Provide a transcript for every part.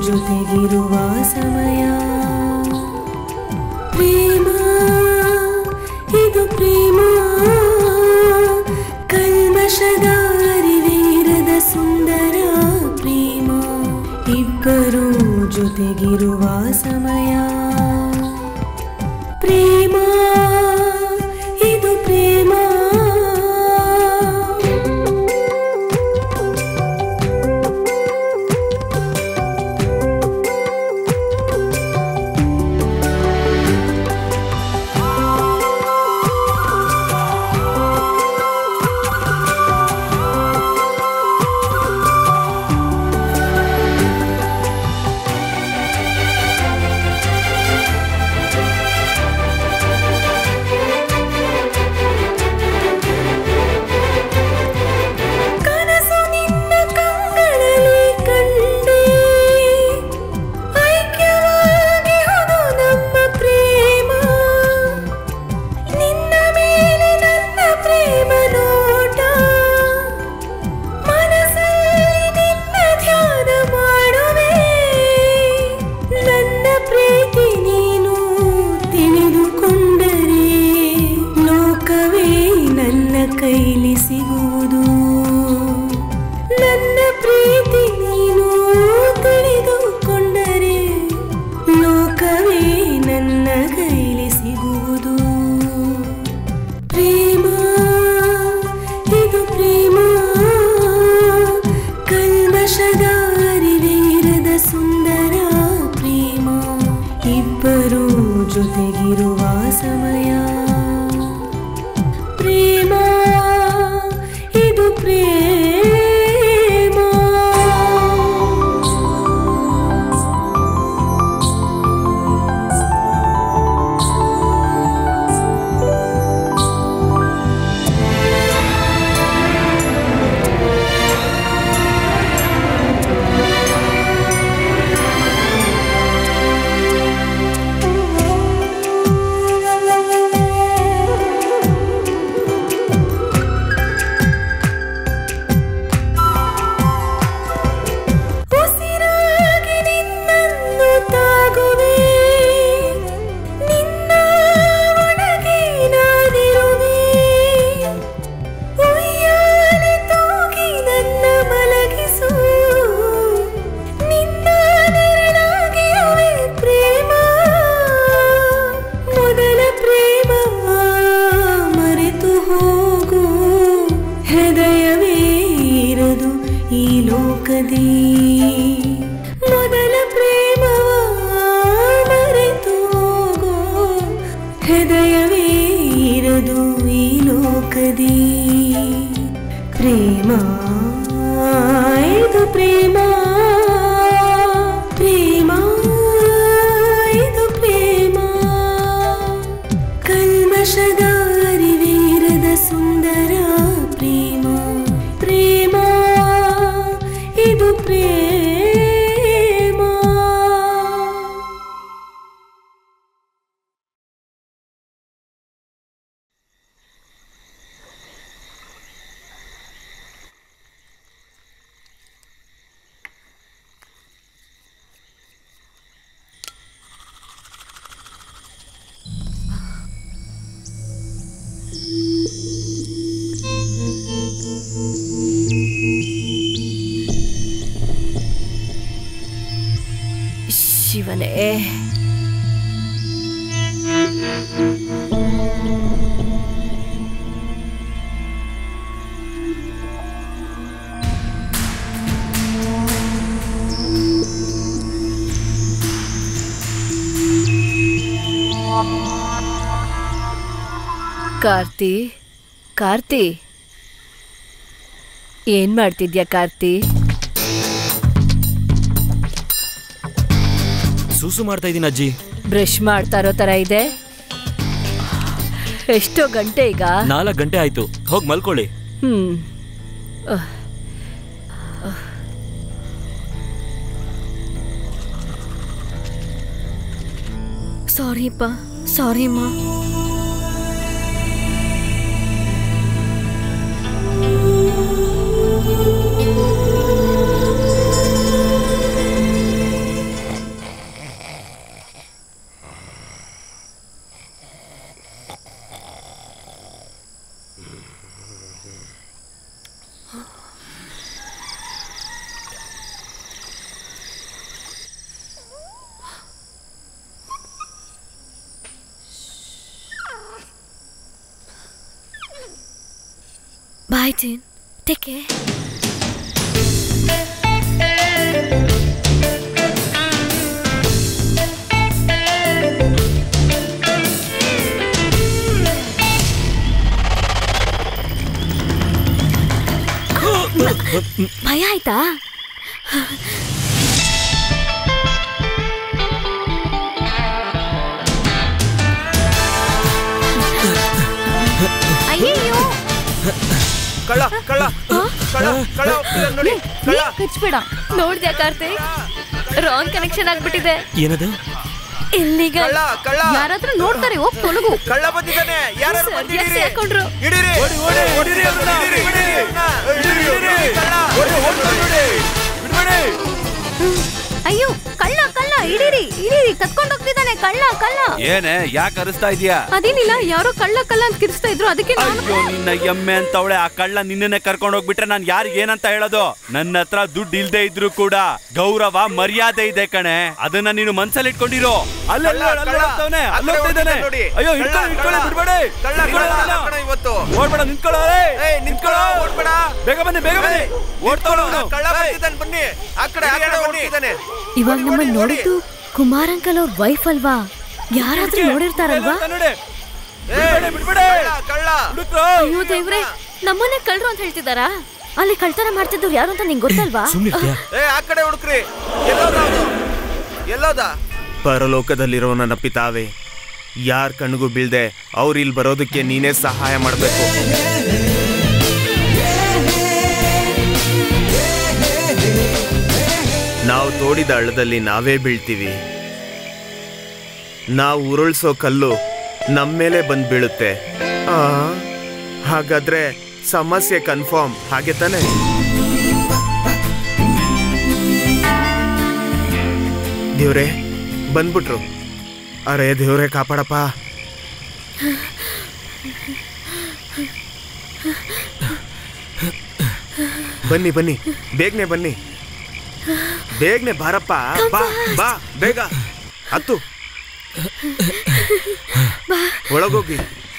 ಜೊತೆಗಿರುವ ಸಮಯ ಪ್ರೇಮ ಇದು ಪ್ರೇಮ ಕಲ್ಮಶದ ಅರಿವೇರದ ಸುಂದರ ಪ್ರೇಮ ಇಬ್ಬರು ಜೊತೆಗಿರುವ ಸಮಯ ಪ್ರೇಮ ಇದು ಪ್ರೇಮ ಕನಸು ನಿನ್ನ ಕಂಗಳಲ್ಲಿ ಕಂಡೆ ಐಕ್ಯವಾಗಿ ಹೋದು ನಮ್ಮ ಪ್ರೇಮ ನಿನ್ನ ಮೇಲೆ ನನ್ನ ಪ್ರೇಮ ನೋಟ ಮನಸ್ಸಲ್ಲಿ ನಿನ್ನ ಧ್ಯಾನ ಮಾಡುವೆ ನನ್ನ ಪ್ರೀತಿ ನೀನು ತಿಳಿದುಕೊಂಡರೆ ಲೋಕವೇ ನನ್ನ ಕೈಲಿ ಸಿಗುವುದು ನನ್ನ ಪ್ರೀತಿ ನೀನು ತಿಳಿದುಕೊಂಡರೆ ಲೋಕವೇ ನನ್ನ ಕೈಲಿ ಸಿಗುವುದು ಪ್ರೇಮ ಇದು ಪ್ರೇಮ ಕಲ್ಮಶದ ಅರಿವೇರದ ಸುಂದರ ಪ್ರೇಮ ಇಬ್ಬರು ಜೊತೆಗಿರುವ ಸಮಯ ಪ್ರೇಮ ಇದು ಪ್ರೇಮ ಉಸಿರಾಗಿ ನಿನ್ನನ್ನು ತಾಗುವೆ ನಿನ್ನ ಒಳಗೆ ನಾನಿರುವೆ ಉಯ್ಯಾಲೆ ತೂಗಿ ನನ್ನ ಮಲಗಿಸು ನಿನ್ನ ನೆರಳಾಗಿರುವೆ ಪ್ರೇಮ ಮೊದಲ ಪ್ರೇಮ ಮರೆತು ಹೋಗು ಹೃದಯವೇ ಇರದು ಈ ಲೋಕದಿ ಮೊದಲ ಪ್ರೇಮ ಮರೆತು ಹೋಗು ಹೃದಯವೇ ಇರದು ಈ ಲೋಕದಿ ಪ್ರೇಮ ಇದು ಪ್ರೇಮ ಪ್ರೇಮ ಇದು ಪ್ರೇಮ ಕಲ್ಮಶದ ಅರಿವೇರದ ಸುಂದರ ಪ್ರೇಮ ಪ್ರೇಮ ಇದು ಪ್ರೇಮ ಶಿವನೇ ಕಾರ್ತಿ ಕಾರ್ತಿ ಏನ್ ಮಾಡ್ತಿದ್ಯಾ ಕಾರ್ತಿ ಸೂಸು ಮಾಡ್ತಾ ಇದ್ದೀನಿ ಅಜ್ಜಿ ಬ್ರಷ್ ಮಾಡ್ತಾ ಇರೋ ತರ ಇದೆ ಎಷ್ಟೋ ಗಂಟೆ ಈಗ ನಾಲ್ಕು ಗಂಟೆ ಆಯ್ತು ಹೋಗಿ ಮಲ್ಕೊಳ್ಳಿ ಹ್ಮ್ ಅಹ್. ಸಾರಿಪ್ಪ ಸಾರಿ ಅಮ್ಮ ಬಾಯ್ ಜೇನ್ ಟೇಕ್ ಕೇರ್ ಭಯ ಆಯ್ತಾ ಅಯ್ಯಯ್ಯೋ ಕಳ್ಳ ಕಳ್ಳ ಕಳ್ಳ ಕಳ್ಳ ಹೋಗ್ತಿದಾನ್ ನೋಡಿ ಕಳ್ಳ ಕಚ್ಬೇಡ ನೋಡ್ದ್ಯಾ ಕಾರ್ತಿಕ್ ರಾಂಗ್ ಕನೆಕ್ಷನ್ ಆಗ್ಬಿಟ್ಟಿದೆ ಏನದು ಇಲ್ಲಿಗ ಕಳ್ಳ ಕಳ್ಳ ಯಾರಾದ್ರೂ ನೋಡ್ತಾರೆ ಹೋಗ್ ತೊಲಗು ಕಳ್ಳ ಬಂದಿದ್ದಾನೆ ಯಾರು ಸರ್, ಬಂದಿದ್ದೀರಿ ಎಲ್ಲಿ ಹಾಕೊಂಡ್ರು? ಹಿಡೀರಿ ಓಡಿ, ಓಡಿ, ಹಿಡೀರಿ ಅವ್ರನ್ನ, ಹಿಡೀರಿ, ಹಿಡೀರಿ ಅವ್ರನ್ನ. ಹಿಡೀರಿ, ಹಿಡೀರಿ, ಕಳ್ಳ. ಅಯ್ಯೋ ಕಳ್ಳ ಕಳ್ಳ ಇಡೀರಿ ಇಡೀರಿ ಕತ್ಕೊಂಡು ಹೋಗ್ತಿದ್ದಾನೆ ಕಳ್ಳ ಕಳ್ಳ ಏನೇ ಯಾಕೆ ಅರಿಸ್ತಾ ಇದೀಯಾ ಅದೇನಿಲ್ಲ ಯಾರೋ ಕಳ್ಳ ಕಳ್ಳ ಅಂತ ಕಿರಿಸ್ತಾ ಇದ್ರು ಅದಕ್ಕೆ ನಾನು ಅಯ್ಯೋ ನಿನ್ನ ಎಮ್ಮೆ ಅಂತವಳೆ ಆ ಕಳ್ಳ ನಿನ್ನನ್ನೇ ಕರ್ಕೊಂಡು ಹೋಗ್ಬಿಟ್ರೆ ನಾನ್ ಯಾರಿಗೆ ಏನಂತ ಹೇಳೋದು ನನ್ನ ಹತ್ರ ದುಡ್ಡು ಇಲ್ದೇ ಇದ್ರು ಕೂಡ ಗೌರವ ಮರ್ಯಾದೆ ಇದೆ ಕಣೆ ಅದನ್ನ ನೀನು ಮನ್ಸಲ್ಲಿ ಇಟ್ಕೊಂಡಿರೋ ಅಲ್ಲೇ ಕಳ್ಳ, ಕಳ್ಳ. ಅಲ್ಲೇ ಆ ಕಡೆ ಹೋಗ್ತಾ ಇದ್ದಾನೆ ಹೋಗ್ತಿದ್ದಾನೆ ನೋಡಿ. ಅಯ್ಯೋ ಕಳ್ಳ, ಇಟ್ಕೊಳ್ಳಿ ಇಟ್ಕೊಳ್ಳಿ ಕಳ್ಳ. ಬಿಡ್ಬೇಡಿ ಕಳ್ಳ, ನಿಂತ್ಕೊಳ್ಳೋ, ಕಳ್ಳ, ಅಲ್ಲ. ಕಳ್ಳ ಇವತ್ತು. ಓಡ್ಬೇಡ ನಿಂತ್ಕೊಳ್ಳೋ ಏಯ್. ಏಯ್, ನಿಂತ್ಕೊಳ್ಳೋ, ಓಡ್ಬೇಡ. ಬೇಗ ಬನ್ನಿ ಬೇಗ ಬನ್ನಿ ಓಡ್ತಾವಳು ಅವನು ಕಳ್ಳ ಬರ್ತಿದ್ದಾನೆ ಬನ್ನಿ ಆ ಕಡೆ ಆ ಕಡೆ ಬರ್ತಿದ್ದಾನೆ ಇವಾಗ ನಮ್ಮನ್ನ ನೋಡಿದ್ದು ಕುಮಾರ್ ಅಂಕಲ್ ಅವ್ರ ವೈಫ್ ಅಲ್ವಾ ಯಾರಾದ್ರೂ ನೋಡಿರ್ತಾರಲ್ವಾ ನೋಡಿ ಏಯ್, ಬಿಡ್ಬೇಡಿ, ಬಿಡ್ಬೇಡಿ. ಕಳ್ಳ, ಕಳ್ಳ ಹುಡುಕ್ರು. ಅಯ್ಯೋ ದೇವ್ರೆ ನಮ್ಮನ್ನೇ ಕಳ್ರು ಅಂತ ಹೇಳ್ತಿದಾರಾ ಅಲ್ಲಿ ಕಳ್ತನ ಮಾಡ್ತಿದ್ದವ್ರು ಯಾರು ಅಂತ ನಿಂಗೆ ಗೊತ್ತಲ್ವಾ ಸುಮ್ಮನಿರ್ತೀಯಾ ಏ ಆ ಕಡೆ ಹುಡುಕ್ರಿ ಎಲ್ಲೋದ ಅವ್ನು? ಎಲ್ಲೋದ ಪರಲೋಕದಲ್ಲಿರೋ ನನ್ನ ಪಿತಾವೆ ಯಾರ ಕಣ್ಣಿಗೂ ಬೀಳ್ದೆ ಅವ್ರು ಇಲ್ಲಿ ಬರೋದಕ್ಕೆ ನೀನೇ ಸಹಾಯ ಮಾಡಬೇಕು ನಾವು ತೋಡಿದ ಹಳ್ಳದಲ್ಲಿ ನಾವೇ ಬೀಳ್ತೀವಿ ನಾವು ಉರುಳ್ಸೋ ಕಲ್ಲು ನಮ್ಮ ಮೇಲೆ ಬಂದು ಬೀಳುತ್ತೆ ಆ, ಹಾಗಾದ್ರೆ ಸಮಸ್ಯೆ ಕನ್ಫರ್ಮ್ ಹಾಗೆ ತಾನೆ ದೇವ್ರೆ ಬಂದ್ಬಿಟ್ರು ಅರೆ ದೇವ್ರೆ ಕಾಪಾಡಪ್ಪ ಬನ್ನಿ ಬನ್ನಿ ಬೇಗನೆ ಬನ್ನಿ ಬೇಗನೆ ಬಾರಪ್ಪ ಬಾ ಬಾ ಬೇಗ ಹತ್ತು ಒಳಗೋಗಿ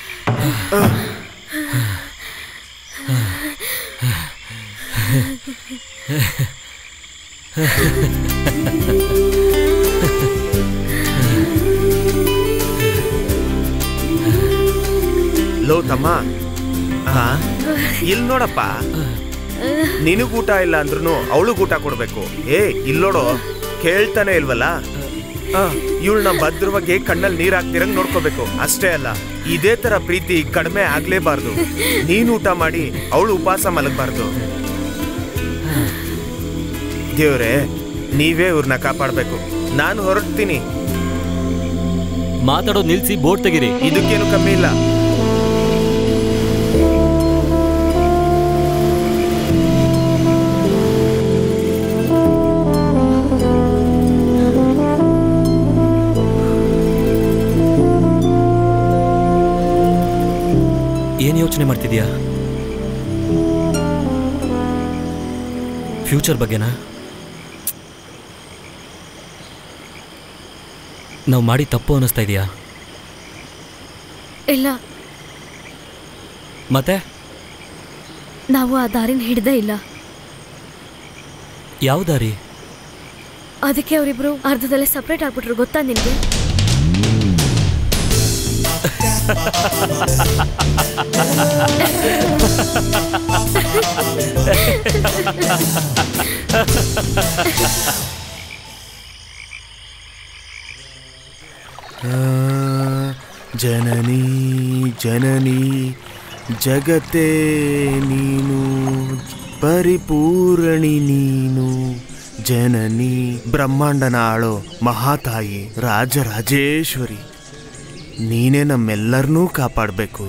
ಲೋ ತಮ್ಮ ಹಾ ಇಲ್ಲಿ ನೋಡಪ್ಪ ನಿನಗ್ ಊಟ ಇಲ್ಲ ಅಂದ್ರೂ ಅವಳು ಊಟ ಕೊಡ್ಬೇಕು ಏ ಇಲ್ಲೋಡು ಕೇಳ್ತಾನೆ ಇಲ್ವಲ್ಲ ಇವಳನ್ನ ಭದ್ರವಾಗಿ ಕಣ್ಣಲ್ಲಿ ನೀರ್ ಹಾಕ್ತಿರಂಗ್ ನೋಡ್ಕೋಬೇಕು ಅಷ್ಟೇ ಅಲ್ಲ ಇದೇ ತರ ಪ್ರೀತಿ ಕಡಿಮೆ ಆಗ್ಲೇಬಾರ್ದು ನೀನ್ ಊಟ ಮಾಡಿ ಅವಳು ಉಪವಾಸ ಮಲಗಬಾರ್ದು ದೇವ್ರೆ ನೀವೇ ಇವ್ರನ್ನ ಕಾಪಾಡ್ಬೇಕು ನಾನು ಹೊರಡ್ತೀನಿ ಮಾತಾಡೋದು ನಿಲ್ಸಿ ಬೋರ್ಡ್ ತೆಗಿರಿ ಇದಕ್ಕೇನು ಕಮ್ಮಿ ಇಲ್ಲ ಏನ್ ಯೋಚನೆ ಮಾಡ್ತಿದ್ಯಾ ಫ್ಯೂಚರ್ ಬಗ್ಗೆನಾ ನಾವು ಮಾಡಿ ತಪ್ಪು ಅನ್ನಿಸ್ತಾ ಇದೆಯಾ ಇಲ್ಲ ಮತ್ತೆ ನಾವು ಆ ದಾರಿನ ಹಿಡ್ದೇ ಇಲ್ಲ ಯಾವ ದಾರಿ ಅದಕ್ಕೆ ಅವರಿಬ್ರು ಅರ್ಧದಲ್ಲೇ ಸಪ್ರೇಟ್ ಆಗ್ಬಿಟ್ರು ಗೊತ್ತಾ ನಿನ್ಗೆ ಜನನಿ ಜನನಿ ಜಗತ್ತೇ ನೀನು ಪರಿಪೂರಣಿ ನೀನು ಜನನಿ ಬ್ರಹ್ಮಾಂಡನ ಆಳೋ ಮಹಾತಾಯಿ ರಾಜರಾಜೇಶ್ವರಿ ನೀನೇ ನಮ್ಮೆಲ್ಲರನ್ನೂ ಕಾಪಾಡಬೇಕು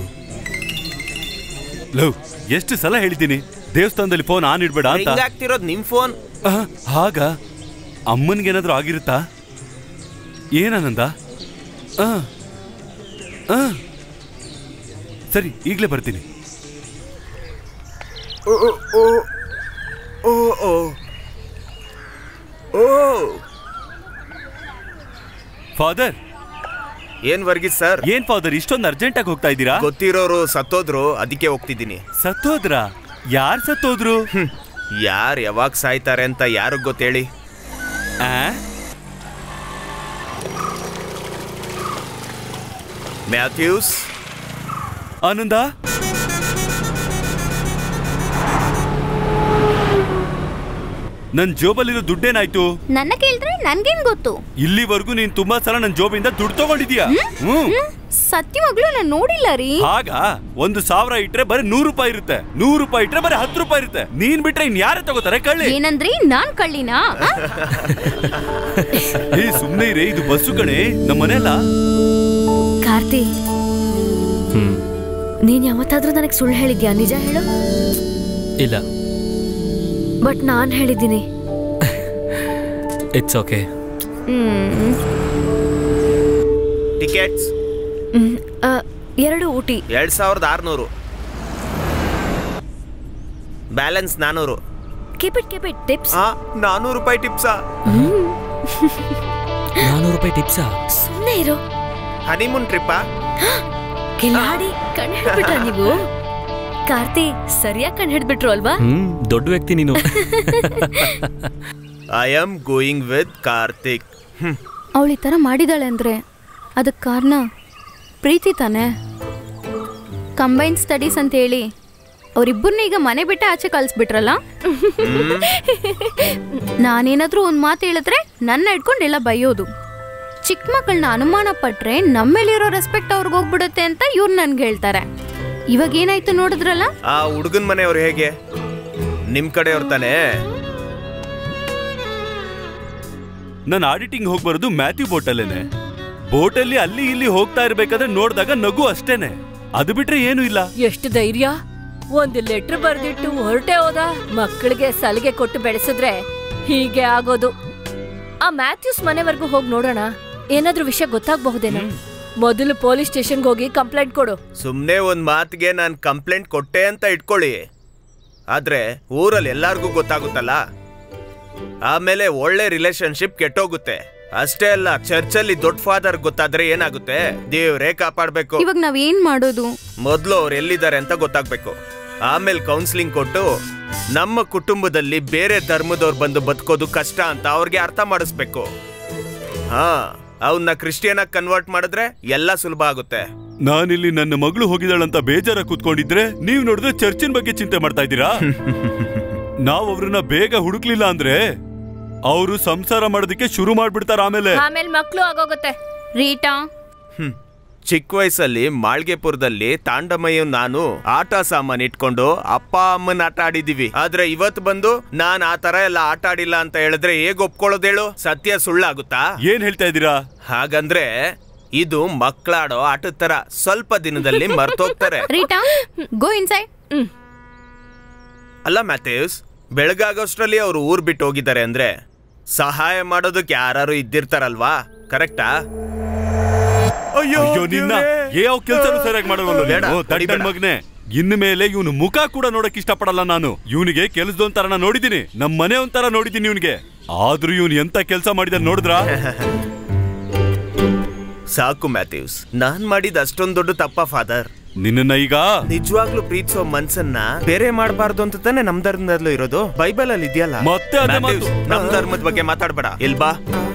ಲವ್ ಎಷ್ಟು ಸಲ ಹೇಳಿದ್ದೀನಿ ದೇವಸ್ಥಾನದಲ್ಲಿ ಫೋನ್ ಆನ್ ಇಡ್ಬೇಡ ಅಂತ ಆಗ್ತಿರೋದು ನಿಮ್ ಫೋನ್ ಆಹ್, ಹಾಗ ಅಮ್ಮನಿಗೇನಾದ್ರೂ ಆಗಿರುತ್ತಾ ಏನಂದ ಆ ಆ. ಸರಿ ಈಗಲೇ ಬರ್ತೀನಿ ಓ ಓ ಓ ಓ ಓ ಫಾದರ್ ಏನ್ ವರ್ಗೀಸ್ ಸರ್ ಏನ್ ಫಾದರ್ ಇಷ್ಟೊಂದು ಅರ್ಜೆಂಟ್ ಆಗಿ ಹೋಗ್ತಾ ಇದ್ದೀರಾ ಗೊತ್ತಿರೋರು ಸತ್ತೋದ್ರು ಅದಕ್ಕೆ ಹೋಗ್ತಿದ್ದೀನಿ ಸತ್ತೋದ್ರ ಯಾರ್ ಸತ್ತೋದ್ರು ಯಾರು ಯಾವಾಗ ಸಾಯ್ತಾರೆ ಅಂತ ಯಾರಿಗ್ ಗೊತ್ತೇಳಿ ಆ? ಮ್ಯಾಥ್ಯೂಸ್ ಆನಂದ ನನ್ ಜೋಬಲ್ಲಿರೋ ದುಡ್ಡೇನಾಯ್ತು ನನ್ನ ಕೇಳಿದ್ರೆ ನನ್ಗೇನ್ ಗೊತ್ತು ಇಲ್ಲಿವರೆಗೂ ನೀನ್ ತುಂಬಾ ಸಲ ನನ್ ಜೋಬಿಂದ ದುಡ್ಡು ತಗೊಂಡಿದ್ಯಾ ಹ್ಮ್ ಸತ್ಯವಾಗ್ಲೂ ನಾನು ನೋಡಿಲ್ಲ ರೀ ಆಗ ಒಂದು ಸಾವಿರ ಇಟ್ರೆ ಬರೀ ನೂರು ರೂಪಾಯಿ ಇರುತ್ತೆ ನೂರು ರೂಪಾಯಿ ಇಟ್ರೆ ಬರೀ ಹತ್ತು ರೂಪಾಯಿ ಇರುತ್ತೆ ನೀನ್ ಬಿಟ್ರೆ ಇನ್ ಯಾರೇ ತಗೋತಾರೆ ಕಳ್ಳಿ ಏನಂದ್ರಿ ನಾನ್ ಕಳ್ಳಿನಾ ಆ? ಏ ಸುಮ್ನೆ ಇರೇ ಇದು ಬಸ್ಸು ಕಣೆ ನಮ್ಮ ಮನೆಯಲ್ಲ ಕಾರ್ತಿ ಹ್ಮ್ ನೀನ್ ಯಾವತ್ತಾದ್ರೂ ನನಗೆ ಸುಳ್ಳು ಹೇಳಿದ್ಯಾ ನಿಜ ಹೇಳು ಇಲ್ಲ ಬಟ್ ನಾನ್ ಹೇಳಿದ್ದೀನಿ it's okay hmm tickets hmm. ಆ, ಎರಡು ಊಟಿ ಎರಡ್ ಸಾವಿರದ ಆರ್ನೂರು ಬ್ಯಾಲೆನ್ಸ್ ನಾನೂರು ಕೆಪಿಟ್ ಕೆಪಿಟ್ ಟಿಪ್ಸ್ ಆ ನಾನೂರು ರೂಪಾಯಿ ಟಿಪ್ಸಾ ನಾನೂರು ರೂಪಾಯಿ ಟಿಪ್ಸಾ ಸುಮ್ಮನೆ ಇರೋ ಹನಿಮೂನ್ ಟ್ರಿಪ್ಪಾ ಕಿಲಾಡಿ ಕಣ್ ಹಿಡ್ಬಿಟ್ರ ನೀವು ಕಾರ್ತಿ ಸರಿಯಾಗಿ ಕಣ್ ಹಿಡ್ಬಿಟ್ರು ಅಲ್ವಾ ಹ್ಮ್ ದೊಡ್ಡ ವ್ಯಕ್ತಿ ನೀನು I am going with Karthik hmm ಅವಳು ಈ ಥರ ಮಾಡಿದಾಳೆ ಅಂದ್ರೆ ಅದಕ್ಕೆ ಕಾರಣ ಪ್ರೀತಿ ತಾನೆ ಕಂಬೈನ್ ಸ್ಟಡೀಸ್ ಅಂತ ಹೇಳಿ ಅವರಿಬ್ಬರನ್ನ ಈಗ ಮನೆ ಬಿಟ್ಟೆ ಆಚೆ ಕಳಿಸ್ಬಿಟ್ರಲ್ಲ ನಾನೇನಾದ್ರೂ ಒಂದು ಮಾತು ಹೇಳಿದ್ರೆ ನನ್ನ ಹಿಡ್ಕೊಂಡು ಎಲ್ಲ ಬೈಯೋದು ಚಿಕ್ಕ ಮಕ್ಕಳನ್ನ ಅನುಮಾನ ಪಟ್ರೆ ನಮ್ಮೇಲಿರೋ ರೆಸ್ಪೆಕ್ಟ್ ಅವ್ರಿಗೆ ಹೋಗ್ಬಿಡುತ್ತೆ ಅಂತ ಇವ್ರು ನನ್ಗೆ ಹೇಳ್ತಾರೆ ಇವಾಗ ಏನಾಯ್ತು ನೋಡಿದ್ರಲ್ಲ ಆ ಹುಡುಗನ್ ಮನೆಯವ್ರು ಹೇಗೆ ನಿಮ್ ಕಡೆಯವ್ರು ತಾನೇ ನಾನು ಆಡಿಟಿಂಗ್ ಹೋಗಿ ಬರೋದು ಮ್ಯಾಥ್ಯೂ ಬೋಟಲ್ಲೇನೆ ಬೋಟಲ್ಲಿ ಅಲ್ಲಿ ಇಲ್ಲಿ ಹೋಗ್ತಾ ಇರ್ಬೇಕಾದ್ರೆ ನೋಡಿದಾಗ ನಗು ಅಷ್ಟೇನೆ ಅದು ಬಿಟ್ರೆ ಏನು ಇಲ್ಲ ಎಷ್ಟು ಧೈರ್ಯ ಒಂದು ಲೆಟರ್ ಬರ್ದಿಟ್ಟು ಹೊರಟೆ ಹೋದ ಮಕ್ಕಳಿಗೆ ಸಲಿಗೆ ಕೊಟ್ಟು ಬೆಳೆಸಿದ್ರೆ ಹೀಗೆ ಆಗೋದು ಆ ಮ್ಯಾಥ್ಯೂಸ್ ಮನೆವರೆಗೂ ಹೋಗಿ ನೋಡೋಣ ಏನಾದ್ರೂ ವಿಷಯ ಗೊತ್ತಾಗಬಹುದೇನೋ ಮೊದಲು ಪೊಲೀಸ್ ಸ್ಟೇಷನ್ಗೆ ಹೋಗಿ ಕಂಪ್ಲೇಂಟ್ ಕೊಡು ಸುಮ್ನೆ ಒಂದ್ ಮಾತಿಗೆ ನಾನ್ ಕಂಪ್ಲೇಂಟ್ ಕೊಟ್ಟೆ ಅಂತ ಇಟ್ಕೊಳ್ಳಿ ಆದ್ರೆ ಊರಲ್ಲಿ ಎಲ್ಲಾರ್ಗೂ ಗೊತ್ತಾಗುತ್ತಲ್ಲ ಆಮೇಲೆ ಒಳ್ಳೆ ರಿಲೇಶನ್ಶಿಪ್ ಕೆಟ್ಟೋಗುತ್ತೆ ಅಷ್ಟೇ ಅಲ್ಲ ಚರ್ಚಲ್ಲಿ ದೊಡ್ಡ ಫಾದರ್ ಗೊತ್ತಾದ್ರೆ ಏನಾಗುತ್ತೆ ದೇವ್ರೇ ಕಾಪಾಡ್ಬೇಕು ಇವಾಗ ನಾವೇನ್ ಮಾಡೋದು ಮೊದ್ಲು ಅವ್ರು ಎಲ್ಲಿದ್ದಾರೆ ಅಂತ ಗೊತ್ತಾಗ್ಬೇಕು ಆಮೇಲೆ ಕೌನ್ಸಿಲಿಂಗ್ ಕೊಟ್ಟು ನಮ್ಮ ಕುಟುಂಬದಲ್ಲಿ ಬೇರೆ ಧರ್ಮದವ್ರು ಬಂದು ಬದುಕೋದು ಕಷ್ಟ ಅಂತ ಅವ್ರಿಗೆ ಅರ್ಥ ಮಾಡಿಸ್ಬೇಕು ಹಾ ಅವನ್ನ ಕ್ರಿಸ್ಟಿಯನ್ ಕನ್ವರ್ಟ್ ಮಾಡಿದ್ರೆ ಎಲ್ಲ ಸುಲಭ ಆಗುತ್ತೆ ನಾನಿಲ್ಲಿ ನನ್ನ ಮಗಳು ಹೋಗಿದ್ದಾಳಂತ ಬೇಜಾರ ಕೂತ್ಕೊಂಡಿದ್ರೆ ನೀವ್ ನೋಡಿದ್ರೆ ಚರ್ಚಿನ ಬಗ್ಗೆ ಚಿಂತೆ ಮಾಡ್ತಾ ಇದ್ದೀರಾ ನಾವ್ ಅವ್ರನ್ನ ಬೇಗ ಹುಡುಕ್ಲಿಲ್ಲ ಅಂದ್ರೆ ಅವರು ಸಂಸಾರ ಮಾಡೋದಕ್ಕೆ ಶುರು ಮಾಡ್ಬಿಡ್ತಾರ ಆಮೇಲೆ ಆಮೇಲೆ ಮಕ್ಕಳು ಆಗೋಗುತ್ತೆ ರೀಟಾ ಹ್ಮ್. ಚಿಕ್ಕ ವಯಸ್ಸಲ್ಲಿ ಮಾಳ್ಗೆಪುರದಲ್ಲಿ ತಾಂಡಮಯ್ಯ ನಾನು ಆಟ ಸಾಮಾನ್ ಇಟ್ಕೊಂಡು ಅಪ್ಪ ಅಮ್ಮನ ಆಟ ಆಡಿದೀವಿ ಆದ್ರೆ ಇವತ್ ಬಂದು ನಾನ್ ಆ ತರ ಎಲ್ಲ ಆಟ ಆಡಿಲ್ಲ ಅಂತ ಹೇಳಿದ್ರೆ ಹೇಗ್ ಒಪ್ಕೊಳ್ಳೋದೇಳು ಸತ್ಯ ಸುಳ್ಳಾಗುತ್ತಾ ಏನ್ ಹೇಳ್ತಾ ಇದ್ದೀರಾ ಹಾಗಂದ್ರೆ ಇದು ಮಕ್ಕಳಾಡೋ ಆಟದ ತರ ಸ್ವಲ್ಪ ದಿನದಲ್ಲಿ ಮರ್ತೋಗ್ತಾರೆ ರೀಟಾ ಗೋ ಇನ್ಸೈಡ್ ಅಲ್ಲ ಮ್ಯಾಥ್ಯೂಸ್ ಬೆಳಗಾಗೋಷ್ಟ್ರಲ್ಲಿ ಅವ್ರು ಊರ್ ಬಿಟ್ಟು ಹೋಗಿದ್ದಾರೆ ಅಂದ್ರೆ ಸಹಾಯ ಮಾಡೋದಕ್ಕೆ ಯಾರು ಇದ್ದಿರ್ತಾರಲ್ವಾ ಕರೆಕ್ಟಾ ಅಯ್ಯೋ ನಿನ್ನ ಯಾವ ಕೆಲಸನೂ ಸರಿಯಾಗಿ ಮಾಡವಲ್ಲ ಬೇಡ, ನೀನು, ತಡ್ಡನ್ ಹೊಡಿಬೇಡ. ಮಗನೇ ಇನ್ನು ಮೇಲೆ ಇವನು ಮುಖ ಕೂಡ ನೋಡಕ್ ಇಷ್ಟಪಡಲ್ಲ ನಾನು ಇವನಿಗೆ ಕೆಲಸದೊಂಥರ ನಾ ನೋಡಿದೀನಿ ನಮ್ಮ ಮನೆ ಒಂಥರ ನೋಡಿದೀನಿ ಇವನಿಗೆ ಆದ್ರೂ ಇವನು ಎಂತ ಕೆಲಸ ಮಾಡಿದ ನೋಡಿದ್ರ ಸಾಕು ಮ್ಯಾಥ್ಯೂಸ್ ನಾನ್ ಮಾಡಿದ ಅಷ್ಟೊಂದ್ ದೊಡ್ಡ ತಪ್ಪ ಫಾದರ್ ನಿನ್ನ ಈಗ ನಿಜವಾಗ್ಲೂ ಪ್ರೀತಿಸೋ ಮನ್ಸನ್ನ ಬೇರೆ ಮಾಡಬಾರ್ದು ಅಂತ ತಾನೇ ನಮ್ ಧರ್ಮದಲ್ಲೂ ಇರೋದು ಬೈಬಲ್ ಅಲ್ಲಿ ಇದೆಯಲ್ಲ ಮತ್ತೆ ಅದೇ ಮ್ಯಾಥ್ಯೂಸ್, ಮಾತು. ನಮ್ ಧರ್ಮದ ಬಗ್ಗೆ ಮಾತಾಡ್ಬೇಡ ಇಲ್ಬಾ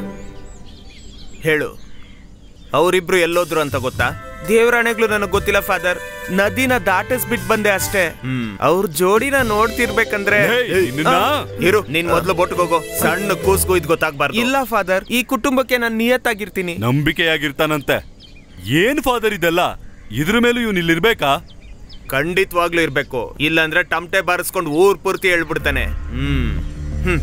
ಹೇಳು ಅವರಿಬ್ರು ಎಲ್ಲೋದ್ರು ಅಂತ ಗೊತ್ತಾ ದೇವರಾಣೆಗಳು ನನಗ್ ಗೊತ್ತಿಲ್ಲ ಫಾದರ್ ನದಿನ ದಾಟಿಸ್ಬಿಟ್ ಬಂದೆ ಅಷ್ಟೇ ಹ್ಮ್ ಅವ್ರ ಜೋಡಿನ ನೋಡ್ತಿರ್ಬೇಕಂದ್ರೆ ಏಯ್, ನಿನ್ನ? ಆ, ಇರು ನೀನ್ ಮೊದ್ಲು ಬೊಟ್ಗೆ ಹೋಗೋ ಸಣ್ಣ ಕೂಸ್ಗೂ ಇದ್ ಗೊತ್ತಾಗ್ಬಾರ್ದು ಇಲ್ಲ ಫಾದರ್ ಈ ಕುಟುಂಬಕ್ಕೆ ನಾನ್ ನಿಯತ್ತಾಗಿರ್ತೀನಿ ನಂಬಿಕೆಯಾಗಿರ್ತಾನಂತೆ ಏನ್ ಫಾದರ್ ಇದೆಲ್ಲ ಇದ್ರ ಮೇಲೂ ಇವನು ಇಲ್ಲಿರ್ಬೇಕಾ ಖಂಡಿತವಾಗ್ಲೂ ಇರ್ಬೇಕು ಇಲ್ಲಾಂದ್ರೆ ಟಮಟೆ ಬಾರಿಸ್ಕೊಂಡು ಊರ್ ಪೂರ್ತಿ ಹೇಳ್ಬಿಡ್ತಾನೆ ಹ್ಮ್ ಹ್ಮ್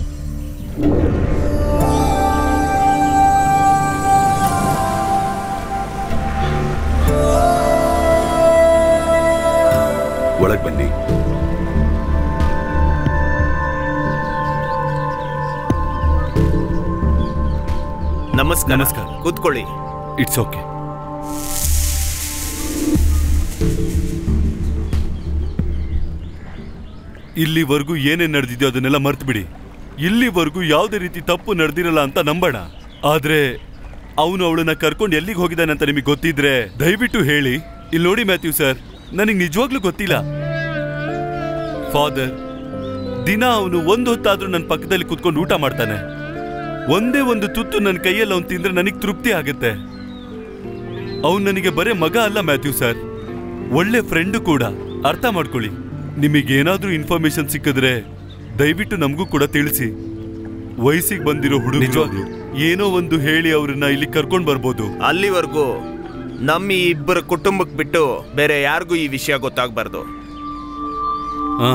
ಒಳಗ್ ಬನ್ನಿ ನಮಸ್ಕಾರ ನಮಸ್ಕಾರ. ಕೂತ್ಕೊಳ್ಳಿ ಇಟ್ಸ್ ಓಕೆ ಇಲ್ಲಿವರೆಗೂ ಏನೇನ್ ನಡೆದಿದೆಯೋ ಅದನ್ನೆಲ್ಲ ಮರ್ತು ಬಿಡಿ ಇಲ್ಲಿವರೆಗೂ ಯಾವುದೇ ರೀತಿ ತಪ್ಪು ನಡೆದಿರಲ್ಲ ಅಂತ ನಂಬೋಣ ಆದ್ರೆ ಅವನು ಅವಳನ್ನ ಕರ್ಕೊಂಡು ಎಲ್ಲಿಗೆ ಹೋಗಿದ್ದಾನೆ ಅಂತ ನಿಮಗೆ ಗೊತ್ತಿದ್ರೆ ದಯವಿಟ್ಟು ಹೇಳಿ ಇಲ್ಲಿ ನೋಡಿ ಮ್ಯಾಥ್ಯೂ ಸರ್ ನನಗೆ ನಿಜವಾಗ್ಲೂ ಗೊತ್ತಿಲ್ಲ ಫಾದರ್ ದಿನ ಅವನು ಒಂದು ಹೊತ್ತಾದ್ರೂ ನನ್ನ ಪಕ್ಕದಲ್ಲಿ ಕುತ್ಕೊಂಡು ಊಟ ಮಾಡ್ತಾನೆ ಒಂದೇ ಒಂದು ತುತ್ತು ನನ್ನ ಕೈಯಲ್ಲಿ ಅವ್ನು ತಿಂದ್ರೆ ನನಗೆ ತೃಪ್ತಿ ಆಗುತ್ತೆ ಅವನು ನನಗೆ ಬರೇ ಮಗ ಅಲ್ಲ ಮ್ಯಾಥ್ಯೂ ಸರ್ ಒಳ್ಳೆ ಫ್ರೆಂಡು ಕೂಡ ಅರ್ಥ ಮಾಡ್ಕೊಳ್ಳಿ ನಿಮಗೇನಾದ್ರೂ ಇನ್ಫಾರ್ಮೇಶನ್ ಸಿಕ್ಕಿದ್ರೆ ದಯವಿಟ್ಟು ನಮಗೂ ಕೂಡ ತಿಳಿಸಿ ವಯಸ್ಸಿಗೆ ಬಂದಿರೋ ಹುಡುಗ ನಿಜವಾಗ್ಲೂ? ಏನೋ ಒಂದು ಹೇಳಿ ಅವ್ರನ್ನ ಇಲ್ಲಿ ಕರ್ಕೊಂಡ್ ಬರ್ಬೋದು ಅಲ್ಲಿವರೆಗೂ ನಮ್ಮ ಈ ಇಬ್ಬರ ಕುಟುಂಬಕ್ಕೆ ಬಿಟ್ಟು ಬೇರೆ ಯಾರಿಗೂ ಈ ವಿಷಯ ಗೊತ್ತಾಗ್ಬಾರ್ದು ಹಾ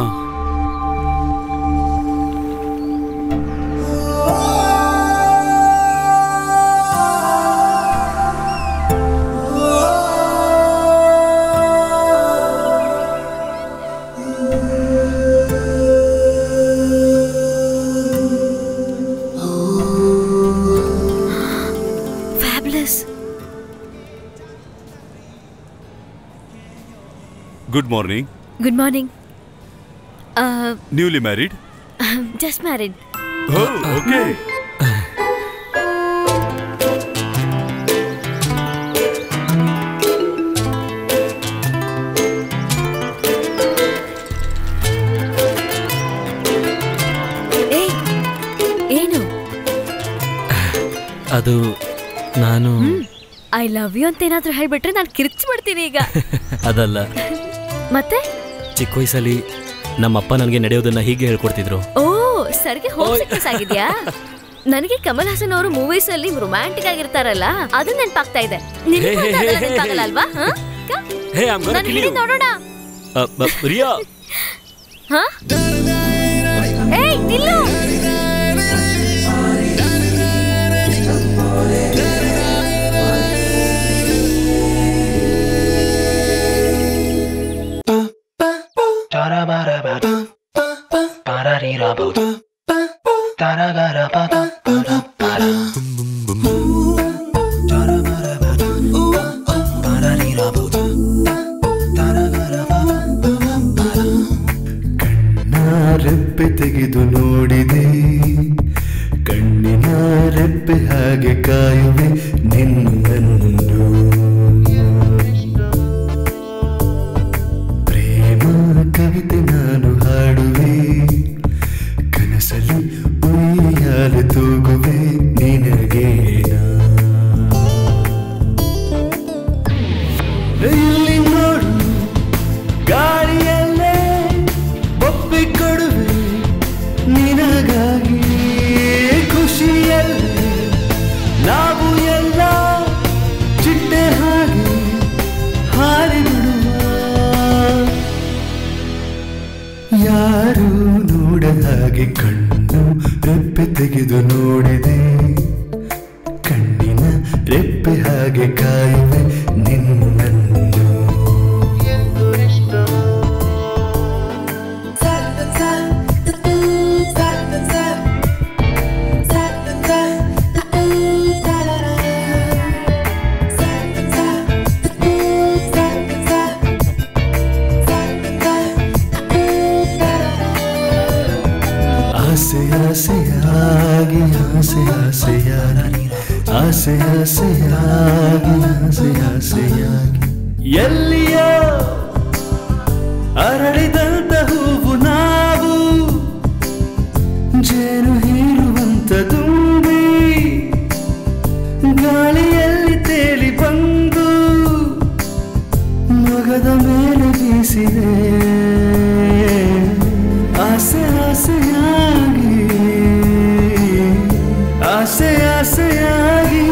fabulous good morning good morning newly married just married okay ಏಯ್ ಏನು ಅದು ನಾನು ಐ ಲವ್ ಯು ಅಂತ ಏನಾದ್ರೂ ಹೇಳ್ಬಿಟ್ರೆ ನಾನು ಕಿರ್ಚ್ ಬಿಡ್ತೀನಿ ಈಗ ಅದಲ್ಲ ಮತ್ತೆ ಚಿಕ್ಕ ವಯಸ್ಸಲ್ಲಿ ನಮ್ಮಪ್ಪ ನನಗೆ ನಡೆಯೋದನ್ನ ಹೀಗೆ ಹೇಳ್ಕೊಡ್ತಿದ್ರು ಓ ಸರ್ಗೆ ಹೋಮ್ ಸಿಕ್ನೆಸ್ ಆಗಿದ್ಯಾ ನನಗೆ ಕಮಲ್ ಹಾಸನ್ ಅವರು ಮೂವೀಸ್ ಅಲ್ಲಿ ರೊಮ್ಯಾಂಟಿಕ್ ಆಗಿರ್ತಾರಲ್ಲ ಅದು ನೆನ್ಪಾಗ್ತಾ ಇದೆ ನಿನಗೂ ಹೇ, ಹೇ, ಅಂತ ಅದೆಲ್ಲ ಹೇ, ಹೇ, ನೆನ್ಪಾಗಲ್ಲ ಅಲ್ವಾ ಹ? ಕ- ಹೇ I'm gonna ನನ್ kill ಹಿಡಿ you. ನೋಡೋಣ ಅ, ಬ- ರಿಯಾ ಹ? ಏಯ್ ನಿಲ್ಲು ರೆಪ್ಪೆ ತೆಗೆದು ನೋಡಿದೆ ಕಣ್ಣಿನ ರೆಪ್ಪೆ ಹಾಗೆ ಕಾಯುವೆ ನಿನ್ನನ್ನು ಪ್ರೇಮ ಕವಿತೆ ನಾನು ಹಾಡುವೆ ಕನಸಲ್ಲಿ ಉಯ್ಯಾಲೆ ತೂಗುವೆ ನಿನಗೇನ ಇಲ್ಲಿ ನೋಡು ಗಾಳಿಯಲ್ಲೇ ಒಪ್ಪಿ ಕೊಡುವೆ ನಿನಗಾಗಿ ಖುಷಿಯಲ್ಲೇ ನಾವು ಎಲ್ಲ ಚಿಟ್ಟೆ ಹಾಗೆ ಹಾರಿಬಿಡುವ ಯಾರು ನೋಡದ ಹಾಗೆ ಕಣ್ಣು ರೆಪ್ಪೆ ತೆಗೆದು ನೋಡಿದೆ ಕಣ್ಣಿನ ರೆಪ್ಪೆ ಹಾಗೆ ಕಾಯುವೆ ನಿನ್ನನ್ನು ಆಸೆ ಆಸೆಯಾಗಿ ಆಸೆ ಆಸೆಯಾಗಿ ಆಸೆ ಆಸೆಯಾಗಿ ಆಸೆ ಆಸೆಯಾಗಿ ಎಲ್ಲಿಯೋ ಅರಳಿದಂತ ಹೂವು ನಾವು ಜೇನು ಹೀರುವಂತ ತುಂಬಿ ಗಾಳಿಯಲ್ಲಿ ತೇಲಿ ಬಂದು ಮೊಗದ ಮೇಲೆ ಬೀಸಿದೆ ಆಸೆ ಆಸೆಯಾಗಿ ಆಸೆ ಆಸೆಯಾಗಿ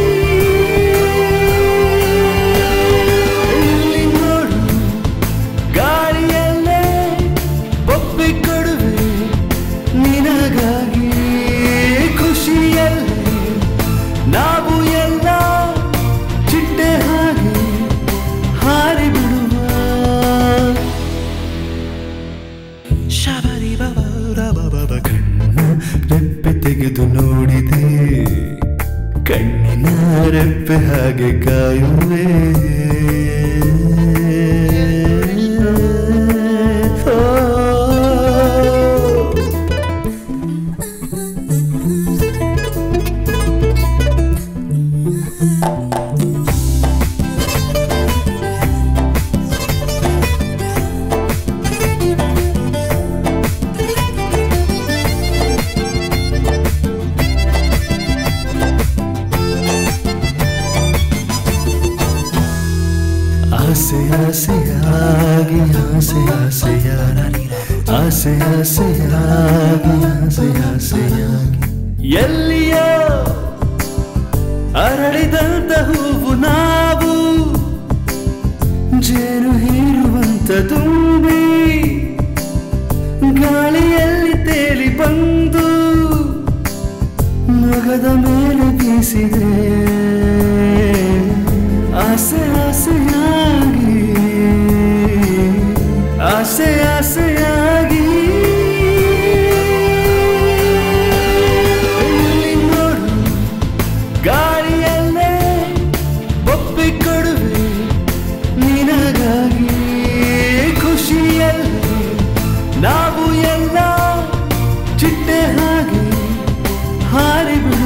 ಇಲ್ಲಿ ನೋಡು ಗಾಳಿಯಲ್ಲೇ ಒಪ್ಪಿ ಕೊಡುವೆ ನಿನಗಾಗಿ ಖುಷಿಯಲ್ಲೇ ನಾವು ಎಲ್ಲ ಚಿಟ್ಟೆ ಹಾಗೆ ಹಾರಿಬಿಡುವ ಕಣ್ಣ ರೆಪ್ಪೆ ತೆಗೆದು ನೋಡಿದೆ ಕಣ್ಣಿನ ರೆಪ್ಪೆ ಹಾಗೆ ಕಾಯುವೆ ಓ ಆಸೆಯಾಗಿ ಆಸೆ ಆಸೆಯ ಆಸೆ ಆಸೆಯಾಗಿ ಆಸೆ ಆಸೆಯಾಗಿ ಎಲ್ಲಿಯೋ ಅರಳಿದಂತ ಹೂವು ನಾವು ಜೇನು ಹೀರುವಂತ ತುಂಬಿ ಗಾಳಿಯಲ್ಲಿ ತೇಲಿ ಬಂದು ಮೊಗದ ಮೇಲೆ ಬೀಸಿದೆ ಆಸೆ ಆಸೆಯಾಗಿ ಆಸೆ ಆಸೆಯಾಗಿ ಇಲ್ಲಿ ನೋಡು ಗಾಳಿಯಲ್ಲೇ ಒಪ್ಪಿ ಕೊಡುವೆ ನಿನಗಾಗಿ ಖುಷಿಯಲ್ಲಿ ನಾವು ಎಲ್ಲ ಚಿಟ್ಟೆ ಹಾಗೆ ಹಾರಿಬಿಡುವ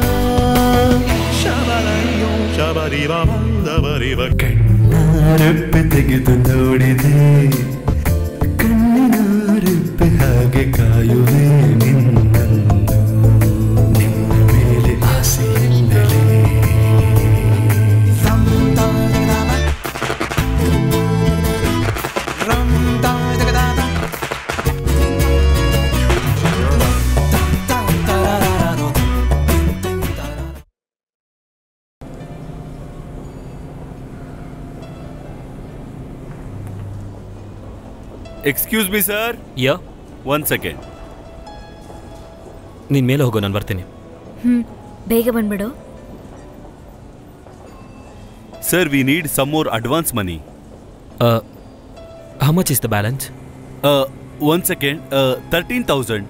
ಕಣ್ಣಾರೆಪ್ಪೆ ತೆಗೆದು ನೋಡಿದೆ ಕಣ್ಣಿನ ರೆಪ್ಪೆ ಹಾಗೆ ಕಾಯುವೆ ನಿನ್ನನ್ನು ನಿನ್ನ ಮೇಲೆ ಆಸೆಯಿಂದಲೇ excuse me sir ya one second ನೀನ್ ಮೇಲೆ ಹೋಗೋ ನಾನು ಬರ್ತೀನಿ ಹ್ಮ್ ಬೇಗ ಬಂದ್ಬಿಡು sir we need some more advance money how much is the balance one second thirteen thousand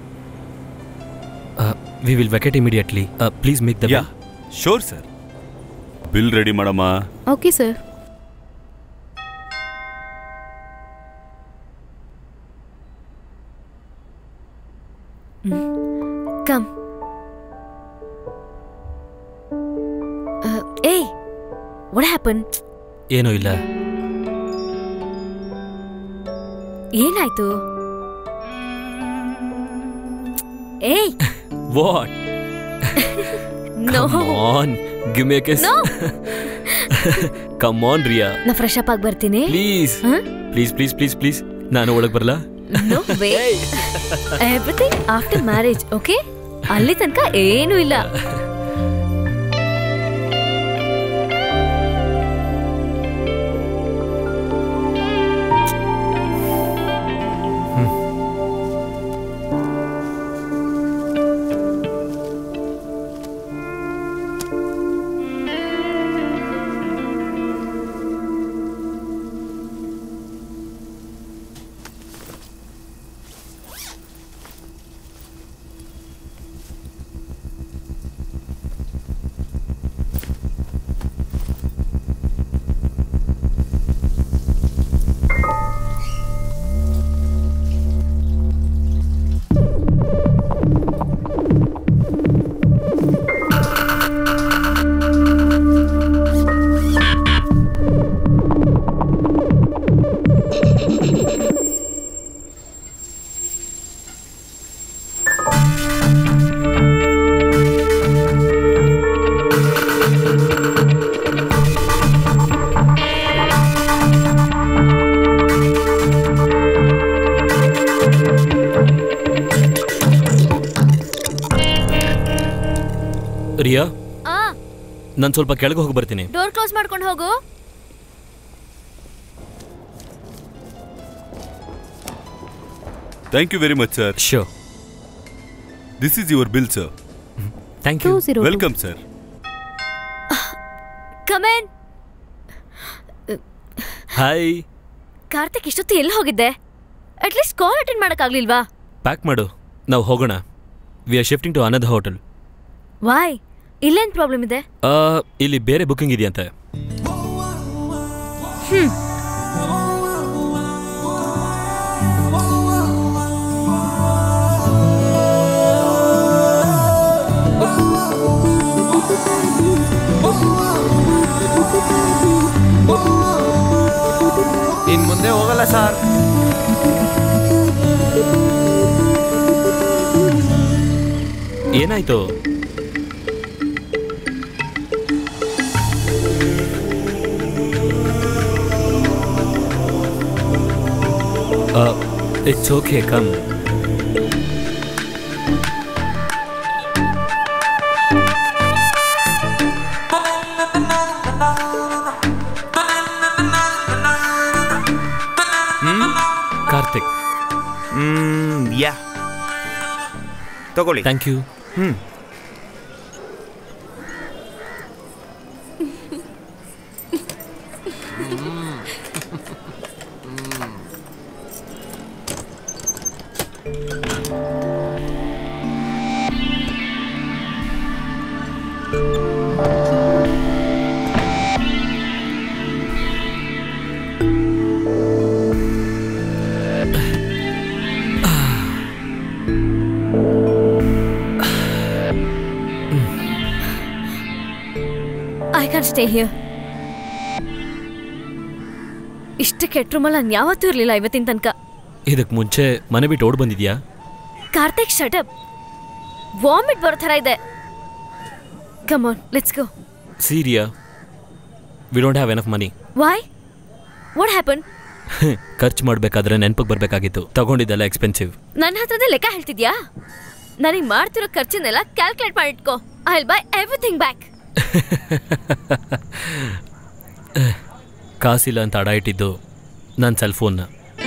we will vacate immediately please make the ya sure sir bill ready ಮಾಡಮ್ಮ okay sir come ಏಯ್ what happen ಏನೂ ಇಲ್ಲ ಏನಾಯ್ತು ಏಯ್ what no on give me kiss No. Come on Riya ನಾ fresh up ಆಗಿ ಬರ್ತೀನಿ please please please please please ನಾನು ಒಳಗೆ ಬರಲಾ no way everything after marriage okay ಅಲ್ಲಿ ತನಕ ಏನೂ ಇಲ್ಲ ರಿಯಾ ಆ ನಾನು ಸ್ವಲ್ಪ ಕೆಳಗೆ ಹೋಗಿ ಬರ್ತೀನಿ ಡೋರ್ ಕ್ಲೋಸ್ ಮಾಡ್ಕೊಂಡು ಹೋಗು thank you very much sir show this is your bill sir thank to you zero welcome sir come on hi Karthik ಇಷ್ಟೊತ್ತು ಎಲ್ಲಿ ಹೋಗಿದ್ದೆ ಅಟ್ಲೀಸ್ಟ್ ಕಾಲ್ ಅಟೆಂಡ್ ಮಾಡಕ್ಕಾಗ್ಲಿಲ್ವಾ ಪ್ಯಾಕ್ ಮಾಡು ನಾವು ಹೋಗೋಣ we are shifting to another hotel why ಇಲ್ಲೇನ್ ಪ್ರಾಬ್ಲಮ್ ಇದೆ ಇಲ್ಲಿ ಬೇರೆ ಬುಕಿಂಗ್ ಇದೆಯಂತೆ ಇನ್ ಮುಂದೆ ಹೋಗಲ್ಲ ಸರ್ ಏನಾಯ್ತು it's okay come Karthik hmm ya ತಗೊಳ್ಳಿ thank you hmm I can stay here ಇಷ್ಟು ಕೆಟ್ಟ ರೂಮಲ್ಲಿ ನಾನು ಯಾವತ್ತೂ ಇರಲಿಲ್ಲ ಇವತ್ತಿನ ತನಕ ಇದಕ್ಕೆ ಮುಂಚೆ ಮನೆ ಬಿಟ್ಟು ಓಡ್ ಬಂದಿದ್ಯಾ ಕಾರ್ತಿಕ್ ಶಟಪ್ ವಾಮಿಟ್ ಬರೋ ಥರ ಇದೆ ಕಮಾನ್ ಲೆಟ್ಸ್ ಗೋ ಸೀರಿಯಾ we don't have enough money why what happen ಖರ್ಚು ಮಾಡಬೇಕಾದ್ರೆ ನೆನಪಿಗೆ ಬರಬೇಕಾಗಿತ್ತು ತಗೊಂಡಿದ್ದೆಲ್ಲ ಎಕ್ಸ್ಪೆನ್ಸಿವ್ ನನ್ನ ಹತ್ರದೇ ಲೆಕ್ಕ ಹೇಳ್ತಿದ್ಯಾ ನನಗೆ ಮಾಡ್ತಿರೋ ಖರ್ಚನ್ನೆಲ್ಲ ಕ್ಯಾಲ್ಕುಲೇಟ್ ಮಾಡಿಟ್ಕೋ I will buy everything back ಕಾಸಿಲ್ಲ ಅಂತ ಅಡ ಇಟ್ಟಿದ್ದು ನನ್ನ ಸೆಲ್ ಫೋನ್ನ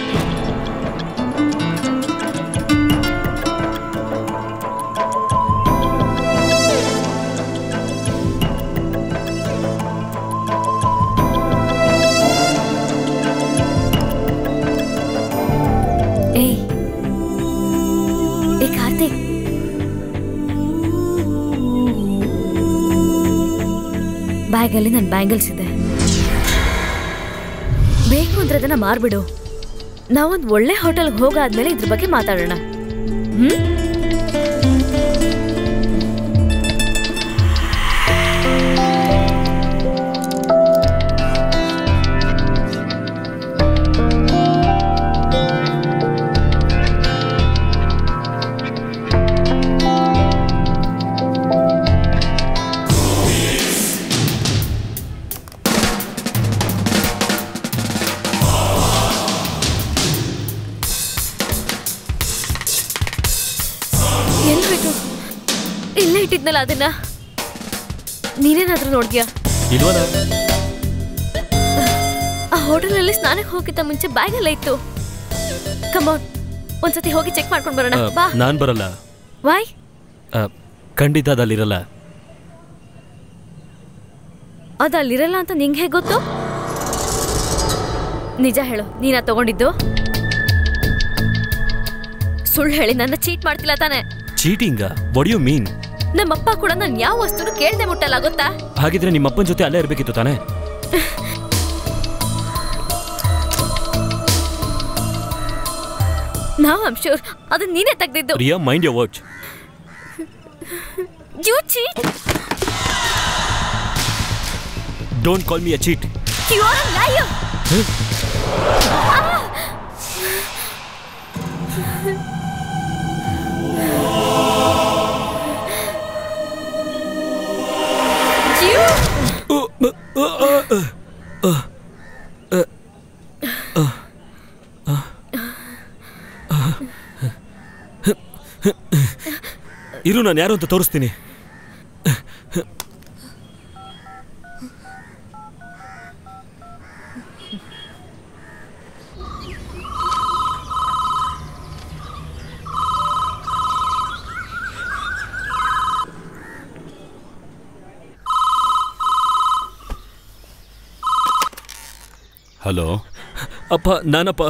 ಏಯ್ ಏ ಕಾರ್ತಿಕ್ ಬ್ಯಾಗಲ್ಲಿ ನನ್ನ ಬ್ಯಾಂಗಲ್ಸ್ ಇದೆ ಬೇಕು ಅಂದ್ರೆ ಅದನ್ನ ಮಾರ್ಬಿಡು ನಾವೊಂದು ಒಳ್ಳೆ ಹೋಟೆಲ್ಗೆ ಹೋಗಾದ್ಮೇಲೆ ಇದ್ರ ಬಗ್ಗೆ ಮಾತಾಡೋಣ ಹ್ಮ್ ಎಲ್ಲಿ ಹೋಯ್ತು ಇಲ್ಲೇ ಇಟ್ಟಿದ್ನಲ್ಲ ಅದನ್ನ ನೀನೇನಾದ್ರೂ ನೋಡ್ದ್ಯಾ ಇಲ್ವಲ್ಲ ಆ ಹೋಟೆಲಲ್ಲಿ ಸ್ನಾನಕ್ಕೆ ಹೋಗಿದ್ದ ಮುಂಚೆ ಬ್ಯಾಗ್ ಎಲ್ಲ ಇತ್ತು ಕಮೌನ್ ಒಂದ್ಸತಿ ಹೋಗಿ ಚೆಕ್ ಮಾಡ್ಕೊಂಡ್ ಬರೋಣ ಬಾ ನಾನು ಬರಲ್ಲ ವಾಯ್ ಆ, ಖಂಡಿತ ಅದಲ್ಲಿರಲ್ಲ ಅದು ಅಲ್ಲಿರಲ್ಲ ಅಂತ ನಿಂಗೆ ಹೇಗೆ ಗೊತ್ತು ನಿಜ ಹೇಳು ನೀನಾ ತಗೊಂಡಿದ್ದು ಸುಳ್ಳು ಹೇಳಿ ನನ್ನ ಚೀಟ್ ಮಾಡ್ತಿಲ್ಲ ತಾನೆ ಚೀಟಿಂಗ ವಾಟ್ ಯು ಮೀನ್ ನಮ್ಮಪ್ಪ ಕೂಡ ನಾನು ಯಾವ ವಸ್ತುನು ಕೇಳ್ದೆ ಮುಟ್ಟಲ್ಲ ಗೊತ್ತಾ ಹಾಗಿದ್ರೆ ನಿಮ್ಮ ಅಪ್ಪನ ಜೊತೆ ಅಲ್ಲೇ ಇರಬೇಕಿತ್ತು ತಾನೇ ನಾವು ಐಮ್ ಶೂರ್ ಅದು ನೀನೇ ತೆಗ್ದಿದ್ದು Priya mind your watch you cheat don't call me a cheat you are a liar ಇರು ನಾನು ಯಾರು ಅಂತ ತೋರಿಸ್ತೀನಿ ಹಲೋ ಅಪ್ಪ ನಾನಪ್ಪ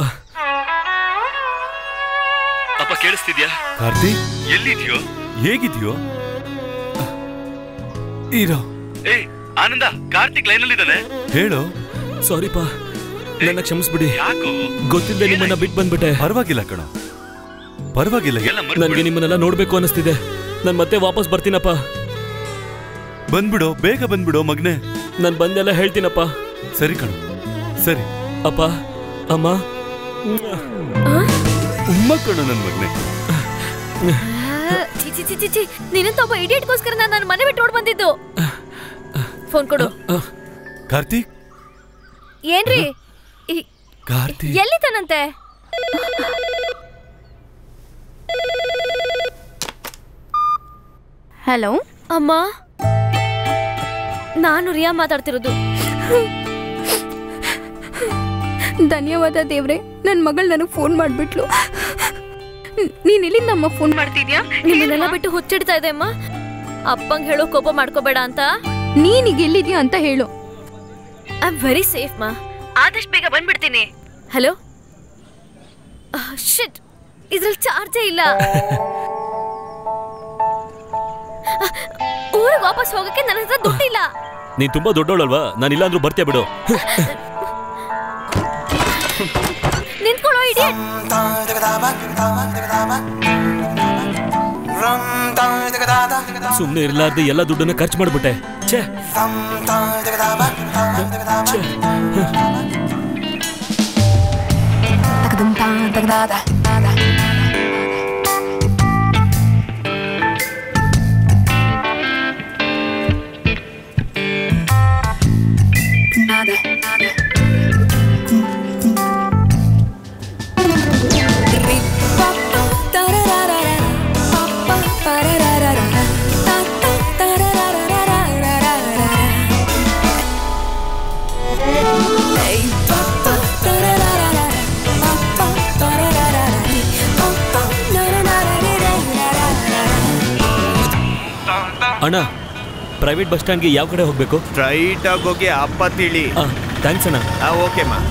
ಅಪ್ಪ ಕೇಳಿಸ್ತಿದ್ಯಾ ಕಾರ್ತಿ ಎಲ್ಲಿದ್ಯೋ ಹೇಗಿದ್ಯೋ ಇರೋ ಏ ಆನಂದ ಕಾರ್ತಿಕ್ ಲೈನ್ ಅಲ್ಲಿ ಇದ್ದಾನೆ ಹೇಳು ಸಾರಿಪ್ಪ ನನ್ನ ಕ್ಷಮಿಸ್ಬಿಡಿ ಯಾಕೋ ಗೊತ್ತಿಲ್ಲದೆ ನಿಮ್ಮನ್ನ ಬಿಟ್ಟು ಬಂದ್ಬಿಟ್ಟೆ ಪರವಾಗಿಲ್ಲ ಕಣ ಪರವಾಗಿಲ್ಲ ಎಲ್ಲ ನನಗೆ ನಿಮ್ಮನ್ನೆಲ್ಲ ನೋಡ್ಬೇಕು ಅನಿಸ್ತಿದೆ ನಾನು ಮತ್ತೆ ವಾಪಸ್ ಬರ್ತೀನಪ್ಪ ಬಂದ್ಬಿಡು ಬೇಗ ಬಂದ್ಬಿಡು ಮಗ್ನೆ ನಾನು ಬಂದೆಲ್ಲ ಹೇಳ್ತೀನಪ್ಪ ಸರಿ ಕಣ ಸರಿ ಅಪ್ಪ ಅಮ್ಮ ಉಮ್ಮ ಕಣ ನನ್ ಮಗ್ನೆ ಚಿ ಚಿ ಚಿ ಚಿ ಚಿ ನಿನ್ನಂತ ಒಬ್ಬ ಇಡಿಯಟ್ಗೋಸ್ಕರ ನಾನು ನನ್ನ ಮನೆ ಬಿಟ್ಟು ಓಡ್ ಬಂದಿದ್ದು ಫೋನ್ ಕೊಡು ಕಾರ್ತಿಕ್ ಏನ್ರಿ ಈ- ಕಾರ್ತಿಕ್ ಎಲ್ಲಿದ್ದಾನಂತೆ ಹಲೋ ಅಮ್ಮ ನಾನು ರಿಯಾ ಮಾತಾಡ್ತಿರೋದು ಧನ್ಯವಾದ ದೇವ್ರೆ ನನ್ನ ಮಗಳು ನನಗೆ ಫೋನ್ ಮಾಡಿಬಿಟ್ಲು ನೀನ್ ಎಲ್ಲಿಂದ ಅಮ್ಮ ಫೋನ್ ಮಾಡ್ತಿದ್ಯಾ ನಿಮ್ಮನ್ನೆಲ್ಲ ಬಿಟ್ಟು ಹುಚ್ಚಿಡ್ತಾ ಇದೆ ಅಮ್ಮ ಅಪ್ಪಂಗ್ ಹೇಳೋ ಕೋಪ ಮಾಡ್ಕೋಬೇಡ ಅಂತ ನೀನೀಗ ಎಲ್ಲಿದ್ಯಾ ಅಂತ ಹೇಳು ಐ ಆಮ್ ವೆರಿ ಸೇಫ್ ಮಾ ಆದಷ್ಟು ಬೇಗ ಬಂದ್ಬಿಡ್ತೀನಿ ಹಲೋ ಶಿಟ್ ಇದ್ರಲ್ಲಿ ಚಾರ್ಜೇ ಇಲ್ಲ ಊರಿಗೆ ವಾಪಸ್ ಹೋಗಕ್ಕೆ ನನ್ನ ಹತ್ರ ದುಡ್ಡಿಲ್ಲ ನೀನ್ ತುಂಬಾ ದೊಡ್ಡವಳಲ್ವಾ ನಾನು ಇಲ್ಲಾಂದ್ರೂ ಬರ್ತೀಯ ಬಿಡು ನಿಂತ್ಕೊಳ್ಳೋ ಇಡಿಯಟ್ ಸುಮ್ಮನೆ ಇರ್ಲಾರ್ದೆ ಎಲ್ಲ ದುಡ್ಡನ್ನ ಖರ್ಚು ಮಾಡ್ಬಿಟ್ಟೆ ಛೇ ಛೇ. ಅಣ್ಣ ಪ್ರೈವೇಟ್ ಬಸ್ ಸ್ಟ್ಯಾಂಡ್ಗೆ ಯಾವ ಕಡೆ ಹೋಗ್ಬೇಕು ಸ್ಟ್ರೈಟ್ ಆಗಿ ಹೋಗಿ ಅಪ್ಪ ತಿಳಿ ಥ್ಯಾಂಕ್ಸ್ ಅಣ್ಣ ಆ ಓಕೆ ಮಾ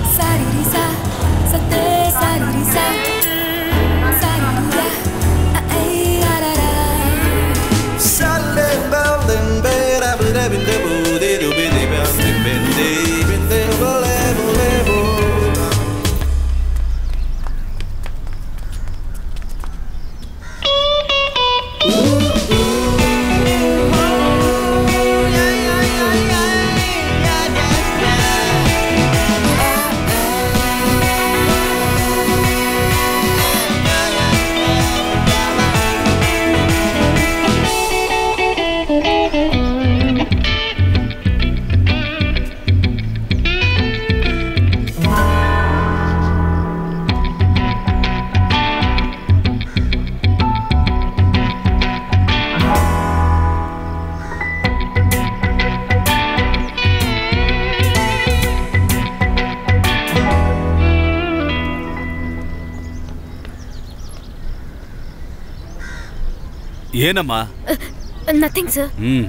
ಏನಮ್ಮ nothing sir hmm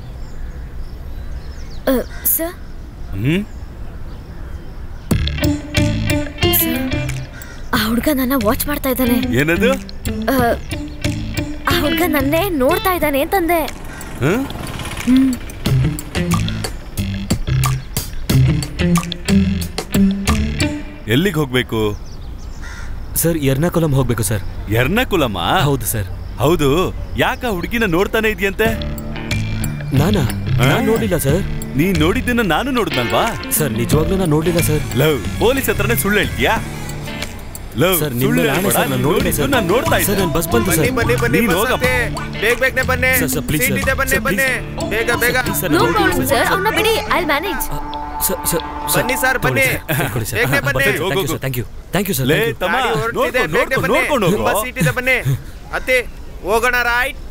sir hmm ಆ ಹುಡ್ಗ ನನ್ನ ವಾಚ್ ಮಾಡ್ತಾ ಇದ್ದಾನೆ ಏನದು ಆ, ಆ ಹುಡ್ಗ ನನ್ನೇ ನೋಡ್ತಾ ಇದ್ದಾನೆ ಅಂತಂದೆ ಹ? ಹ್ಮ್ ಎಲ್ಲಿಗೆ ಹೋಗ್ಬೇಕು ಸರ್ ಎರ್ನಾಕುಲಂ ಹೋಗ್ಬೇಕು ಸರ್ ಎರ್ನಾಕುಲಮ್ಮ ಹೌದು ಸರ್ ಹೌದು ಯಾಕ ಹುಡುಗಿನ ನೋಡ್ತಾನೆ ಇದೆಯಂತೆ ನಾನಾ ನಾನ್ ನೋಡಿಲ್ಲ ಸರ್ ನೀನ್ ನೋಡಿದ್ದನ್ನ ನಾನು ನೋಡಿದ್ನಲ್ವಾ ಸರ್ ನಿಜವಾಗ್ಲೂ ನಾನು ನೋಡಿಲ್ಲ ಸರ್ ಲವ್ ಪೊಲೀಸ್ ಹತ್ರನೇ ಸುಳ್ಳು ಹೇಳ್ತೀಯಾ ಲವ್ ಸರ್ ನಿಮ್ಮ ಮೇಲೆ ಆಣೆ ಸರ್ ನಾನು ನೋಡಿದೆ ಸರ್ ನಾನು ನೋಡ್ತಾ ಸರ್ ಇದ್ದೆ ನಾನು ಬಸ್ ಬಂತು ಬನ್ನಿ ಸರ್ ಬನ್ನಿ ಬನ್ನಿ ನೀನ್ ಬಸ್ ಹೋಗಪ್ಪ. ಹತ್ತಿ. ಬೇಗ ಬೇಗನೆ ಬನ್ನಿ sir, sir, please, seat sir. ಇದೆ ಬನ್ನಿ ಸರ್, ಬನ್ನಿ please. ಬೇಗ ಬೇಗ please, sir, ನೋ ನಾನು ಪ್ರಾಬ್ಲಮ್ ನೋಡಿದ್ದೀನಿ ಸರ್ ಅವನ್ನ ಬಿಡಿ ಐ ಮ್ಯಾನೇಜ್ ಸರ್ ಸರ್ ಬನ್ನಿ ಸರ್, ಬನ್ನಿ. ಬೇಗನೆ ಬನ್ನಿ. Thank you sir thank you thank you sir ಲೇ ತಮ್ಮ ಗಾಡಿ ಹೊರಡ್ತಿದೆ, ನೋಡ್ಕೊಂಡು ಬೇಗನೆ ಬನ್ನಿ. ನೋಡ್ಕೊಂಡು ಹೋಗು ತುಂಬಾ ಸೀಟ್ ಇದೆ ಬನ್ನಿ ಅತ್ತೆ ಹೋಗೋಣ ರೈಟ್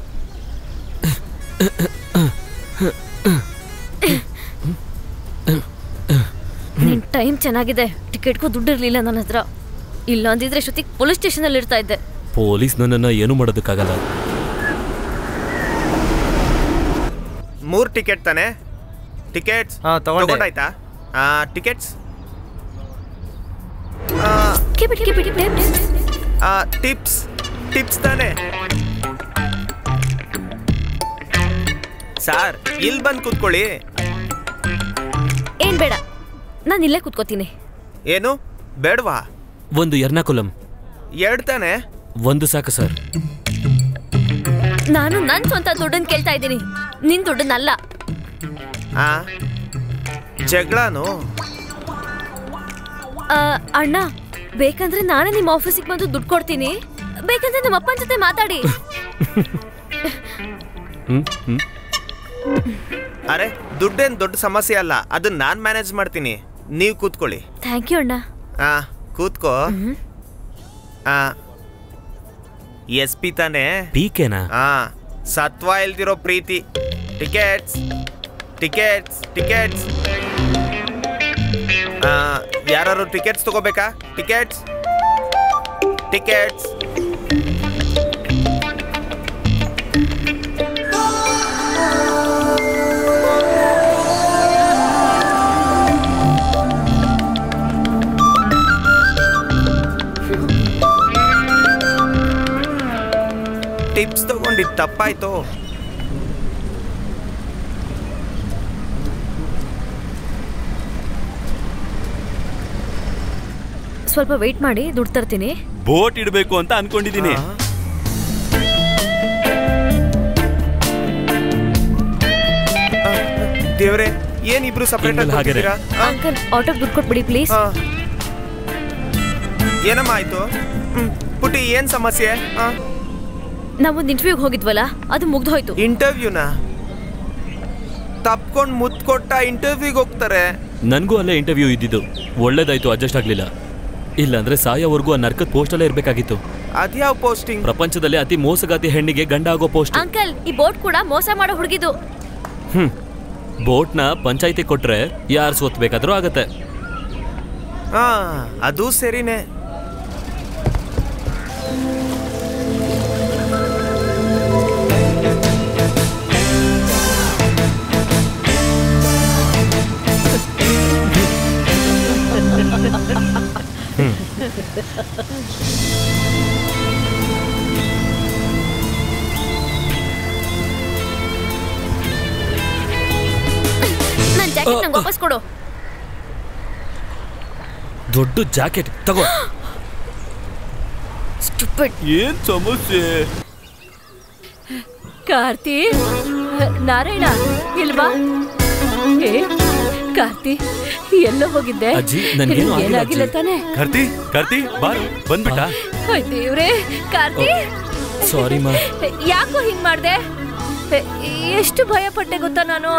ನಿನ್ ಟೈಮ್ ಚೆನ್ನಾಗಿದೆ ಟಿಕೆಟ್ಗೂ ದುಡ್ಡು ಇರ್ಲಿಲ್ಲ ನನ್ನ ಹತ್ರ ಇಲ್ಲ ಅಂದಿದ್ರೆ ಶ್ರುತಿಗ್ ಪೊಲೀಸ್ ಸ್ಟೇಷನ್ ಅಲ್ಲಿ ಇರ್ತಾ ಇದ್ದೆ ಪೊಲೀಸ್ ನನ್ನನ್ನ ಏನು ಮಾಡೋದಕ್ಕಾಗಲ್ಲ ಮೂರ್ ಟಿಕೆಟ್ ತಾನೆ ಟಿಕೆಟ್ಸ್ ಹಾ, ತಗೊಂಡೆ. ತಗೊಂಡಾಯ್ತಾ ಆ tickets Keep it, keep it, keep it. Tips tips ತಾನೆ ಸಾರ್ ಇಲ್ಲಿ ಬಂದು ಕೂತ್ಕೊಳ್ಳಿ ಏನ್ ಬೇಡ ನಾನು ಇಲ್ಲೇ ಕೂತ್ಕೋತೀನಿ ಏನು ಬೇಡವಾ ಒಂದು ಎರ್ನಾಕುಲಂ ಎರಡು ತಾನೆ ಒಂದು ಸಾಕು ಸರ್ ನಾನು ನನ್ ಸ್ವಂತ ದುಡ್ಡನ್ನ ಕೇಳ್ತಾ ಇದ್ದೀನಿ ನಿನ್ ದುಡ್ಡನ್ನಲ್ಲ ಆ ಜಗಳನು ಆ, ಅಣ್ಣ ಬೇಕಂದ್ರೆ ನಾನೇ ನಿಮ್ಮ ಆಫೀಸಿಗೆ ಬಂದು ದುಡ್ಡು ಕೊಡ್ತೀನಿ ಬೇಕಂದ್ರೆ ನಿಮ್ಮ ಅಪ್ಪನ ಜೊತೆ ಮಾತಾಡಿ ಹ್ಮ್ ಹ್ಮ್ ಅರೆ ದುಡ್ಡೇನ್ ದೊಡ್ಡ ಸಮಸ್ಯೆ ಅಲ್ಲ ಅದನ್ನ ನಾನ್ ಮ್ಯಾನೇಜ್ ಮಾಡ್ತೀನಿ ನೀವು ಕೂತ್ಕೊಳ್ಳಿ ಥ್ಯಾಂಕ್ ಯು ಅಣ್ಣ ಆ ಕೂತ್ಕೋ ಎಸ್ ಪಿ ತಾನೇ ಪೀಕೆನಾ ಹಾ ಸತ್ವ ಇಲ್ದಿರೋ ಪ್ರೀತಿ ಟಿಕೆಟ್ಸ್ ಟಿಕೆಟ್ಸ್ ಟಿಕೆಟ್ಸ್ ಯಾರು ಟಿಕೆಟ್ಸ್ ತಗೋಬೇಕಾ ಟಿಕೆಟ್ಸ್ ಟಿಕೆಟ್ಸ್ ಟಿಪ್ಸ್ ತಗೊಂಡಿದ್ದು ತಪ್ಪಾಯ್ತು ಸ್ವಲ್ಪ ವೆಯ್ಟ್ ಮಾಡಿ ದುಡ್ಡು ತರ್ತೀನಿ ಬೋಟ್ ಇಡಬೇಕು ಅಂತ ಅನ್ಕೊಂಡಿದೀನಿ ದೇವ್ರೆ ಏನ್ ಇಬ್ರು ಸಪರೇಟ್ ಹಿಂಗಲ್ಲಿ ಹಾಗೆನೆ. ಅಂಕಲ್ ಆಟೋಗೆ ದುಡ್ಡು ಕೊಟ್ಬಿಡಿ ಪ್ಲೀಸ್ ಏನಮ್ಮ ಆಯ್ತು ಹ್ಮ್. ಪುಟಿ ಏನ್ ಸಮಸ್ಯೆ ನಾವೊಂದು ಇಂಟರ್ವ್ಯೂಗೆ ಹೋಗಿದ್ವಲ್ಲ ಅದು ಮುಗ್ದು ಹೋಯ್ತು ಇಂಟರ್ವ್ಯೂನಾ ತಪ್ಕೊಂಡ್ ಮುತ್ ಕೊಟ್ಟ ಇಂಟರ್ವ್ಯೂಗೆ ಹೋಗ್ತಾರೆ ನನಗೂ ಅಲ್ಲೇ ಇಂಟರ್ವ್ಯೂ ಇದ್ದಿದ್ದು ಒಳ್ಳೇದಾಯ್ತು ಅಡ್ಜಸ್ಟ್ ಆಗ್ಲಿಲ್ಲ ಇಲ್ಲಾಂದ್ರೆ ಸಾಯೋವರೆಗೂ ಆ ನರ್ಕದ ಪೋಸ್ಟಲ್ಲೇ ಇರ್ಬೇಕಾಗಿತ್ತು ಅದ್ಯಾವ ಪೋಸ್ಟಿಂಗ್ ಪ್ರಪಂಚದಲ್ಲಿ ಅತಿ ಮೋಸಗಾತಿ ಹೆಣ್ಣಿಗೆ ಗಂಡ ಆಗೋ ಪೋಸ್ಟ್ ಅಂಕಲ್ ಈ ಬೋಟ್ ಕೂಡ ಮೋಸ ಮಾಡೋ ಹುಡುಗಿದು ಹ್ಮ್ ಬೋಟ್ನ ಪಂಚಾಯತಿ ಕೊಟ್ರೆ ಯಾರು ಸೋತ್ ಬೇಕಾದ್ರೂ ಆಗತ್ತೆ ಹಾ ಅದು ಸರಿನೇ ನನ್ನ ಜಾಕೆಟ್ ನಂಗೆ ವಾಪಸ್ ಕೊಡು ದೊಡ್ಡ ಜಾಕೆಟ್ ತಗೋ ಸ್ಟುಪಿಡ್ ಏನ್ ಸಮಸ್ಯೆ ಕಾರ್ತಿ ನಾರಾಯಣ ಇಲ್ವಾ ಏ ಕಾರ್ತಿ ಎಲ್ಲೋ ಹೋಗಿದ್ದೆ ಅಜ್ಜಿ, ನನ್ಗೇನು ಆಗಿಲ್ಲ ಏನಾಗಿಲ್ಲ ಅಜ್ಜಿ. ತಾನೆ ಕಾರ್ತಿ ಕಾರ್ತಿ ಬಾರು ಬಂದ್ಬಿಟ್ಟ ಅಯ್ಯ್ ದೇವ್ರೇ ಕಾರ್ತಿ ಸಾರಿ ಮಾ ಯಾಕೋ ಹಿಂಗ್ ಮಾಡ್ದೆ ಎ- ಎಷ್ಟು ಭಯ ಪಟ್ಟೆ ಗೊತ್ತಾ ನಾನು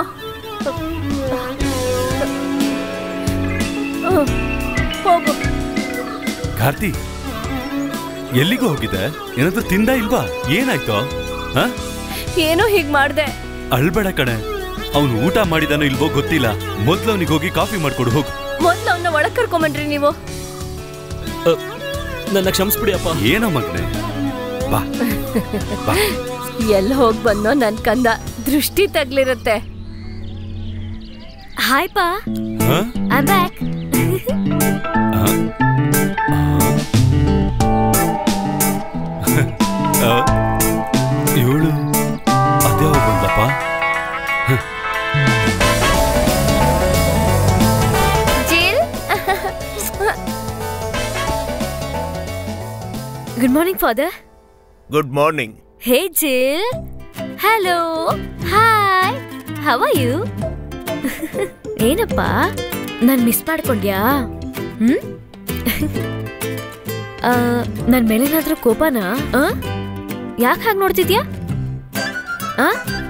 ಹ್ಮ್, ಹೋಗು ಕಾರ್ತಿ ಎಲ್ಲಿಗೂ ಹೋಗಿದ್ದೆ ಏನಾದ್ರೂ ತಿಂದ ಇಲ್ವಾ ಏನಾಯ್ತು ಹ ಏನೋ ಹೀಗ್ ಮಾಡ್ದೆ ಅಳ್ಬೇಡ ಕಣೆ ಅವನು ಊಟ ಮಾಡಿದಾನೋ ಇಲ್ವೋ ಗೊತ್ತಿಲ್ಲ ಮೊದ್ಲು ಅವನಿಗೆ ಹೋಗಿ ಕಾಫಿ ಮಾಡ್ಕೊಡು ಹೋಗು ಮೊದ್ಲು ಅವನ್ನ ಒಳಗ್ ಕರ್ಕೊಂಬನ್ರಿ ನೀವು ನನ್ನ ಕ್ಷಮಿಸ್ಬಿಡಿ ಅಪ್ಪ ಏನೋ ಮಗ್ನೆ ಬಾ ಬಾ ಎಲ್ಲಿ ಹೋಗ್ ಬಂದೋ ನನ್ ಕಂದ ದೃಷ್ಟಿ ತಗ್ಲಿರತ್ತೆ ಹಾಯ್ ಪಾ ಹ? ಐ ಬ್ಯಾಕ್ ಇವಳು ಅದ್ಯಾವ ಬಂದಪ್ಪ Jill good morning father good morning hey Jill hello hi how are you ಏನಪ್ಪ ನಾನು ಮಿಸ್ ಮಾಡ್ಕೊಂಡ್ಯಾ ಹ್ಮ್ ಆ, ನನ್ ಮೇಲೇನಾದ್ರೂ ಕೋಪನಾ ಯಾಕೆ ಹಾಗೆ ನೋಡ್ತಿದ್ಯಾ ಆ?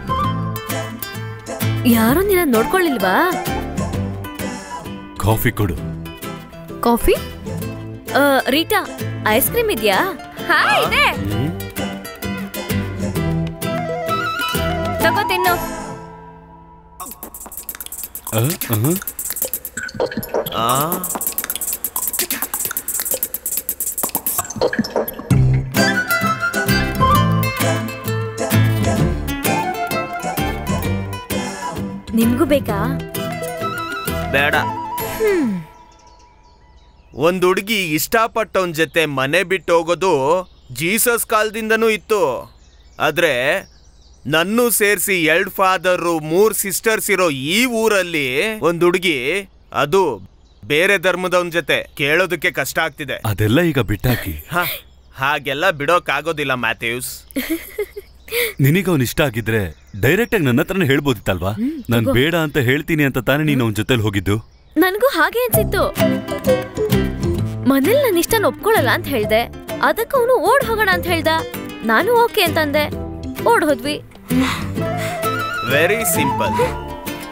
ಯಾರೂ ನಿನ್ನ ನೋಡ್ಕೊಳ್ಳಿಲ್ವಾ ಕಾಫಿ ಕೊಡು ಕಾಫಿ ಆ, ರೀಟಾ ಐಸ್ ಕ್ರೀಮ್ ಇದೆಯಾ ಹಾ ಇದೆ ತಗೋ ತಿನ್ನು ಅ, ಅಹ. ಆ ನಿಮ್ಗೂ ಬೇಕಾ ಬೇಡ ಒಂದ್ ಹುಡುಗಿ ಇಷ್ಟಪಟ್ಟವನ್ ಜೊತೆ ಮನೆ ಬಿಟ್ಟು ಹೋಗೋದು ಜೀಸಸ್ ಕಾಲದಿಂದನೂ ಇತ್ತು ಆದ್ರೆ ನನ್ನೂ ಸೇರಿಸಿ ಎರಡ್ ಫಾದರು ಮೂರ್ ಸಿಸ್ಟರ್ಸ್ ಇರೋ ಈ ಊರಲ್ಲಿ ಒಂದ್ ಹುಡುಗಿ ಅದು ಬೇರೆ ಧರ್ಮದವನ್ ಜೊತೆ ಕೇಳೋದಕ್ಕೆ ಕಷ್ಟ ಆಗ್ತಿದೆ ಅದೆಲ್ಲ ಈಗ ಬಿಟ್ಟಾಕಿ ಹ, ಹಾಗೆಲ್ಲ ಬಿಡೋಕ್ಕಾಗೋದಿಲ್ಲ ಮ್ಯಾಥ್ಯೂಸ್ ನಿನಗ ಅವನ್ ಇಷ್ಟ ಆಗಿದ್ರೆ ಡೈರೆಕ್ಟ್ ಆಗಿ ನನ್ನ ಹತ್ರನೇ ಹೇಳ್ಬೋದಿತ್ತಲ್ವಾ ನಾನ್ ತಗೋ. ಬೇಡ ಅಂತ ಹೇಳ್ತೀನಿ ಅಂತ ತಾನೇ ನೀನು ಅವನ ಜೊತೆಲಿ ಹೋಗಿದ್ದು ನನಗೂ ಹಾಗೆ ಅನ್ಸಿತ್ತು ಮನೇಲಿ ನನ್ನ ಇಷ್ಟನ ಒಪ್ಕೊಳ್ಳಲ್ಲ ಅಂತ ಹೇಳ್ದೆ ಅದಕ್ಕೆ ಅವನು ಓಡ್ ಹೋಗೋಣ ಅಂತ ಹೇಳ್ದ ನಾನು ಓಕೆ ಅಂತಂದೆ ಓಡ್ ಹೋದ್ವಿ ವೆರಿ ಸಿಂಪಲ್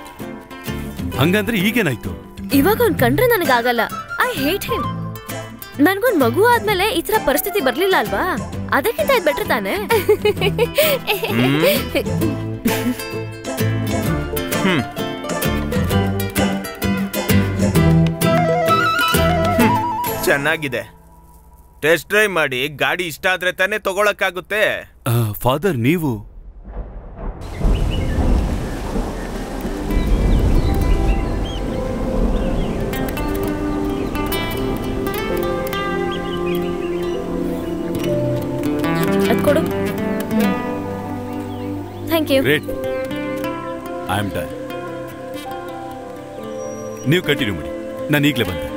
ಹಂಗಂದ್ರೆ ಈಗೇನಾಯ್ತು ಇವಾಗ ಅವ್ನ್ ಕಂಡ್ರೆ ನನಗಾಗಲ್ಲ ಐ ಹೇಟ್ ಹಿಮ್ ನನ್ಗೊಂದ್ ಮಗು ಆದ್ಮೇಲೆ ಈ ತರ ಪರಿಸ್ಥಿತಿ ಬರ್ಲಿಲ್ಲ ಅಲ್ವಾ ಅದಕ್ಕಿಂತ ಇದ್ ಬೆಟ್ರ್ ತಾನೆ ಹ್ಮ್ ಚೆನ್ನಾಗಿದೆ ಟೆಸ್ಟ್ ಡ್ರೈವ್ ಮಾಡಿ ಗಾಡಿ ಇಷ್ಟ ಆದ್ರೆ ತಾನೇ ತಗೊಳಕ್ಕಾಗುತ್ತೆ ಫಾದರ್ ನೀವು ಅದ್ ಕೊಡು thank you great I am done ನೀವು ಕಂಟಿನ್ಯೂ ಮಾಡಿ ನಾನು ಈಗಲೇ ಬಂದೆ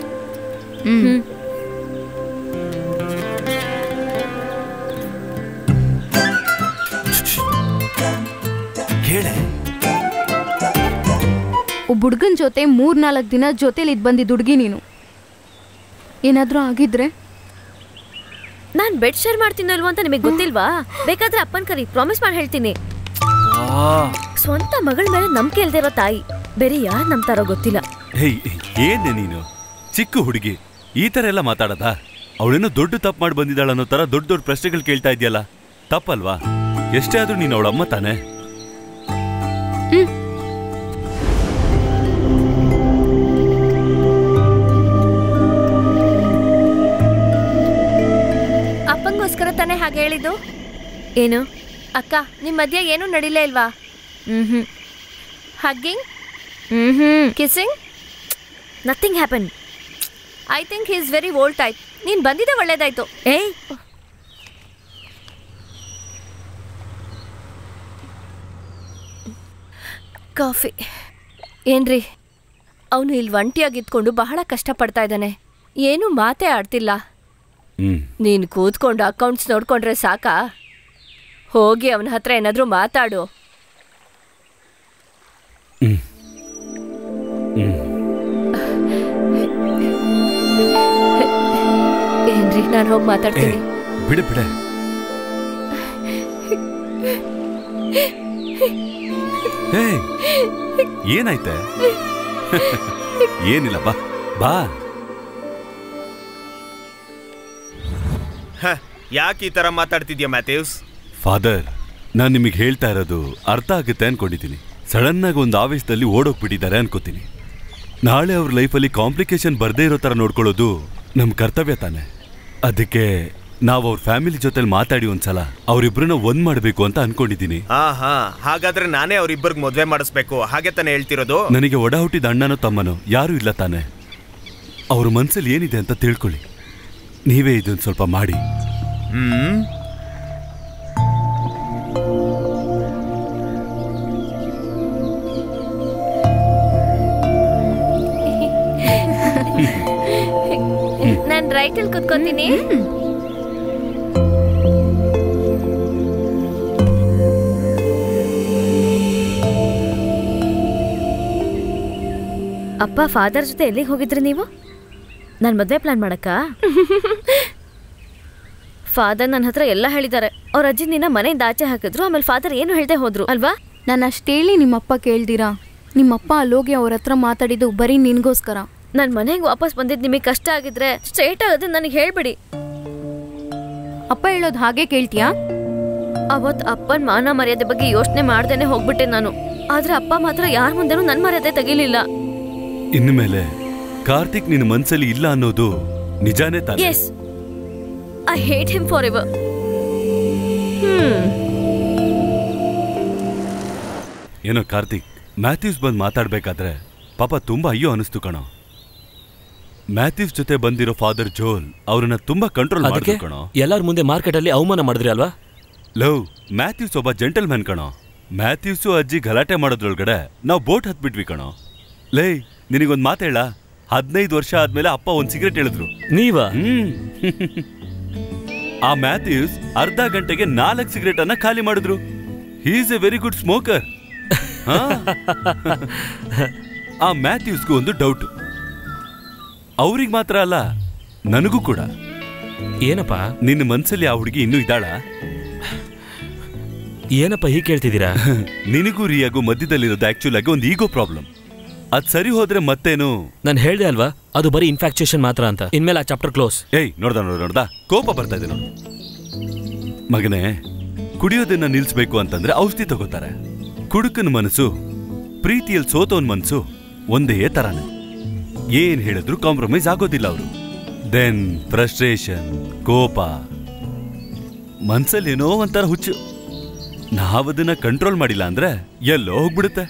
ಕೇಳೆ ಒಬ್ಬ ಹುಡ್ಗನ್ ಜೊತೆ ಮೂರ್ನಾಲ್ಕು ದಿನ ಜೊತೆಲಿ ಇದ್ ಬಂದಿದ್ದ ಹುಡುಗಿ ನೀನು ಏನಾದ್ರೂ ಆಗಿದ್ರೆ ನಾನ್ ಬೆಡ್ ಶೇರ್ ಮಾಡ್ತೀನೋ ಇಲ್ವೋ ಅಂತ ನಿಮಗೆ ಗೊತ್ತಿಲ್ವಾ ಬೇಕಾದ್ರೆ ಅಪ್ಪನ್ ಕರಿ ಪ್ರಾಮಿಸ್ ಮಾಡಿ ಹೇಳ್ತೀನಿ ಸ್ವಂತ ಮಗಳ ಮೇಲೆ ನಂಬಿಕೆ ಇಲ್ದೇ ಇರೋ ತಾಯಿ ಬೇರೆ ಯಾರು ನಂಬ್ತಾರೋ ಗೊತ್ತಿಲ್ಲ ಹೇಯ್ ಏನೇ ನೀನು ಚಿಕ್ಕ ಹುಡುಗಿ ಈ ತರ ಎಲ್ಲ ಮಾತಾಡದ ಅವಳೇನೋ ದೊಡ್ಡ ತಪ್ಪು ಮಾಡಿ ಬಂದಿದ್ದಾಳ ಅನ್ನೋ ತರ ದೊಡ್ಡ ದೊಡ್ಡ ಪ್ರಶ್ನೆಗಳು ಕೇಳ್ತಾ ಇದೆಯಲ್ಲ ತಪ್ಪಲ್ವಾ ಎಷ್ಟೇ ಆದ್ರೂ ನೀನು ಅವಳ ಅಮ್ಮ ತಾನೆ ಅಪ್ಪಂಗೋಸ್ಕರ ತಾನೇ ಹಾಗೆ ಹೇಳಿದ್ದು ಏನು ಅಕ್ಕ ನಿಮ್ ಮಧ್ಯೆ ಏನೂ ನಡಿಲೇ ಇಲ್ವಾ hmm hmm hugging hmm hmm kissing nothing happen I think he is very old type ನೀನ್ ಬಂದಿದ್ದೆ ಒಳ್ಳೇದಾಯ್ತು ಏಯ್ ಕಾಫಿ ಏನ್ರಿ ಅವನು ಇಲ್ಲಿ ಒಂಟಿಯಾಗಿದ್ಕೊಂಡು ಬಹಳ ಕಷ್ಟಪಡ್ತಾ ಇದ್ದಾನೆ ಏನು ಮಾತೇ ಆಡ್ತಿಲ್ಲ ಹ್ಮ್ ನೀನು ಕೂತ್ಕೊಂಡು ಅಕೌಂಟ್ಸ್ ನೋಡ್ಕೊಂಡ್ರೆ ಸಾಕಾ ಹೋಗಿ ಅವನ ಹತ್ರ ಏನಾದರೂ ಮಾತಾಡು ಹ್ಮ್ ಹ್ಮ್ ಏನ್ರಿ ನಾನು ಹೋಗಿ ಏ ಮಾತಾಡ್ತೀನಿ ಬಿಡೆ ಬಿಡೆ ಏ ಏನಾಯ್ತೆ ಏನಿಲ್ಲ ಬಾ ಬಾ ಹ ಯಾಕೆ ಈ ತರ ಮಾತಾಡ್ತಿದ್ಯಾ ಮ್ಯಾಥ್ಯೂಸ್ ಫಾದರ್ ನಾನು ನಿಮಗೆ ಹೇಳ್ತಾ ಇರೋದು ಅರ್ಥ ಆಗುತ್ತೆ ಅನ್ಕೊಂಡಿದ್ದೀನಿ ಸಡನ್ ಆಗಿ ಒಂದು ಆವೇಶದಲ್ಲಿ ಓಡೋಗ್ಬಿಟ್ಟಿದ್ದಾರೆ ಅನ್ಕೋತೀನಿ ನಾಳೆ ಅವ್ರ ಲೈಫಲ್ಲಿ ಕಾಂಪ್ಲಿಕೇಶನ್ ಬರ್ದೇ ಇರೋ ಥರ ನೋಡ್ಕೊಳ್ಳೋದು ನಮ್ಮ ಕರ್ತವ್ಯ ತಾನೆ ಅದಕ್ಕೆ ನಾವು ಅವ್ರ ಫ್ಯಾಮಿಲಿ ಜೊತೆಲಿ ಮಾತಾಡಿ ಒಂದ್ಸಲ ಅವರಿಬ್ಬರನ್ನ ಒಂದ್ ಮಾಡಬೇಕು ಅಂತ ಅನ್ಕೊಂಡಿದ್ದೀನಿ ಹಾ ಹಾ ಹಾಗಾದ್ರೆ ನಾನೇ ಅವ್ರಿಬ್ಬರಿಗೆ ಮದ್ವೆ ಮಾಡಿಸ್ಬೇಕು ಹಾಗೆ ತಾನೇ ಹೇಳ್ತಿರೋದು ನನಗೆ ಒಡ ಹುಟ್ಟಿದ ಅಣ್ಣನೋ ತಮ್ಮನೋ ಯಾರೂ ಇಲ್ಲ ತಾನೆ ಅವ್ರ ಮನ್ಸಲ್ಲಿ ಏನಿದೆ ಅಂತ ತಿಳ್ಕೊಳ್ಳಿ ನೀವೇ ಇದನ್ನ ಸ್ವಲ್ಪ ಮಾಡಿ ಹ್ಮ್ ನಾನು ರೈಟಲ್ಲಿ ಕುತ್ಕೊಂತೀನಿ ಅಪ್ಪ ಫಾದರ್ ಜೊತೆ ಎಲ್ಲಿಗೆ ಹೋಗಿದ್ರಿ ನೀವು ನನ್ನ ಮದುವೆ ಪ್ಲಾನ್ ಮಾಡಕ್ಕ ಫಾದರ್ ನನ್ನ ಹತ್ರ ಎಲ್ಲ ಹೇಳಿದ್ದಾರೆ ಅವ್ರ ಅಜ್ಜಿ ನಿನ್ನ ಮನೆಯಿಂದ ಆಚೆ ಹಾಕಿದ್ರು ಆಮೇಲೆ ಫಾದರ್ ಏನು ಹೇಳ್ದೆ ಹೋದ್ರು ಅಲ್ವಾ ನಾನು ಅಷ್ಟೇಳಿ ನಿಮ್ಮಪ್ಪ ಕೇಳ್ದಿರಾ ನಿಮ್ಮಪ್ಪ ಅಲ್ಲೋಗಿ ಅವ್ರ ಹತ್ರ ಮಾತಾಡಿದ್ದು ಬರೀ ನಿನ್ಗೋಸ್ಕರ ನನ್ನ ಮನೆಗೆ ವಾಪಸ್ ಬಂದಿದ್ದು ನಿಮಗೆ ಕಷ್ಟ ಆಗಿದ್ರೆ ಸ್ಟ್ರೇಟ್ ಆಗೋದು ನನಗೆ ಹೇಳ್ಬಿಡಿ ಅಪ್ಪ ಹೇಳೋದು ಹಾಗೆ ಕೇಳ್ತೀಯಾ ಅವತ್ ಅಪ್ಪನ ಮಾನ ಮರ್ಯಾದೆ ಬಗ್ಗೆ ಯೋಚನೆ ಮಾಡ್ದೇನೆ ಹೋಗ್ಬಿಟ್ಟೆ ನಾನು ಆದ್ರೆ ಅಪ್ಪ ಮಾತ್ರ ಯಾರ ಮುಂದೆನೂ ನನ್ನ ಮರ್ಯಾದೆ ತೆಗಿಲಿಲ್ಲ ಇನ್ಮೇಲೆ ಕಾರ್ತಿಕ್ ನಿನ್ನ ಮನ್ಸಲ್ಲಿ ಇಲ್ಲ ಅನ್ನೋದು ನಿಜಾನೇ ತಾನೆ yes I hate him forever ಏನೋ ಕಾರ್ತಿಕ್ ಮ್ಯಾಥ್ಯೂಸ್ ಬಂದು ಮಾತಾಡ್ಬೇಕಾದ್ರೆ ಪಾಪ ತುಂಬಾ ಅಯ್ಯೋ ಅನಿಸ್ತು ಕಣೋ ಮ್ಯಾಥ್ಯೂಸ್ ಜೊತೆ ಬಂದಿರೋ ಫಾದರ್ ಜೋಲ್ ಅವ್ರನ್ನ ತುಂಬಾ ಕಂಟ್ರೋಲ್ ಅದಕ್ಕೆ ಮಾಡಿದ್ರು ಕಣೋ ಎಲ್ಲಾರ ಮುಂದೆ ಮಾರ್ಕೆಟಲ್ಲಿ ಅವಮಾನ ಮಾಡಿದ್ರಿ ಅಲ್ವಾ ಲವ್ ಮ್ಯಾಥ್ಯೂಸ್ ಒಬ್ಬ ಜೆಂಟಲ್ ಮ್ಯಾನ್ ಕಣೋ ಮ್ಯಾಥ್ಯೂಸು ಅಜ್ಜಿ ಗಲಾಟೆ ಮಾಡೋದ್ರೊಳಗಡೆ ನಾವು ಬೋಟ್ ಹತ್ಬಿಟ್ವಿ ಕಣೋ ಲೇ ನಿನಗೊಂದ್ ಮಾತು ಹೇಳ ಹದಿನೈದು ವರ್ಷ ಆದ್ಮೇಲೆ ಅಪ್ಪ ಒಂದ್ ಸಿಗರೇಟ್ ಹೇಳಿದ್ರು ನೀವಾ ಹ್ಮ್ ಆ ಮ್ಯಾಥ್ಯೂಸ್ ಅರ್ಧ ಗಂಟೆಗೆ ನಾಲ್ಕು ಸಿಗರೇಟ್ ಅನ್ನ ಖಾಲಿ ಮಾಡಿದ್ರು is a very good smoker ಆ ಮ್ಯಾಥ್ಯೂಸ್ಗೂ ಒಂದು ಡೌಟ್ ಅವ್ರಿಗೆ ಮಾತ್ರ ಅಲ್ಲ ನನಗೂ ಕೂಡ ಏನಪ್ಪ ನಿನ್ನ ಮನ್ಸಲ್ಲಿ ಆ ಹುಡುಗಿ ಇನ್ನೂ ಇದ್ದಾಳ ಏನಪ್ಪ ಹೀಗೆ ಕೇಳ್ತಿದ್ದೀರಾ ನಿನಗೂ ರಿಯಾಗೂ ಮಧ್ಯದಲ್ಲಿರೋದು ಆಕ್ಚುಲ್ ಆಗಿ ಒಂದು ಈಗೋ ಪ್ರಾಬ್ಲಮ್ ಅದ್ ಸರಿ ಹೋದ್ರೆ ಮತ್ತೇನು ನಾನು ಹೇಳ್ದೆ ಅಲ್ವಾ ಅದು ಬರೀ ಇನ್ಫ್ಯಾಕ್ಚುಯೇಷನ್ ಮಾತ್ರ ಅಂತ ಇನ್ಮೇಲೆ ಆ ಚಾಪ್ಟರ್ ಕ್ಲೋಸ್ ಏಯ್ ನೋಡ್ದ ನೋಡ್ದ ನೋಡ್ದ ಕೋಪ ಬರ್ತಾ ಇದೆ ನೋಡು ಮಗನೇ ಕುಡಿಯೋದನ್ನ ನಿಲ್ಸ್ಬೇಕು ಅಂತಂದ್ರೆ ಔಷಧಿ ತಗೋತಾರೆ ಕುಡುಕನ ಮನಸ್ಸು ಪ್ರೀತಿಯಲ್ಲಿ ಸೋತವನ್ ಮನಸ್ಸು ಒಂದೇ ತರಾನೆ ಏನ್ ಹೇಳಿದ್ರು ಕಾಂಪ್ರಮೈಸ್ ಆಗೋದಿಲ್ಲ ಅವರು ದೆನ್ ಫ್ರಸ್ಟ್ರೇಷನ್ ಕೋಪ ಮನ್ಸಲ್ಲಿ ಏನೋ ಒಂಥರ ಹುಚ್ಚು ನಾವದನ್ನ ಕಂಟ್ರೋಲ್ ಮಾಡಿಲ್ಲ ಅಂದ್ರೆ ಎಲ್ಲೋ ಹೋಗ್ಬಿಡುತ್ತೆ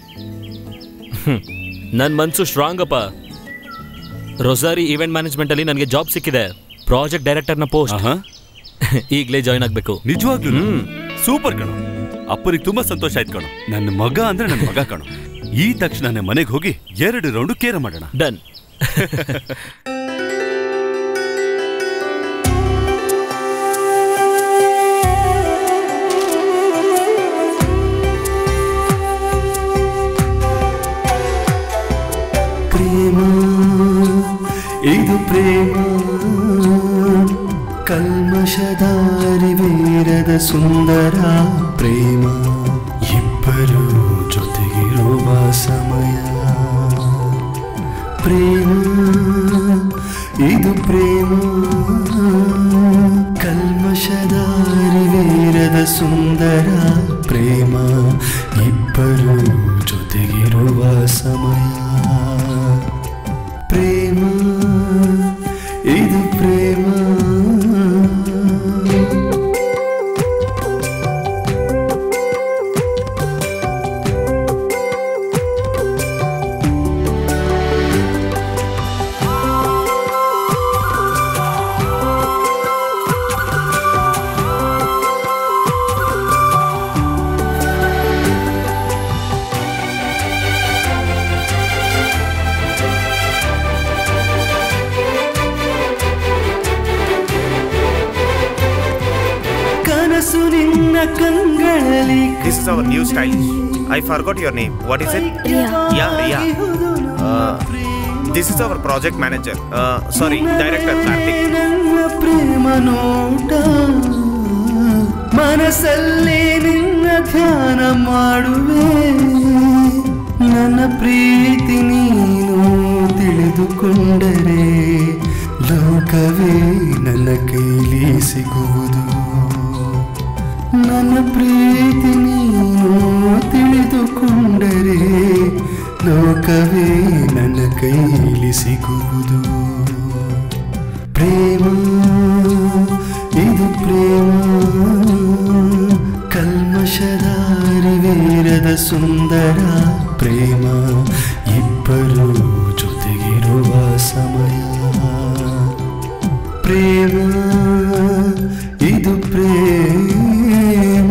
ನನ್ನ ಮನ್ಸು ಸ್ಟ್ರಾಂಗ್ ಅಪ್ಪ ರೊಸಾರಿ ಈವೆಂಟ್ ಮ್ಯಾನೇಜ್ಮೆಂಟ್ ಅಲ್ಲಿ ನನಗೆ ಜಾಬ್ ಸಿಕ್ಕಿದೆ ಪ್ರಾಜೆಕ್ಟ್ ಡೈರೆಕ್ಟರ್ನ ಪೋಸ್ಟ್ ಆಹಾ. ಈಗಲೇ ಜಾಯ್ನ್ ಆಗ್ಬೇಕು ನಿಜವಾಗ್ಲೂ ಸೂಪರ್ ಕಣೋ ಅಪ್ಪನಿಗೆ ತುಂಬಾ ಸಂತೋಷ ಆಯ್ತು ಕಣೋ ನನ್ನ ಮಗ ಅಂದ್ರೆ ನನ್ನ ಮಗ ಕಣೋ ಈ ತಕ್ಷಣನೇ ಮನೆಗೆ ಹೋಗಿ ಎರಡು ರೌಂಡ್ ಕೇರ ಮಾಡೋಣ ಡನ್ ಪ್ರೇಮ ಇದು ಪ್ರೇಮ ಕಲ್ಮಶದಾರಿವೀರದ ಸುಂದರ ಪ್ರೇಮ ಇಬ್ಬರು ಜೊತೆಗಿರುವ ಸಮಯ ಪ್ರೇಮ ಇದು ಪ್ರೇಮ ಕಲ್ಮಶದಾರಿವೀರದ ಸುಂದರ ಪ್ರೇಮ ಇಬ್ಬರು ಜೊತೆಗಿರುವ ಸಮಯ ಪ್ರೇಮ ಇದು ಪ್ರೇಮ ಕನಸು ನಿನ್ನ ಕಂಗಳಲ್ಲಿ This is our new style. I forgot your name. What is it? Yeah, Ria. Uh, this is our project manager. Uh, sorry, director Karthik. ನನ್ನ ಪ್ರೇಮ ನೋಟ ಮನಸ್ಸಲ್ಲೇ ನಿನ್ನ ಧ್ಯಾನ ಮಾಡುವೆ ನನ್ನ ಪ್ರೀತಿ ನೀನು ತಿಳಿದುಕೊಂಡರೆ ಲೋಕವೇ ನನ್ನ ಕೈಲಿ ಸಿಗುವುದು ನನ್ನ ಪ್ರೀತಿ ನೀನು ತಿಳಿದುಕೊಂಡರೆ ಲೋಕವೇ ನನ್ನ ಕೈಲಿ ಸಿಗುವುದು ಪ್ರೇಮ ಇದು ಪ್ರೇಮ ಕಲ್ಮಶದಾರಿವೀರದ ಸುಂದರ ಪ್ರೇಮ ಇಬ್ಬರು ಜೊತೆಗಿರುವ ಸಮಯ ಪ್ರೇಮ ಇದು ಪ್ರೇಮ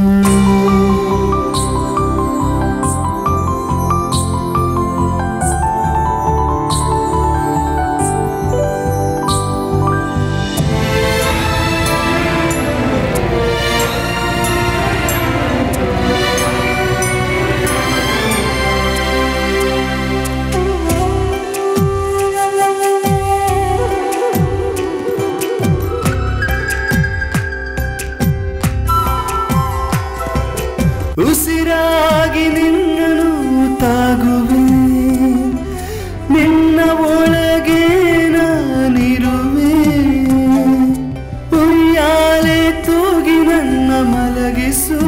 ಉಸಿರಾಗಿ ನಿನ್ನನು ತಾಗುವೆ ನಿನ್ನ ಒಳಗೆ ನಾನಿರುವೆ ಉಯ್ಯಾಲೆ ತೂಗಿ ನನ್ನ ಮಲಗಿಸು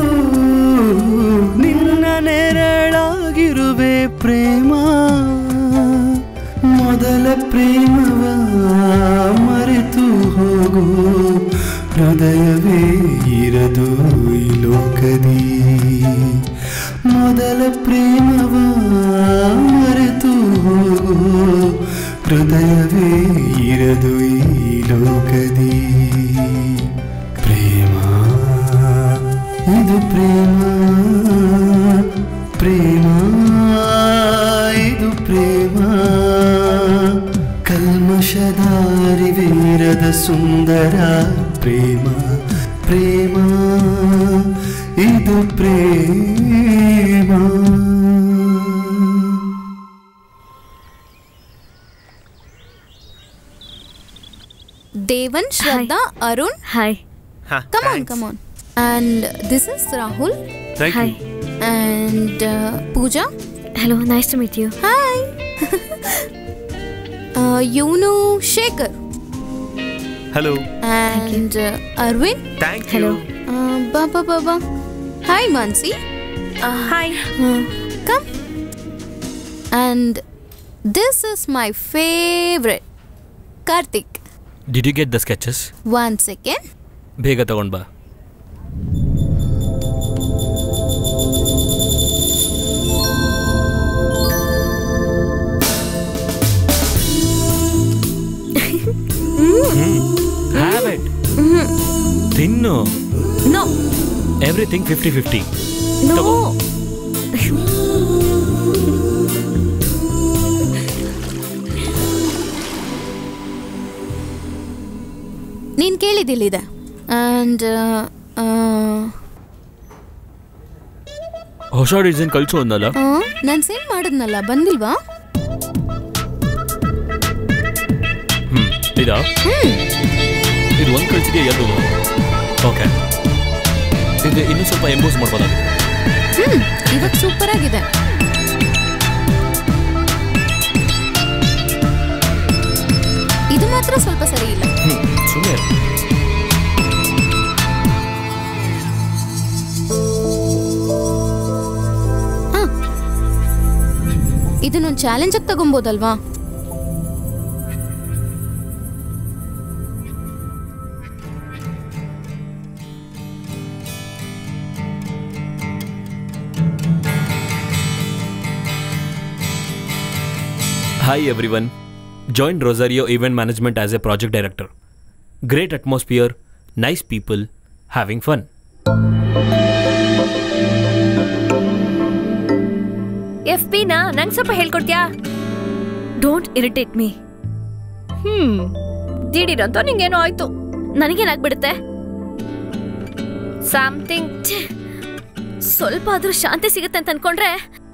ನಿನ್ನ ನೆರಳಾಗಿರುವೆ ಪ್ರೇಮ ಮೊದಲ ಪ್ರೇಮವ ಮರೆತು ಹೋಗು ಹೃದಯವೇ ಇರದು ಈ ಲೋಕದಿ ಮೊದಲ ಪ್ರೇಮವ ಮರೆತು ಹೋಗು ಹೃದಯವೇ ಇರದು ಈ ಲೋಕದಿ ಪ್ರೇಮ ಇದು ಪ್ರೇಮ ಪ್ರೇಮ ಇದು ಪ್ರೇಮ ಕಲ್ಮಶದಾರಿವೀರದ ಸುಂದರ ಪ್ರೇಮ ಪ್ರೇಮ ಇದು ಪ್ರೇಮ Devan Shraddha Arun hi come on come on and this is Rahul thank you and Pooja hello nice to meet you hi ಇವನು Shekhar hello and Aravind thank you Hello. ಬಾಬಾ ಬಾಬಾ hi Mansi hi come and this is my favourite Karthik did you get the sketches one second ಬೇಗ ತಗೊಂಡ್ ಬಾ Have it. ತಿನ್ನು no everything fifty fifty no ನೀನು ಕೇಳಿದ್ದಿಲ್ಲಿದೆ and ಹೊಸ ಡಿಸೈನ್ ಕಳ್ಸು ಅಂದಲ್ಲ ನಾನು ಸೆಂಡ್ ಮಾಡಿದ್ನಲ್ಲ ಬಂದಿಲ್ವಾ ಹ್ಮ್ ಇದಾ ಇದು ಒಂದು ಕಳ್ಸಿದೆಯಾ ಎರಡು ಓಕೆ ಇದು ಇನ್ನೂ ಸ್ವಲ್ಪ ಎಂಬೋಸ್ ಮಾಡ್ಬೋದಾಗುತ್ತೆ ಹ್ಞೂ ಇವಾಗ ಸೂಪರ್ ಆಗಿದೆ ಇದು ಮಾತ್ರ ಸ್ವಲ್ಪ ಸರಿ ಇಲ್ಲ ಹ್ಮ್ ಸುಮ್ಮನೆ ಇದನ್ನೊಂದು ಚಾಲೆಂಜಾಗಿ ತಗೊಬೋದಲ್ವಾ Hi everyone. Joined Rosario Event Management as a project director. Great atmosphere, nice people, having fun. ಎಫ್ ಪಿನ ನಂಗೆ ಸ್ವಲ್ಪ ಹೇಳ್ಕೊಡ್ತ್ಯಾ ಡೋಂಟ್ ಇರಿಟೇಟ್ ಮೀ ಹ್ಮ್ ದಿಢೀರಂತ ನಿಂಗೇನೋ ಆಯ್ತು ನನಗೇನಾಗ್ಬಿಡುತ್ತೆ ಸಮಥಿಂಗ್ ಸ್ವಲ್ಪ ಆದ್ರೂ ಶಾಂತಿ ಸಿಗುತ್ತೆ ಅಂತ ಅನ್ಕೊಂಡ್ರೆ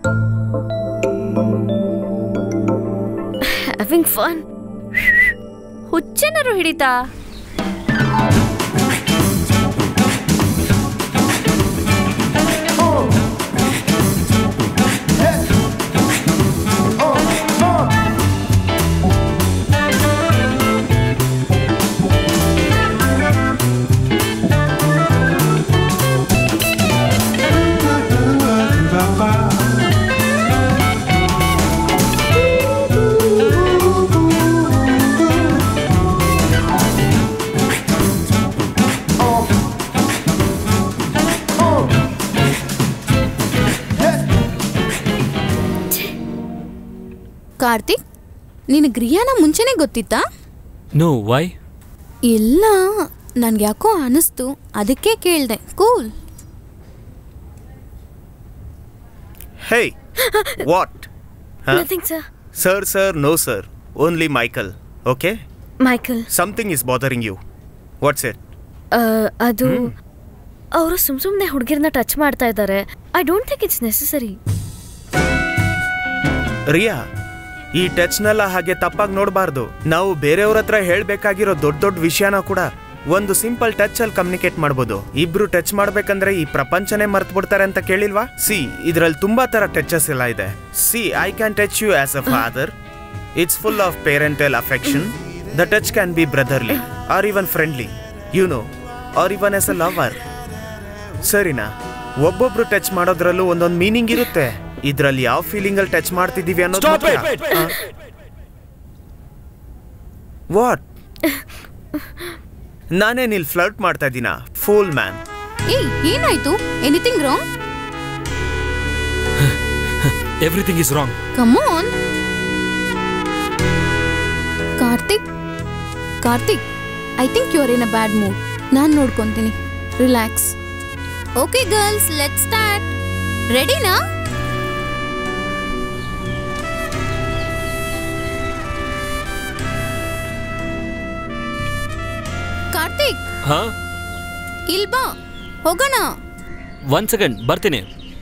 ಹ್ಯಾವಿಂಗ್ ಫನ್ ಹುಚ್ಚೇನಾರು ಹಿಡಿತಾ ಕಾರ್ತಿಕ್ ನಿನಗೆ ರಿಯಾನ ಮುಂಚೆನೇ ಗೊತ್ತಿತ್ತಾ No, why? ಇಲ್ಲ ನನ್ಗೆ ಯಾಕೋ ಅನಿಸ್ತು ಅದಕ್ಕೆ ಕೇಳಿದೆ cool hey what nothing sir sir sir no sir only Michael okay Michael something is bothering you what's it ಅದು ಅವರು ಸುಮ್ ಸುಮ್ಮನೆ ಹುಡುಗಿರನ್ನ ಟಚ್ ಮಾಡ್ತಾ ಇದ್ದಾರೆ I don't think it's necessary Riya ಈ ಟಚ್ನೆಲ್ಲ ಹಾಗೆ ತಪ್ಪಾಗಿ ನೋಡಬಾರ್ದು ನಾವು ಬೇರೆಯವ್ರ ಹತ್ರ ಹೇಳ್ಬೇಕಾಗಿರೋ ದೊಡ್ಡ ದೊಡ್ಡ ವಿಷಯನ ಕೂಡ ಒಂದು ಸಿಂಪಲ್ ಟಚ್ ಅಲ್ಲಿ ಕಮ್ಯುನಿಕೇಟ್ ಮಾಡ್ಬೋದು ಇಬ್ರು ಟಚ್ ಮಾಡ್ಬೇಕಂದ್ರೆ ಈ ಪ್ರಪಂಚನೇ ಮರ್ತ್ ಬಿಡ್ತಾರೆ ಅಂತ ಕೇಳಿಲ್ವಾ ಸಿ ಇದ್ರಲ್ಲಿ ತುಂಬಾ ತರ ಟಚಸ್ ಎಲ್ಲ ಇದೆ see I can touch you as a father it's full of parental affection the touch can be brotherly or even friendly you know or even as a lover ಸರಿನಾ ಒಬ್ಬೊಬ್ರು ಟಚ್ ಮಾಡೋದ್ರಲ್ಲೂ ಒಂದೊಂದು meaning ಇರುತ್ತೆ ಇದ್ರಲ್ಲಿ ಯಾವ feeling ಅಲ್ಲಿ touch ಮಾಡ್ತಿದೀವಿ ಅನ್ನೋದು Stop it, wait, what ನಾನೇ ನಿಲ್ ಫ್ಲರ್ಟ್ ಮಾಡ್ತಾ ಇದ್ದೀನ ಫೂಲ್ ಮ್ಯಾನ್ ಏಯ್ ಏನಾಯ್ತು anything wrong Everything is wrong. Come on Karthik Karthik I think you are in a bad mood ನಾನು ನೋಡ್ಕೊತೀನಿ relax okay girls let start ರೆಡಿನಾ ಕಾರ್ತಿಕ್ ಹಾ ಇಲ್ ಬಾ ಹೋಗೋಣ ಒನ್ ಸೆಕೆಂಡ್ ಬರ್ತೀನಿ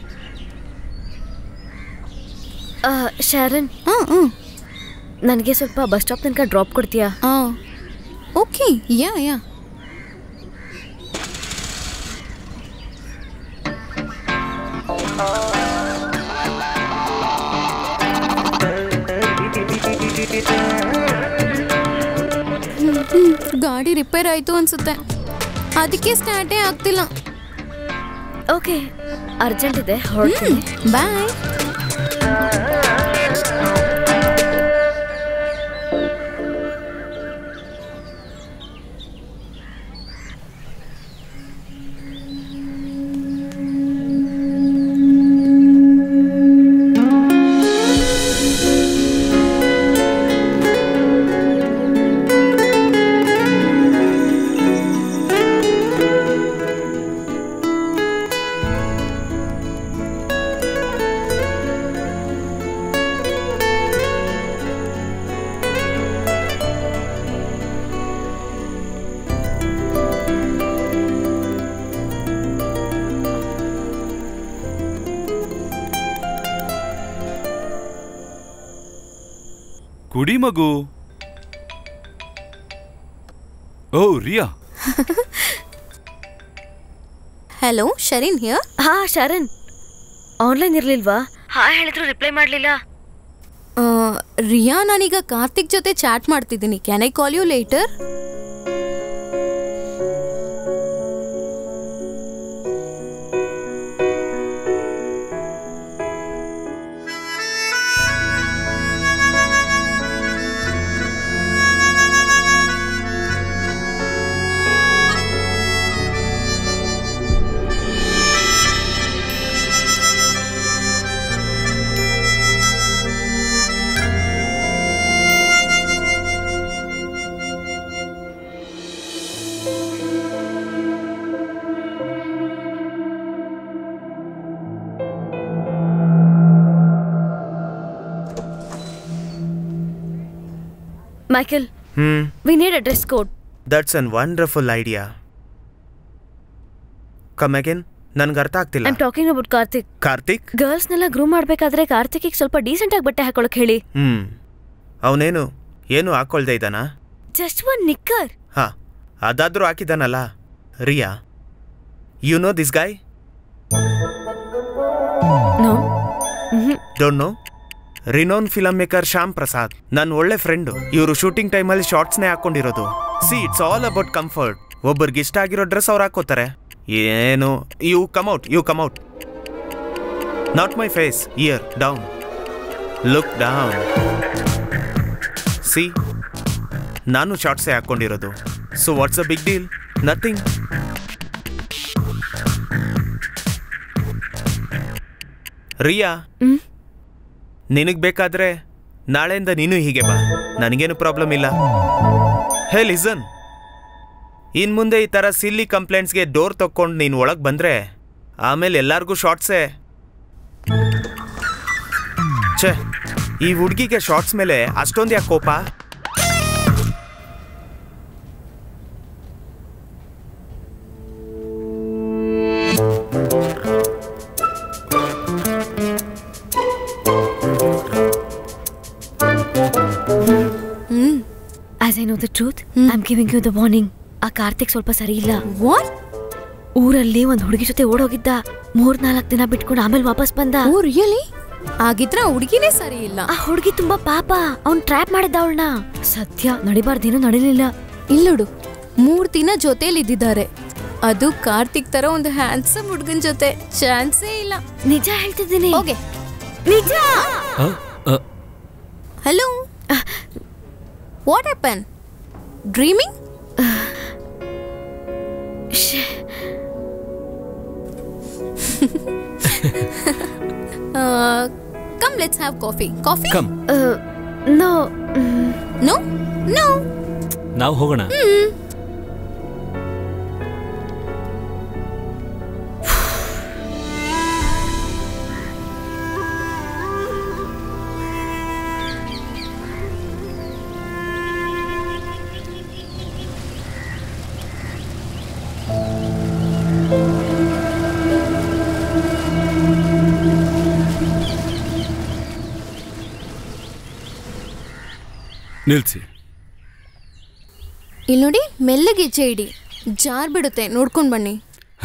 ಶಾರನ್ ಹಾಂ ಹಾಂ ನನಗೆ ಸ್ವಲ್ಪ ಬಸ್ ಸ್ಟಾಪ್ ತನಕ ಡ್ರಾಪ್ ಕೊಡ್ತೀಯಾ ಹಾಂ ಓಕೆ ಯಾ ಯಾ ಗಾಡಿ ರಿಪೇರ್ ಆಯ್ತು ಅನ್ಸುತ್ತೆ ಅದಕ್ಕೆ ಸ್ಟಾರ್ಟೇ ಆಗ್ತಿಲ್ಲ ಓಕೆ ಅರ್ಜೆಂಟ್ ಇದೆ ಹೊರಡ್ತೀನಿ ಬಾಯ್ ಕುಡಿ ಮಗು oh Riya hello Shareen here ಹಾ ಶರಣ್ ಆನ್ಲೈನ್ ಇರ್ಲಿಲ್ವಾ ಹಾ ಹೇಳಿದ್ರು ರಿಪ್ಲೈ ಮಾಡ್ಲಿಲ್ಲ ರಿಯಾ ನಾನೀಗ ಕಾರ್ತಿಕ್ ಜೊತೆ ಚಾಟ್ ಮಾಡ್ತಿದ್ದೀನಿ can I call you later Michael hmm we need a dress code that's an wonderful idea come again ನನ್ಗೆ ಅರ್ಥ ಆಗ್ತಿಲ್ಲ I'm talking about Karthik Karthik ಗರ್ಲ್ಸ್ನೆಲ್ಲ ಗ್ರೂ ಮಾಡ್ಬೇಕಾದ್ರೆ ಕಾರ್ತಿಕ್ಗೆ ಸ್ವಲ್ಪ ಡೀಸೆಂಟ್ ಆಗಿ ಬಟ್ಟೆ ಹಾಕೊಳಕ್ ಹೇಳಿ ಹ್ಮ್ ಅವನೇನು ಏನು ಹಾಕೊಳ್ದೆ ಇದ್ದಾನಾ ಜಸ್ಟ್ ಒನ್ ನಿಕ್ಕರ್ ಹಾ ಅದಾದ್ರೂ ಹಾಕಿದಾನಲ್ಲ Riya you know this guy no don't know renowned film maker Shyam Prasad ನನ್ನ ಒಳ್ಳೆ ಫ್ರೆಂಡು ಇವರು ಶೂಟಿಂಗ್ ಟೈಮಲ್ಲಿ ಶಾರ್ಟ್ಸ್ನೇ ಹಾಕೊಂಡಿರೋದು see it's all about comfort ಒಬ್ಬರಿಗೆ ಇಷ್ಟ ಆಗಿರೋ ಡ್ರೆಸ್ ಅವ್ರು ಹಾಕೋತಾರೆ ಏನು you come out you come out not my face ear down look down see ನಾನು ಶಾರ್ಟ್ಸೇ ಹಾಕೊಂಡಿರೋದು so what's a big deal nothing Riya ನಿನಗ್ ಬೇಕಾದ್ರೆ ನಾಳೆಯಿಂದ ನೀನು ಹೀಗೆ ಬಾ ನನಗೇನು ಪ್ರಾಬ್ಲಮ್ ಇಲ್ಲ ಹೇ ಲಿಸನ್ ಇನ್ ಮುಂದೆ ಈ ಥರ ಸಿಲ್ಲಿ ಕಂಪ್ಲೇಂಟ್ಸ್ಗೆ ಡೋರ್ ತಕ್ಕೊಂಡು ನೀನು ಒಳಗೆ ಬಂದ್ರೆ ಆಮೇಲೆ ಎಲ್ಲಾರ್ಗೂ ಶಾರ್ಟ್ಸೇ ಛೇ ಈ ಹುಡುಗಿಗೆ ಶಾರ್ಟ್ಸ್ ಮೇಲೆ ಅಷ್ಟೊಂದು ಯಾಕೆ ಕೋಪ as I know the truth I am giving you the warning ಆ ಕಾರ್ತಿಕ್ ಸ್ವಲ್ಪ ಸರಿ ಇಲ್ಲ ವಾಟ್ ಊರಲ್ಲಿ ಒಂದ್ ಹುಡುಗಿ ಜೊತೆ ಓಡೋಗಿದ್ದ ಮೂರ್ ನಾಲ್ಕು ದಿನ ಬಿಟ್ಕೊಂಡು ಆಮೇಲೆ ವಾಪಸ್ ಬಂದ ಓ ರಿಯಲಿ ಆಗಿದ್ರ ಹುಡುಗಿನೇ ಸರಿ ಇಲ್ಲ ಆ ಹುಡುಗಿ ತುಂಬಾ ಪಾಪ ಅವ್ನ್ ಟ್ರ್ಯಾಪ್ ಮಾಡಿದ್ದ ಅವಳನ್ನ ಸದ್ಯ ನಡಿಬಾರ್ದೇನು ನಡಿಲಿಲ್ಲ ಇಲ್ಲೋಡು ಮೂರ್ ದಿನ ಜೊತೆಲಿ ಇದ್ದಿದ್ದಾರೆ ಅದು ಕಾರ್ತಿಕ್ ತರ ಒಂದು ಹ್ಯಾಂಡ್ಸಮ್ ಹುಡುಗನ್ ಜೊತೆ ಚಾನ್ಸೇ ಇಲ್ಲ ನಿಜ ಹೇಳ್ತಿದ್ದೀನಿ ಓಕೆ ನಿಜ hello what happen dreaming come let's have coffee coffee come no no no ನಾವು ಹೋಗೋಣ ನಿಲ್ಸಿ ಇಲ್ಲಿ ನೋಡಿ ಮೆಲ್ಲಗೆ ಹೆಜ್ಜೆ ಇಡಿ ಜಾರ್ ಬಿಡುತ್ತೆ ನೋಡ್ಕೊಂಡ್ ಬನ್ನಿ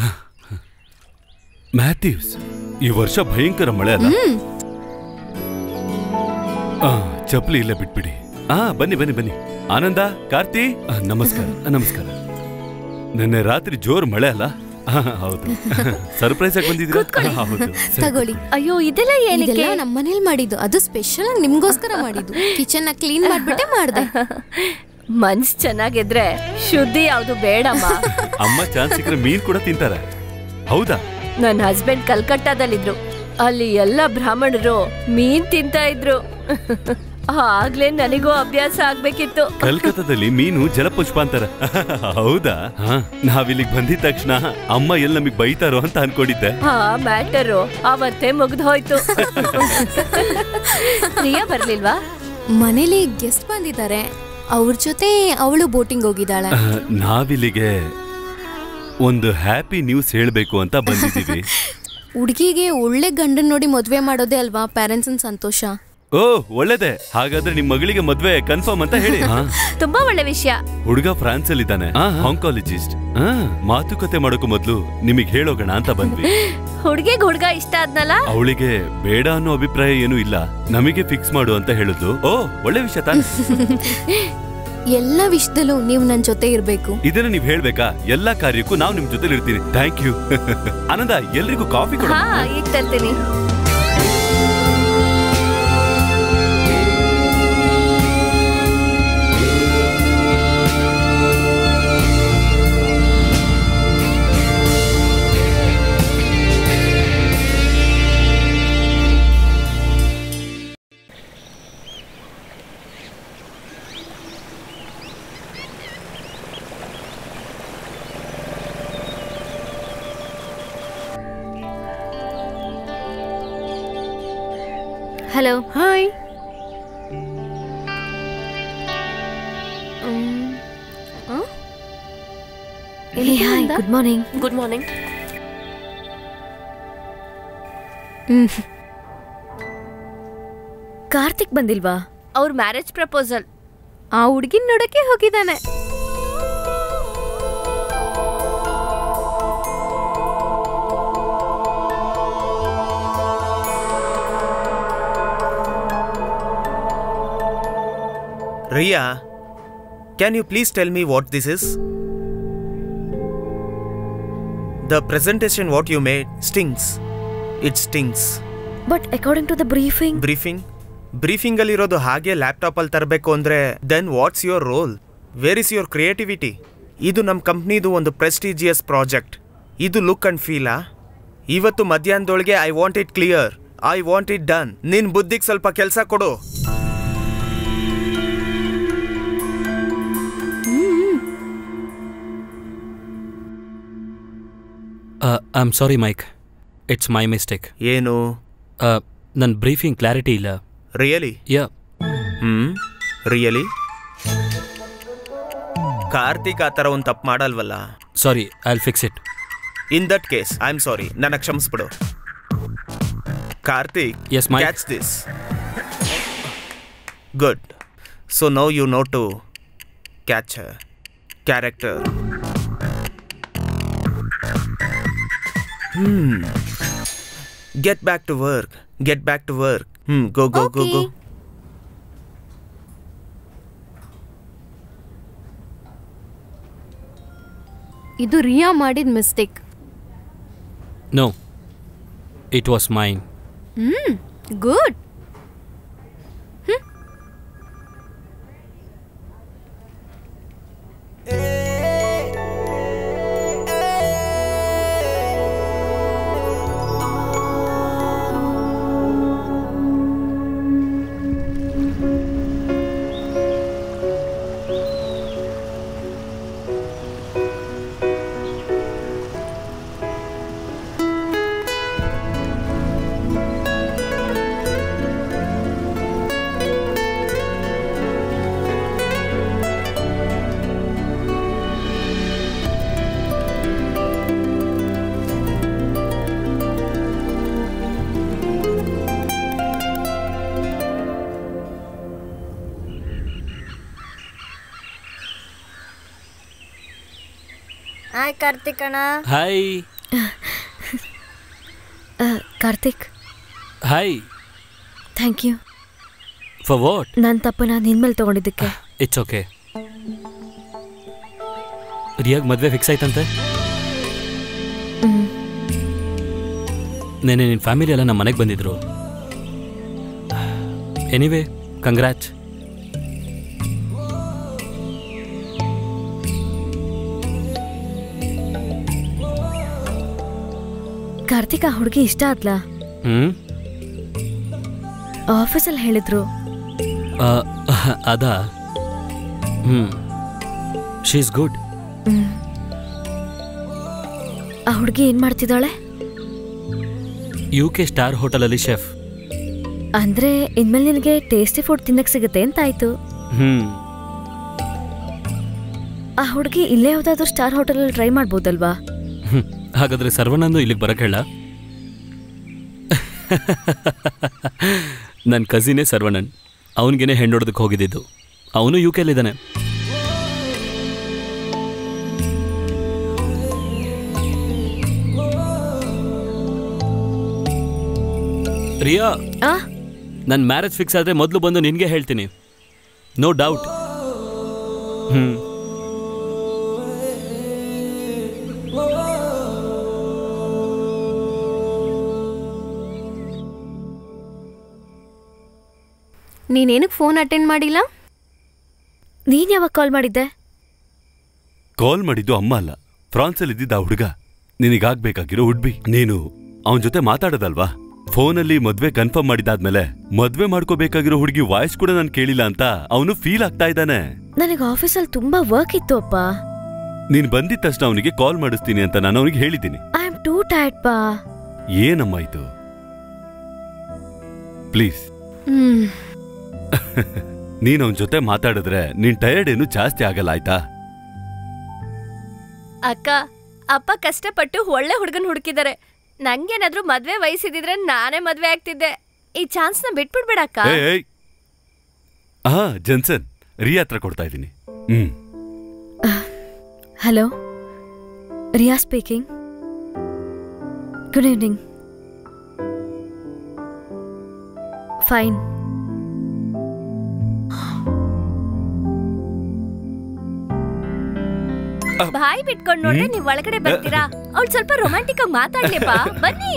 ಮ್ಯಾಥ್ಯೂಸ್ ಈ ವರ್ಷ ಭಯಂಕರ ಮಳೆ ಅಲ್ಲ ಆ, ಚಪ್ಲಿ ಇಲ್ಲೇ ಬಿಟ್ಬಿಡಿ ಹಾ ಬನ್ನಿ ಬನ್ನಿ ಬನ್ನಿ ಆನಂದ ಕಾರ್ತಿ ಆ, ನಮಸ್ಕಾರ ಆ, ನಮಸ್ಕಾರ ನಿನ್ನೆ ರಾತ್ರಿ ಜೋರ್ ಮಳೆ ಅಲ್ಲ ಆ, ಹೌದು ಸರ್ಪ್ರೈಸ್ ಆಗಿ ಬಂದಿದ್ದೀರಾ ಆ, ಹೌದು ಸರಿ. ತಗೊಳ್ಳಿ ಅಯ್ಯೋ ಇದೆಲ್ಲ ಏನಕ್ಕೆ ಇದೆಲ್ಲ ನಮ್ಮ ಮನೇಲಿ ಮಾಡಿದ್ದು ಅದು ಸ್ಪೆಷಲ್ ಆಗಿ ನಿಮ್ಗೋಸ್ಕರ ಮಾಡಿದ್ದು ಕಿಚನ್ ನ ಕ್ಲೀನ್ ಮಾಡ್ಬಿಟ್ಟೆ ಮಾಡ್ದೆ ಮನ್ಸ್ ಚೆನ್ನಾಗಿದ್ರೆ ಶುದ್ಧಿ ಯಾವ್ದು ಬೇಡಮ್ಮ ಅಮ್ಮ ಚಾನ್ಸ್ ಸಿಕ್ಕರೆ ಮೀನ್ ಕೂಡ ತಿಂತಾರೆ ಹೌದಾ ನನ್ನ ಹಸ್ಬೆಂಡ್ ಕಲ್ಕಟ್ಟಾದಲ್ಲಿದ್ರು ಅಲ್ಲಿ ಎಲ್ಲ ಬ್ರಾಹ್ಮಣರು ಮೀನ್ ತಿಂತ ಇದ್ರು ಆಗ್ಲೇ ನನಗೂ ಅಭ್ಯಾಸ ಆಗ್ಬೇಕಿತ್ತು ಕಲ್ಕತ್ತಾದಲ್ಲಿ ಮೀನು ಜಲಪುಷ್ಪ ಅಂತಾರ ಹೌದಾ ಹಾ ನಾವಿಲ್ಲಿಗೆ ಬಂದಿದ ತಕ್ಷಣ ಅಮ್ಮ ಎಲ್ಲಿ ನಮಗ್ ಬೈತಾರೋ ಅಂತ ಅನ್ಕೊಂಡಿದ್ದೆ ಹಾ ಮ್ಯಾಟರು ಅವತ್ತೇ ಮುಗ್ದು ಹೋಯ್ತು ಪ್ರಿಯಾ ಬರ್ಲಿಲ್ವಾ ಮನೇಲಿ ಗೆಸ್ಟ್ ಬಂದಿದ್ದಾರೆ ಅವ್ರ ಜೊತೆ ಅವಳು ಬೋಟಿಂಗ್ ಹೋಗಿದ್ದಾಳೆ ಆ, ನಾವಿಲ್ಲಿಗೆ ಒಂದು ಹ್ಯಾಪಿ ನ್ಯೂಸ್ ಹೇಳ್ಬೇಕು ಅಂತ ಬಂದಿದ್ದೀವಿ ಹುಡುಗಿಗೆ ಒಳ್ಳೆ ಗಂಡನ್ ನೋಡಿ ಮದ್ವೆ ಮಾಡೋದೇ ಅಲ್ವಾ ಪ್ಯಾರೆಂಟ್ಸ್ ಸಂತೋಷ ಓ ಒಳ್ಳೇದೆ ಹಾಗಾದ್ರೆ ನಿಮ್ ಮಗಳಿಗೆ ಮದ್ವೆ ಕನ್ಫರ್ಮ್ ಅಂತ ಹೇಳಿ ಹಾ, ತುಂಬಾ ಒಳ್ಳೆ ವಿಷಯ ಹುಡುಗ ಫ್ರಾನ್ಸ್ ಅಲ್ಲಿ ಇದ್ದಾನೆ ಆಂಕಾಲಜಿಸ್ಟ್ ಮಾತುಕತೆ ಮಾಡೋಕು ಮೊದ್ಲು ನಿಮಗ್ ಹೇಳೋಗೋಣ ಅಂತ ಬಂದ್ವಿ ಹುಡ್ಗಿಗ್ ಹುಡ್ಗ ಇಷ್ಟ ಆದ್ನಲ್ಲ ಅವಳಿಗೆ ಬೇಡ ಅನ್ನೋ ಅಭಿಪ್ರಾಯ ಏನೂ ಇಲ್ಲ ನಮಗೆ ಫಿಕ್ಸ್ ಮಾಡು ಅಂತ ಹೇಳಿದ್ಲು ಓ ಒಳ್ಳೆ ವಿಷಯ ತಾನೆ ಎಲ್ಲ ವಿಷಯದಲ್ಲೂ ನೀವು ನನ್ನ ಜೊತೆ ಇರ್ಬೇಕು ಇದನ್ನ ನೀವ್ ಹೇಳ್ಬೇಕಾ ಎಲ್ಲಾ ಕಾರ್ಯಕ್ಕೂ ನಾವು ನಿಮ್ ಜೊತೆ ಇರ್ತೀನಿ ಥ್ಯಾಂಕ್ ಯು ಆನಂದ ಎಲ್ರಿಗೂ ಕಾಫಿ ಕೊಡ ಹಾ ಈಗ ತರ್ತೀನಿ hello hi hi good morning good morning Karthik ಬಂದಿಲ್ವಾ ಅವ್ರ ಮ್ಯಾರೇಜ್ ಪ್ರಪೋಸಲ್ ಆ ಹುಡ್ಗಿನ್ ನೋಡಕ್ಕೆ ಹೋಗಿದ್ದಾನೆ Riya can you please tell me what this is the presentation what you made stinks it stinks but according to the briefing briefing briefing ಅಲ್ಲಿ ಇರೋದು ಹಾಗೆ laptop ಅಲ್ಲಿ ತರಬೇಕು ಅಂದ್ರೆ then what's your role where is your creativity ಇದು ನಮ್ಮ ಕಂಪ್ನಿದು ಒಂದು ಪ್ರೆಸ್ಟಿಜಿಯಸ್ ಪ್ರಾಜೆಕ್ಟ್ ಇದು ಲುಕ್ ಅಂಡ್ ಫೀಲಾ ಇವತ್ತು ಮಧ್ಯಾಹ್ನದೊಳಗೆ I want it clear I want it done ನಿನ್ ಬುದ್ಧಿಗೆ ಸ್ವಲ್ಪ ಕೆಲಸ ಕೊಡು I am sorry Mike it's my mistake ಏನು ನನ್ನ ಬ್ರೀಫಿಂಗ್ ಕ್ಲಾರಿಟಿ ಇಲ್ಲ really yeah hmm really Karthik ಆ ಥರ ಒಂದು ತಪ್ಪು ಮಾಡಲ್ವಲ್ಲ sorry I will fix it in that case I am sorry ನನ್ನ ಕ್ಷಮಿಸ್ಬಿಡು Karthik Yes, Mike. Catch this good so now you know to catch character hmm get back to work get back to work hmm go go go go Okay. ಇದು ರಿಯಾ ಮಾಡಿದ mistake no it was mine hmm good hi Karthik ಅಣ್ಣ hi Karthik hi thank you for what ನನ್ನ ತಪ್ಪನ ನಿನ್ ಮೇಲೆ ತಗೊಂಡಿದ್ದಕ್ಕೆ it's okay ರಿಯಾಗ್ ಮದುವೆ fix ಆಯ್ತಂತೆ ಹ್ಮ್. ನೆನೆ ನಿನ್ನ ಫ್ಯಾಮಿಲಿ ಎಲ್ಲ ನಮ್ಮ ಮನೆಗೆ ಬಂದಿದ್ರು ಎನಿವೇ ಕಂಗ್ರ್ಯಾಚ್ ಕಾರ್ತಿಕ್ ಆ ಹುಡುಗಿ ಇಷ್ಟ ಆದ್ಲಾ ಹ್ಞೂ ಆಫೀಸಲ್ಲಿ ಹೇಳಿದ್ರು ಅದಾ ಹ್ಞೂ ಶೀ ಇಸ್ ಗುಡ್ ಹ್ಮ್. ಆ ಹುಡುಗಿ ಏನ್ ಮಾಡ್ತಿದ್ದಾಳೆ ಯು ಕೆ ಸ್ಟಾರ್ ಹೋಟೆಲಲ್ಲಿ ಶೆಫ್ ಅಂದ್ರೆ ಇನ್ಮೇಲೆ ನಿನಗೆ ಟೇಸ್ಟಿ ಫುಡ್ ತಿನ್ನಕ್ ಸಿಗುತ್ತೆ ಅಂತಾಯ್ತು ಹ್ಞೂ ಆ ಹುಡುಗಿ ಇಲ್ಲೇ ಯಾವ್ದಾದ್ರು ಸ್ಟಾರ್ ಹೋಟೆಲಲ್ಲಿ ಟ್ರೈ ಮಾಡ್ಬೋದಲ್ವಾ ಹ್ಮ್. ಹಾಗಾದ್ರೆ ಸರ್ವನಂದು ಇಲ್ಲಿಗೆ ಬರಕ್ಕೆ ಹೇಳ ನನ್ನ ಕಸಿನೇ ಸರ್ವಣನ್ ಅವನಿಗೇನೆ ಹೆಣ್ಣೊಡ್ದಕ್ಕೆ ಹೋಗಿದ್ದಿದ್ದು ಅವನು ಯು ಕೆಲ್ಲಿದ್ದಾನೆ ರಿಯಾ ಆ ನನ್ನ ಮ್ಯಾರೇಜ್ ಫಿಕ್ಸ್ ಆದರೆ ಮೊದಲು ಬಂದು ನಿನಗೆ ಹೇಳ್ತೀನಿ ನೋ ಡೌಟ್ ಹ್ಞೂ ನೀನೇನಕ್ಕೆ ಫೋನ್ ಅಟೆಂಡ್ ಮಾಡಿಲ್ಲ ನೀನ್ ಯಾವಾಗ ಕಾಲ್ ಮಾಡಿದ್ದೆ ಕಾಲ್ ಮಾಡಿದ್ದು ಅಮ್ಮ ಅಲ್ಲ ಫ್ರಾನ್ಸಲ್ಲಿ ಇದ್ದಿದ್ದ ಆ ಹುಡುಗ ನಿನಗಾಗ್ಬೇಕಾಗಿರೋ ಹುಡ್ಬಿ ನೀನು ಅವನ ಜೊತೆ ಮಾತಾಡೋದಲ್ವಾ ಫೋನಲ್ಲಿ ಮದ್ವೆ ಕನ್ಫರ್ಮ್ ಮಾಡಿದಾದ್ಮೇಲೆ ಮದ್ವೆ ಮಾಡ್ಕೋಬೇಕಾಗಿರೋ ಹುಡುಗಿ ವಾಯ್ಸ್ ಕೂಡ ನಾನು ಕೇಳಿಲ್ಲ ಅಂತ ಅವನು ಫೀಲ್ ಆಗ್ತಾ ಇದ್ದಾನೆ ನನಗೆ ಆಫೀಸಲ್ಲಿ ತುಂಬಾ ವರ್ಕ್ ಇತ್ತು ಅಪ್ಪ ನೀನ್ ಬಂದಿದ ತಕ್ಷಣ ಅವನಿಗೆ ಕಾಲ್ ಮಾಡಿಸ್ತೀನಿ ಅಂತ ನಾನು ಅವನಿಗೆ ಹೇಳಿದ್ದೀನಿ ಐ ಆಮ್ ಟೂ ಟೈರ್ಡ್ ಪಾ ಏನಮ್ಮ ಇದು ಪ್ಲೀಸ್ ಹ್ಮ್ ನೀನ್ ಅವನ ಜೊತೆ ಮಾತಾಡಿದ್ರೆ ನಿನ್ ಟಯರ್ಡ್ ಏನು ಜಾಸ್ತಿ ಆಗಲ್ಲ ಆಯ್ತಾ ಅಕ್ಕ ಅಪ್ಪ ಕಷ್ಟಪಟ್ಟು ಒಳ್ಳೆ ಹುಡುಗನ್ ಹುಡುಕಿದ್ದಾರೆ ನಂಗೇನಾದ್ರೂ ಮದ್ವೆ ವಯಸ್ಸಿದ್ರೆ ನಾನೇ ಮದ್ವೆ ಆಗ್ತಿದ್ದೆ ಈ ಚಾನ್ಸ್ನ ಬಿಟ್ಬಿಡ್ಬೇಡ ಅಕ್ಕ ಏಯ್, ಏಯ್. ಹಾ ಜನ್ಸನ್ ರಿಯಾ ಹತ್ರ ಕೊಡ್ತಾ ಇದ್ದೀನಿ ಹ್ಮ್ hello Riya speaking good evening fine ಬಾಯಿ ಬಿಟ್ಕೊಂಡ್ ನೋಡ್ರೆ ನೀವ್ ಒಳಗಡೆ ಬರ್ತೀರಾ ಅವ್ಳು ಸ್ವಲ್ಪ ರೊಮ್ಯಾಂಟಿಕ್ ಆಗಿ ಮಾತಾಡ್ಲಿಪ್ಪ ಬನ್ನಿ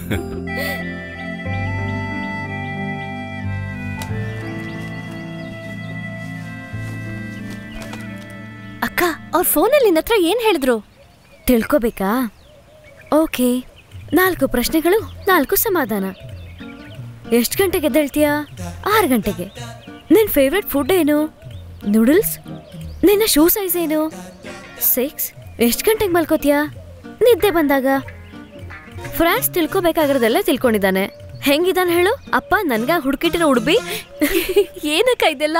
ಅಕ್ಕ ಅವ್ರ ಫೋನಲ್ಲಿ ನಿನ್ನ ಹತ್ರ ಏನ್ ಹೇಳಿದ್ರು ತಿಳ್ಕೊಬೇಕಾ ಓಕೆ ನಾಲ್ಕು ಪ್ರಶ್ನೆಗಳು ನಾಲ್ಕು ಸಮಾಧಾನ ಎಷ್ಟು ಗಂಟೆಗೆ ಎದ್ದೇಳ್ತೀಯಾ ಆರು ಗಂಟೆಗೆ ನಿನ್ನ ಫೇವ್ರೆಟ್ ಫುಡ್ ಏನು ನೂಡಲ್ಸ್ ನಿನ್ನ ಶೂ ಸೈಜ್ ಏನು ಸಿಕ್ಸ್ ಎಷ್ಟು ಗಂಟೆಗೆ ಮಲ್ಕೋತೀಯಾ ನಿದ್ದೆ ಬಂದಾಗ ಫ್ರಾನ್ಸ್ ತಿಳ್ಕೊಬೇಕಾಗಿರೋದೆಲ್ಲ ತಿಳ್ಕೊಂಡಿದ್ದಾನೆ ಹೆಂಗಿದಾನೆ ಹೇಳು ಅಪ್ಪ ನನ್ಗ ಹುಡುಕಿಟ್ಟಿರೋ ಉಡುಬಿ ಏನಕ್ಕ ಇದೆಲ್ಲ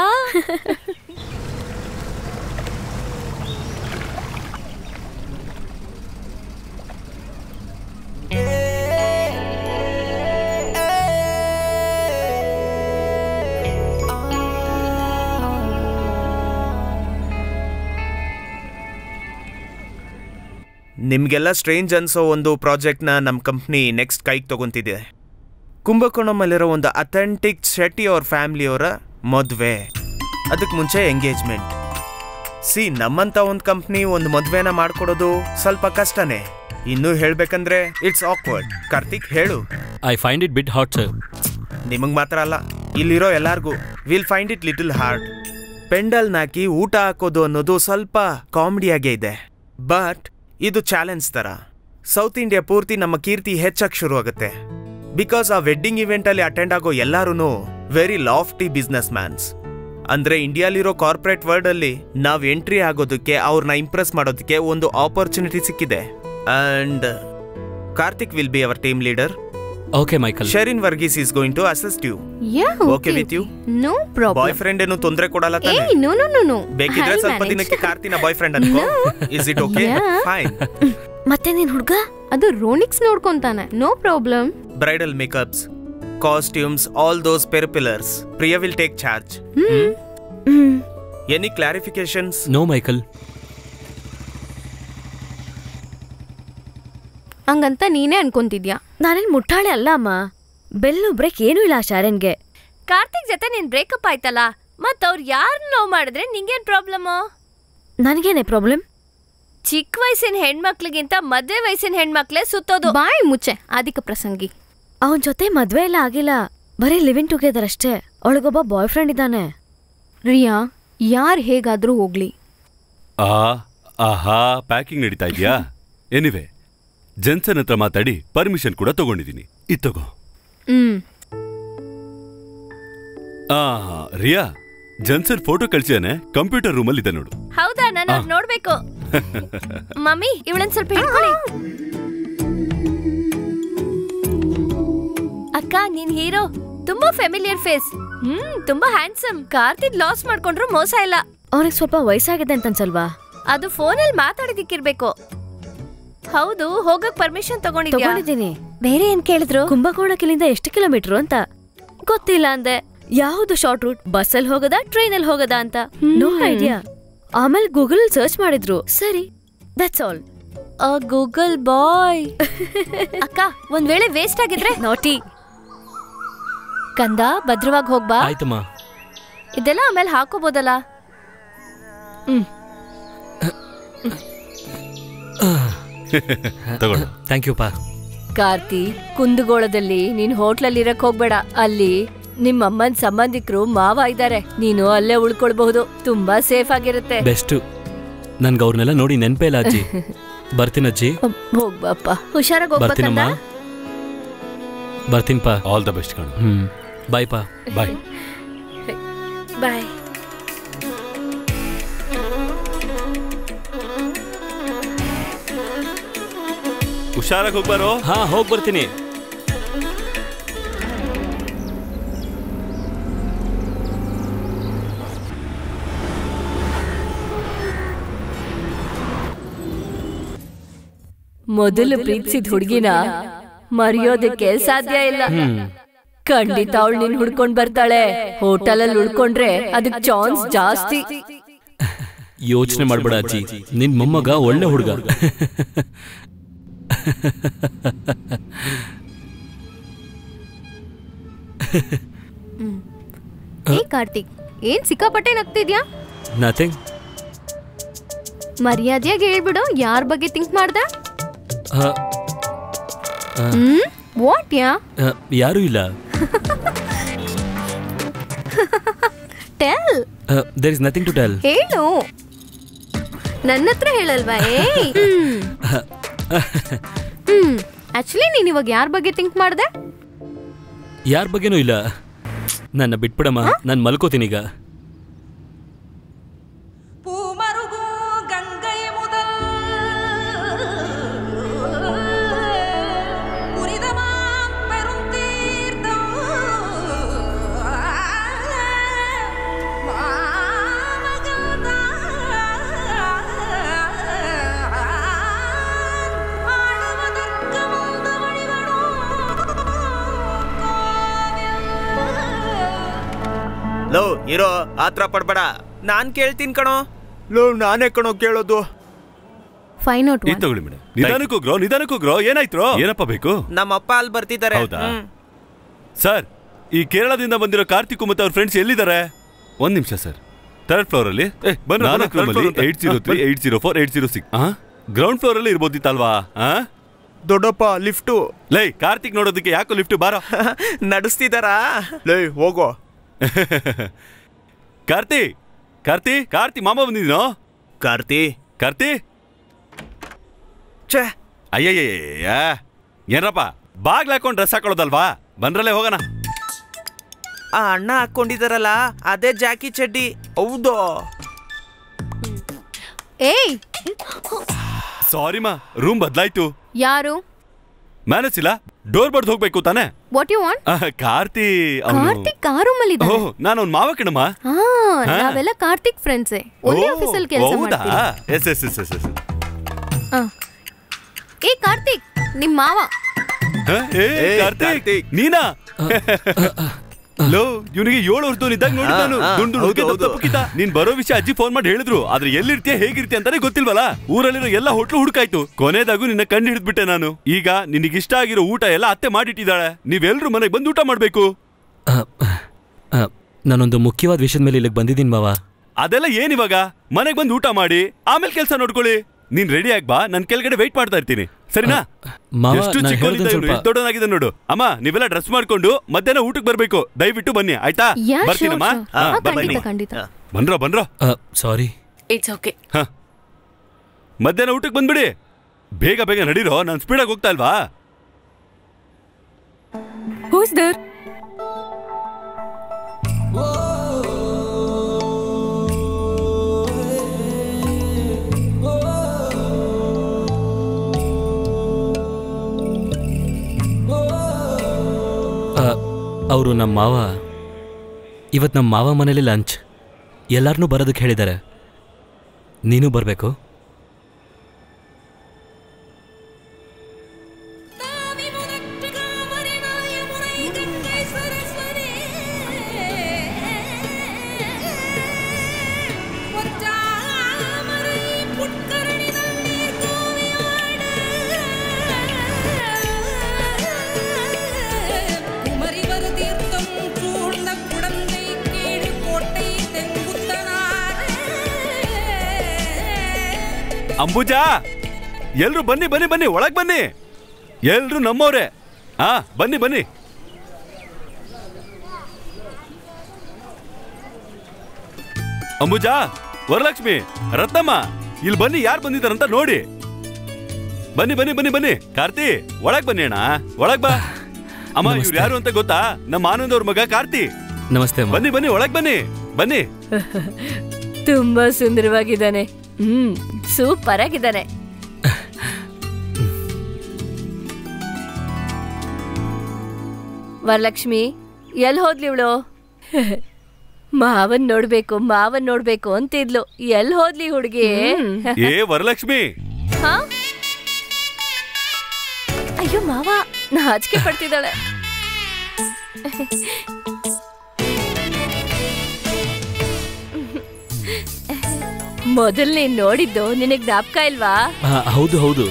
ನಿಮ್ಗೆಲ್ಲ ಸ್ಟ್ರೇಂಜ್ ಅನ್ಸೋ ಒಂದು ಪ್ರಾಜೆಕ್ಟ್ನ ನಮ್ಮ ಕಂಪ್ನಿ ನೆಕ್ಸ್ಟ್ ಕೈಗೆ ತಗೊಂತಿದೆ ಕುಂಭಕೋಣಮಲ್ಲಿರೋ ಒಂದು ಅಥೆಂಟಿಕ್ ಶೆಟ್ಟಿ ಅವ್ರ ಫ್ಯಾಮಿಲಿಯವರ ಮದುವೆ ಅದಕ್ಕೆ ಮುಂಚೆ ಎಂಗೇಜ್ಮೆಂಟ್ ಸಿ ನಮ್ಮಂತ ಒಂದು ಕಂಪ್ನಿ ಒಂದು ಮದುವೆನ ಮಾಡ್ಕೊಡೋದು ಸ್ವಲ್ಪ ಕಷ್ಟನೇ ಇನ್ನೂ ಹೇಳ್ಬೇಕಂದ್ರೆ ಇಟ್ಸ್ ಆಕ್ವರ್ಡ್ ಕಾರ್ತಿಕ್ ಹೇಳು I find it bit hot sir ನಿಮಗೆ ಮಾತ್ರ ಅಲ್ಲ ಇಲ್ಲಿರೋ ಎಲ್ಲಾರ್ಗೂ will find it little hard pandal ನಾಕಿ ಊಟ ಹಾಕೋದು ಅನ್ನೋದು ಸ್ವಲ್ಪ ಕಾಮಿಡಿಯಾಗೇ ಇದೆ ಬಟ್ ಇದು ಚಾಲೆಂಜ್ ತರ ಸೌತ್ ಇಂಡಿಯಾ ಪೂರ್ತಿ ನಮ್ಮ ಕೀರ್ತಿ ಹೆಚ್ಚಕ್ ಶುರು ಆಗುತ್ತೆ ಬಿಕಾಸ್ ಆ ವೆಡ್ಡಿಂಗ್ ಇವೆಂಟ್ ಅಲ್ಲಿ ಅಟೆಂಡ್ ಆಗೋ ಎಲ್ಲಾರು ವೆರಿ ಲಾಫ್ಟಿ ಬಿಸ್ನೆಸ್ ಮ್ಯಾನ್ಸ್ ಅಂದ್ರೆ ಇಂಡಿಯಾಲಿರೋ ಕಾರ್ಪೊರೇಟ್ ವರ್ಲ್ಡ್ ಅಲ್ಲಿ ನಾವ್ ಎಂಟ್ರಿ ಆಗೋದಕ್ಕೆ ಅವ್ರನ್ನ ಇಂಪ್ರೆಸ್ ಮಾಡೋದಕ್ಕೆ ಒಂದು ಆಪರ್ಚುನಿಟಿ ಸಿಕ್ಕಿದೆ and Karthik will be our team leader okay Michael Sherin Varghese is going to assist you yeah Okay with you? No problem boyfriend ಏನು ತೊಂದರೆ ಕೊಡಲ್ಲ ತಾನೆ ಏಯ್ ನೋ ನೋ ನೋ ನೋ ಬೇಕಿದ್ರೆ ಸ್ವಲ್ಪ ದಿನಕ್ಕೆ ಕಾರ್ತಿನ ಬಾಯ್ ಫ್ರೆಂಡ್ ಅನ್ಕೋ is it okay Yeah. Fine ಮತ್ತೆ ನಿನ್ ಹುಡ್ಗ ಅದು ರೋನಿಕ್ಸ್ ನೋಡ್ಕೊಂತಾನೆ no problem bridal makeups costumes all those ಪೆರ್ಪಿಲರ್ಸ್ Priya will take charge hmm any clarifications no Michael ಹಂಗಂತ ನೀನೇ ಅನ್ಕೊಂತಿದ್ಯಾ ನಾನೇನ್ ಮುಟ್ಟಾಳೆ ಅಲ್ಲ ಅಮ್ಮ ಬೆಲ್ಲು ಬ್ರೇಕ್ ಏನೂ ಇಲ್ಲ ಆ ಶಾರನ್ಗೆ ಕಾರ್ತಿಕ್ ಜೊತೆ ನಿನ್ ಬ್ರೇಕಪ್ ಆಯ್ತಲ್ಲ ಮತ್ ಅವ್ರು ಯಾರನ್ನ ಲವ್ ಮಾಡಿದ್ರೆ ನಿಂಗೇನ್ ಪ್ರಾಬ್ಲಮ್ಮು ನನಗೇನೆ ಪ್ರಾಬ್ಲಮ್ ಚಿಕ್ಕ ವಯಸ್ಸಿನ ಹೆಣ್ಮಕ್ಳಿಗಿಂತ ಮದ್ವೆ ವಯಸ್ಸಿನ ಹೆಣ್ಮಕ್ಳೇ ಸುತ್ತೋದು ಬಾಯಿ ಮುಚ್ಚೆ ಅಧಿಕ ಪ್ರಸಂಗಿ ಅವನ್ ಜೊತೆ ಮದ್ವೆ ಎಲ್ಲ ಆಗಿಲ್ಲ ಬರೀ ಲಿವಿಂಗ್ ಟುಗೆದರ್ ಅಷ್ಟೇ ಅವಳಿಗೊಬ್ಬ ಬಾಯ್ ಫ್ರೆಂಡ್ ಇದ್ದಾನೆ ರಿಯಾ ಯಾರು ಹೇಗಾದ್ರೂ ಹೋಗ್ಲಿ ಆ ಆಹಾ ಪ್ಯಾಕಿಂಗ್ ನಡೀತಾ ಇದೆಯಾ ಎನಿವೆ ಜೆನ್ಸನ್ ಹತ್ರ ಮಾತಾಡಿ ಪರ್ಮಿಷನ್ ಕೂಡ ತಗೊಂಡಿದ್ದೀನಿ ಇದು ತಗೋ ಹ್ಮ್ ಆ ರಿಯಾ ಜನ್ಸನ್ ಫೋಟೋ ಕಳ್ಸಿದಾನೆ ಕಂಪ್ಯೂಟರ್ ರೂಮಲ್ಲಿ ಇದೆ ನೋಡು ಹೌದಾ ನಾನು ಅವ್ರ್ ನೋಡ್ಬೇಕು ಮಮ್ಮಿ ಇವಳನ್ ಸ್ವಲ್ಪ ಹಿಡ್ಕೊಳ್ಳಿ ಅಕ್ಕ ನೀನ್ ಹೀರೋ ತುಂಬಾ ಫೆಮಿಲಿಯರ್ ಫೇಸ್ ಹ್ಮ್ ತುಂಬಾ ಹ್ಯಾಂಡ್ಸಮ್ ಕಾರ್ತಿಕ್ ಲಾಸ್ ಮಾಡ್ಕೊಂಡ್ರು ಮೋಸ ಇಲ್ಲ ಅವನಿಗೆ ಸ್ವಲ್ಪ ವಯಸ್ಸಾಗಿದೆ ಅಂತ ಅನ್ಸಲ್ವಾ ಅದು ಫೋನಲ್ಲಿ ಮಾತಾಡಿದಿಕ್ಕಿರ್ಬೇಕು ಹೌದು ಹೋಗಕ್ ಪರ್ಮಿಷನ್ ತಗೊಂಡಿದ್ಯಾ ತಗೊಂಡಿದ್ದೀನಿ ಬೇರೆ ಏನ್ ಕೇಳಿದ್ರು ಕುಂಭಕೋಣಕ್ಕಿಲ್ಲಿಂದ ಎಷ್ಟು ಕಿಲೋಮೀಟರ್ ಅಂತ ಗೊತ್ತಿಲ್ಲ ಅಂದೆ ಯಾವ್ದು ಶಾರ್ಟ್ ರೂಟ್ ಬಸ್ಸಲ್ಲಿ ಹೋಗದಾ ಟ್ರೈನಲ್ಲಿ ಹೋಗದಾ ಅಂತ ನೋ ಐಡಿಯಾ ಆಮೇಲೆ ಗೂಗಲ್ ಸರ್ಚ್ ಮಾಡಿದ್ರು ಸರಿ ದಟ್ಸ್ ಆಲ್ ಗೂಗಲ್ ಬಾಯ್ ಅಕ್ಕ ಒಂದ್ ವೇಳೆ ವೇಸ್ಟ್ ಆಗಿದ್ರೆ ನಾಟಿ ಕಂದ ಭದ್ರವಾಗಿ ಹೋಗ್ಬಾ ಆಯ್ತಮ್ಮ ಇದೆಲ್ಲ ಆಮೇಲೆ ಹಾಕೋಬೋದಲ್ಲ ಹ್ಮ್ ತಗೊಳ್ಳು ಥ್ಯಾಂಕ್ ಯು ಪಾ ಕಾರ್ತಿ ಕುಂದಗೋಳದಲ್ಲಿ ನೀನ್ ಹೋಟ್ಲಲ್ಲಿ ಇರಕ್ ಹೋಗ್ಬೇಡ ಅಲ್ಲಿ ನಿಮ್ಮ ಅಮ್ಮನ್ ಸಂಬಂಧಿಕರು ಮಾವ ಇದ್ದಾರೆ ನೀನು ಅಲ್ಲೇ ಉಳ್ಕೊಳ್ಬಹುದು ತುಂಬಾ ಸೇಫ್ ಆಗಿರುತ್ತೆ ಬೆಸ್ಟು ನನ್ಗೆ ಅವ್ರನ್ನೆಲ್ಲ ನೋಡಿ ನೆನಪೇ ಇಲ್ಲ ಅಜ್ಜಿ ಬರ್ತೀನಿ ಅಜ್ಜಿ ಹೋಗ್ಬಪ್ಪ ಹುಷಾರಾಗಿ ಬರ್ತೀನಮ್ಮ ಹೋಗ್ಬೇಕಂದ ಬರ್ತೀನಿ ಪಾ ಆಲ್ ದ ಬೆಸ್ಟ್ ಕಣು ಹ್ಮ್ ಬಾಯ್ ಪಾ ಬಾಯ್ ಬಾಯ್ ಹುಷಾರಾಗಿ ಹೋಗ್ಬಾರೋ ಹಾ ಹೋಗಿ ಬರ್ತೀನಿ ಮೊದಲು ಪ್ರೀತಿಸಿದ ಹುಡುಗಿನ ಮರೆಯೋದಕ್ಕೆ ಸಾಧ್ಯ ಇಲ್ಲ ಖಂಡಿತ ಅವಳು ನಿನ್ ಹುಡ್ಕೊಂಡ್ ಬರ್ತಾಳೆ ಹೋಟೆಲ್ ಅಲ್ಲಿ ಉಳ್ಕೊಂಡ್ರೆ ಅದಕ್ ಚಾನ್ಸ್ ಜಾಸ್ತಿ ಯೋಚನೆ ಮಾಡ್ಬೇಡ ಅಜ್ಜಿ ನಿನ್ ಮೊಮ್ಮಗ ಒಳ್ಳೆ ಹುಡುಗ ಏ ಕಾರ್ತಿಕ್ ಏನ್ ಸಿಕ್ಕಾಪಟ್ಟೆ ನಗ್ತಿದ್ಯಾ ನಥಿಂಗ್ ಮರ್ಯಾದೆಯಾಗಿ ಹೇಳ್ಬಿಡು ಯಾರ ಬಗ್ಗೆ ಥಿಂಕ್ ಮಾಡ್ದ ಹ್ಮ್ ವಾಟ್ ಯಾ ಯಾರೂ ಇಲ್ಲ tell there is nothing to tell ಹೇಳು ನನ್ನ ಹತ್ರ ಹೇಳಲ್ವಾ ಏಯ್ ಹ್ಮ್. ಹ್ಮ್ ಆಕ್ಚುಲಿ ನೀನ್ ಇವಾಗ ಯಾರ ಬಗ್ಗೆ ಥಿಂಕ್ ಮಾಡ್ದೆ ಯಾರ ಬಗ್ಗೆನೂ ಇಲ್ಲ ನನ್ನ ಬಿಟ್ಬಿಡಮ್ಮ ನಾನು ಮಲ್ಕೋತೀನೀಗ பூமருகும் கங்கை முதல் புனிதமாம் பெருந்தீர்த்தம் ஆடுவதற்கு முந்து வழிபடும் ಲೋ ಇರೋ ಆತ್ರ ಪಡ್ಬೇಡ ನಾನ್ ಕೇಳ್ತೀನಿ ಕಣೋ ಲೋ ನಾನೇ ಕಣೋ ಕೇಳೋದು ಫೈವ್ ನಾಟ್ ಇದು ತಗೊಳ್ಳಿ ಮೇಡಮ್ ನಿಧಾನಕ್ಕೆ ಹೋಗ್ರೋ ನಿಧಾನಕ್ಕೆ ಹೋಗ್ರೋ ಏನಾಯ್ತು ಏನಪ್ಪ ಬೇಕು ನಮ್ಮಪ್ಪ ಅಲ್ಲಿ ಬರ್ತಿದ್ದಾರೆ ಹೌದಾ ಹ್ಮ್. ಸರ್ ಈ ಕೇರಳದಿಂದ ಬಂದಿರೋ ಕಾರ್ತಿಕ್ ಮತ್ತೆ ಅವ್ರ ಫ್ರೆಂಡ್ಸ್ ಎಲ್ಲಿದ್ದಾರೆ ಒಂದ್ ನಿಮಿಷ ಸರ್ ಥರ್ಡ್ ಫ್ಲೋರ್ ಅಲ್ಲಿ ಬನ್ನಿ, ನಾಲ್ಕು third ರೂಮಲ್ಲಿ floor ಅಂತ. Eight zero three eight zero four eight zero six ground floor ಅಲ್ಲಿ ಇರ್ಬೋದಿತ್ತಲ್ವಾ ಆ? ದೊಡ್ಡಪ್ಪ ಲಿಫ್ಟು ಲೈ ಕಾರ್ತಿಕ್ ನೋಡೋದಕ್ಕೆ ಯಾಕೋ ಲಿಫ್ಟ್ ಬಾರೋ ನಡೆಸ್ತಿದಾರಾ ಲೇ ಹೋಗೋ ಕಾರ್ತಿ ಕಾರ್ತಿ ಕಾರ್ತಿ ಮಾಮ ಬಂದಿದ್ದೀನೋ ಕಾರ್ತಿ ಕಾರ್ತಿ ಛೇ ಅಯ್ಯಯ್ಯ ಏನಪ್ಪ ಬಾಗ್ಲ ಹಾಕೊಂಡು ಡ್ರೆಸ್ ಹಾಕೊಳ್ಳೋದಲ್ವಾ ಬಂದ್ರಲ್ಲೇ ಹೋಗೋಣ ಆ ಅಣ್ಣ ಹಾಕೊಂಡಿದಾರಲ್ಲ ಅದೇ ಜಾಕಿ ಚಡ್ಡಿ ಹೌದು ಏಯ್ ಸಾರಿ ಮಾ ರೂಮ್ ಬದ್ಲಾಯ್ತು ಯಾರು ಮ್ಯಾನೇಜ್ ಇಲ್ಲ ಡೋರ್ ಬಡ್ದು ಹೋಗ್ಬೇಕು ತಾನೆ ವಾಟ್ ಯು ವಾಂಟ್ ಆಹ್, ಕಾರ್ತಿ ಅವನು ಕಾರ್ತಿಕ್ ಕಾರು ಮಲ್ಲಿದ ಓಹ್ ನಾನು ಅವ್ನ ಮಾವ ಕಣಮ್ಮ ಹಾ ನಾವೆಲ್ಲ ಕಾರ್ತಿಕ್ ಫ್ರೆಂಡ್ಸೇ ಒಂದೇ ಆಫೀಸಲ್ಲಿ ಕೆಲಸ ಹೌದಾ ಮಾಡ್ತೀವಿ yes yes yes yes yes ಆ. ಏ ಕಾರ್ತಿಕ್ ನಿಮ್ ಮಾವ ಏ ಏ, ಕಾರ್ತಿಕ್ ಕಾರ್ತಿಕ್. ನೀನಾ ಲೋ ಇವನಿಗೆ ಏಳು ವರ್ಷದವನು ಇದ್ದಾಗ ನೋಡಿ ನಾನು ಹಾ, ಹಾ, ದುಂಡು ಹೌದು, ಹೌದು. ನೀನ್ ಬರೋ ವಿಷಯ ಅಜ್ಜಿ ಫೋನ್ ಮಾಡಿ ಹೇಳಿದ್ರು ಆದ್ರೆ ಎಲ್ಲಿರ್ತೀಯ ಹೇಗಿರ್ತೀಯ ಅಂತಾನೆ ಗೊತ್ತಿಲ್ವಲ್ಲ ಊರಲ್ಲಿರೋ ಎಲ್ಲ ಹೋಟ್ಲು ಹುಡುಕಾಯ್ತು ಕೊನೆದಾಗೂ ನಿನ್ನ ಕಂಡು ಹಿಡಿದ್ಬಿಟ್ಟೆ ನಾನು ಈಗ ನಿನಗೆ ಇಷ್ಟ ಆಗಿರೋ ಊಟ ಎಲ್ಲ ಅತ್ತೆ ಮಾಡಿಟ್ಟಿದ್ದಾಳೆ ನೀವೆಲ್ರೂ ಮನೆಗೆ ಬಂದು ಊಟ ಮಾಡ್ಬೇಕು ಆ, ನಾನೊಂದು ಮುಖ್ಯವಾದ ವಿಷಯದ ಮೇಲೆ ಇಲ್ಲಿಗೆ ಬಂದಿದ್ದೀನಿ ಮಾವ ಅದೆಲ್ಲ ಏನಿವಾಗ ಮನೆಗ್ ಬಂದು ಊಟ ಮಾಡಿ ಆಮೇಲೆ ಕೆಲಸ ನೋಡ್ಕೊಳ್ಳಿ ನೀನ್ ರೆಡಿ ಆಗ್ ಬಾ ನನ್ ಕೆಳಗಡೆ ವೆಯ್ಟ್ ಮಾಡ್ತಾ ಇರ್ತೀನಿ ಸರಿನಾ ಮಾವ, ಎಷ್ಟು ನಾನ್ ಚಿಕ್ಕವನಿದ್ದ ಹೇಳ್ದೊಂದ್ ಇವ್ನು, ಸ್ವಲ್ಪ- ಎಷ್ಟ್ ದೊಡ್ಡವನಾಗಿದೆ ನೋಡು ಅಮ್ಮ ನೀವೆಲ್ಲ ಡ್ರೆಸ್ ಮಾಡ್ಕೊಂಡು ಮಧ್ಯಾಹ್ನ ಊಟಕ್ಕೆ ಬರ್ಬೇಕು ದಯವಿಟ್ಟು ಬನ್ನಿ ಆಯ್ತಾ ಯಾ ಬರ್ತೀನಮ್ಮ ಹಾ, ಬನ್ನಿ ಖಂಡಿತ ಖಂಡಿತ ಬಂದ್ರ ಬಂದ್ರ ಸಾರಿ ಇಟ್ಸ್ ಓಕೆ ಹ ಮಧ್ಯಾಹ್ನ ಊಟಕ್ಕೆ ಬಂದ್ಬಿಡಿ ಬೇಗ ಬೇಗ ನಡೀರೋ ನಾನು ಸ್ಪೀಡಾಗಿ ಹೋಗ್ತಾ ಇಲ್ವಾ ಹೂಸ್ ದರ್ ಅವರು ನಮ್ಮ ಮಾವ ಇವತ್ತು ನಮ್ಮ ಮಾವ ಮನೇಲಿ ಲಂಚ್ ಎಲ್ಲರನ್ನೂ ಬರೋದಕ್ಕೆ ಹೇಳಿದ್ದಾರೆ ನೀನು ಬರಬೇಕು குமரிவருதீர்த்தம் சூழ்ந்த குடந்தை கீழ் கோட்டை தெங்குத்தனாரே ಅಂಬುಜಾ ಎಲ್ರು ಬನ್ನಿ ಬನ್ನಿ ಬನ್ನಿ ಒಳಗ್ ಬನ್ನಿ ಎಲ್ರು ನಮ್ಮವ್ರೆ ಹಾ ಬನ್ನಿ ಬನ್ನಿ ಅಂಬುಜಾ ವರಲಕ್ಷ್ಮಿ ರತ್ನಮ್ಮ ಇಲ್ಲಿ ಬನ್ನಿ ಯಾರು ಬಂದಿದ್ದಾರಂತ ನೋಡಿ ಬನ್ನಿ ಬನ್ನಿ ಬನ್ನಿ ಬನ್ನಿ ಕಾರ್ತಿ ಒಳಗ್ ಬನ್ನಿ ಅಣ್ಣ ಒಳಗ್ ಬಾ ಅಮ್ಮ ಇವ್ರು ನಮಸ್ತೆ. ಯಾರು ಅಂತ ಗೊತ್ತಾ ನಮ್ಮ ಆನಂದ್ ಅವ್ರ ಮಗ ಕಾರ್ತಿ ನಮಸ್ತೆ ಅಮ್ಮ ಬನ್ನಿ ಬನ್ನಿ ಒಳಗ್ ಬನ್ನಿ ಬನ್ನಿ ತುಂಬಾ ಸುಂದರವಾಗಿದ್ದಾನೆ ಹ್ಮ್ ಸೂಪರ್ ಆಗಿದ್ದಾನೆ ವರಲಕ್ಷ್ಮಿ ಎಲ್ ಹೋದ್ಲಿ ಇವಳು ಮಾವನ್ ನೋಡ್ಬೇಕು ಮಾವನ್ ನೋಡ್ಬೇಕು ಅಂತಿದ್ಲು ಎಲ್ ಹೋದ್ಲಿ ಹುಡುಗಿ ಏ ವರಲಕ್ಷ್ಮಿ ಹಾ? ಅಯ್ಯೋ ಮಾವ ನಾಚಿಕೆ ಪಡ್ತಿದ್ದಾಳೆ ಮೊದಲ್ ನೀನ್ ನೋಡಿದ್ದು ನಿನಗ್ ಜ್ಞಾಪಕ ಇಲ್ವಾ ಆ, ಹೌದು ಹೌದು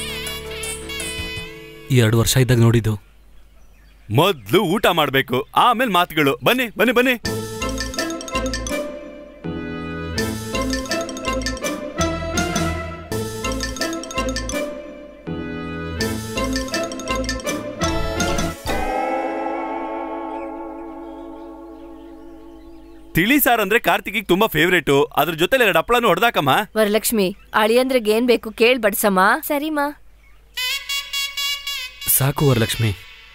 ಎರಡು ವರ್ಷ ಇದ್ದಾಗ ನೋಡಿದ್ದು ಮೊದ್ಲು ಊಟ ಮಾಡ್ಬೇಕು ಆಮೇಲೆ ಮಾತುಗಳು ಬನ್ನಿ ಬನ್ನಿ ಬನ್ನಿ ತಿಳಿ ಸಾರ್ ಅಂದ್ರೆ ಕಾರ್ತಿಕಿಗೆ ತುಂಬಾ ಫೇವ್ರೇಟು ಅದ್ರ ಜೊತೆಲಿ ಎರಡು ಹಪ್ಪಳನು ಹೊಡೆದಾಕಮ್ಮ ವರಲಕ್ಷ್ಮಿ ಅಳಿಯಂದ್ರಿಗೆ ಏನ್ ಬೇಕು ಕೇಳ್ ಬಡ್ಸಮ್ಮ ಸರಿಮಾ ಸಾಕು ವರಲಕ್ಷ್ಮಿ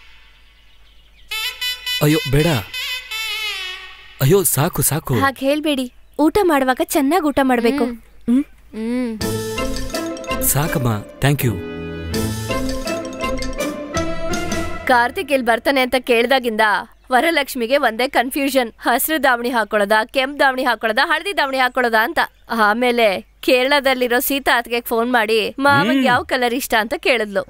ಅಯ್ಯೋ ಬೇಡ ಅಯ್ಯೋ ಸಾಕು ಸಾಕು ಹಾಗೆ ಹೇಳ್ಬೇಡಿ ಊಟ ಮಾಡುವಾಗ ಚೆನ್ನಾಗಿ ಊಟ ಮಾಡ್ಬೇಕು ಹ್ಮ್ ಹ್ಮ್ ಸಾಕಮ್ಮ ಥ್ಯಾಂಕ್ ಯು ಕಾರ್ತಿಕ್ ಇಲ್ಲಿ ಬರ್ತಾನೆ ಅಂತ ಕೇಳ್ದಾಗಿಂದ ವರಲಕ್ಷ್ಮಿಗೆ ಒಂದೇ ಕನ್ಫ್ಯೂಷನ್ ಹಸಿರು ದಾವಣಿ ಹಾಕೊಳ್ಳೋದ ಕೆಂಪ್ ದಾವಣಿ ಹಾಕೊಳ್ಳೋದ ಹಳದಿ ದಾವಣಿ ಹಾಕೊಳ್ಳೋದ ಅಂತ ಆಮೇಲೆ ಕೇರಳದಲ್ಲಿರೋ ಸೀತಾ ಅತ್ಗೆ ಫೋನ್ ಮಾಡಿ ಮಾವನ್ ಯಾವ ಕಲರ್ ಇಷ್ಟ ಅಂತ ಕೇಳಿದ್ಲು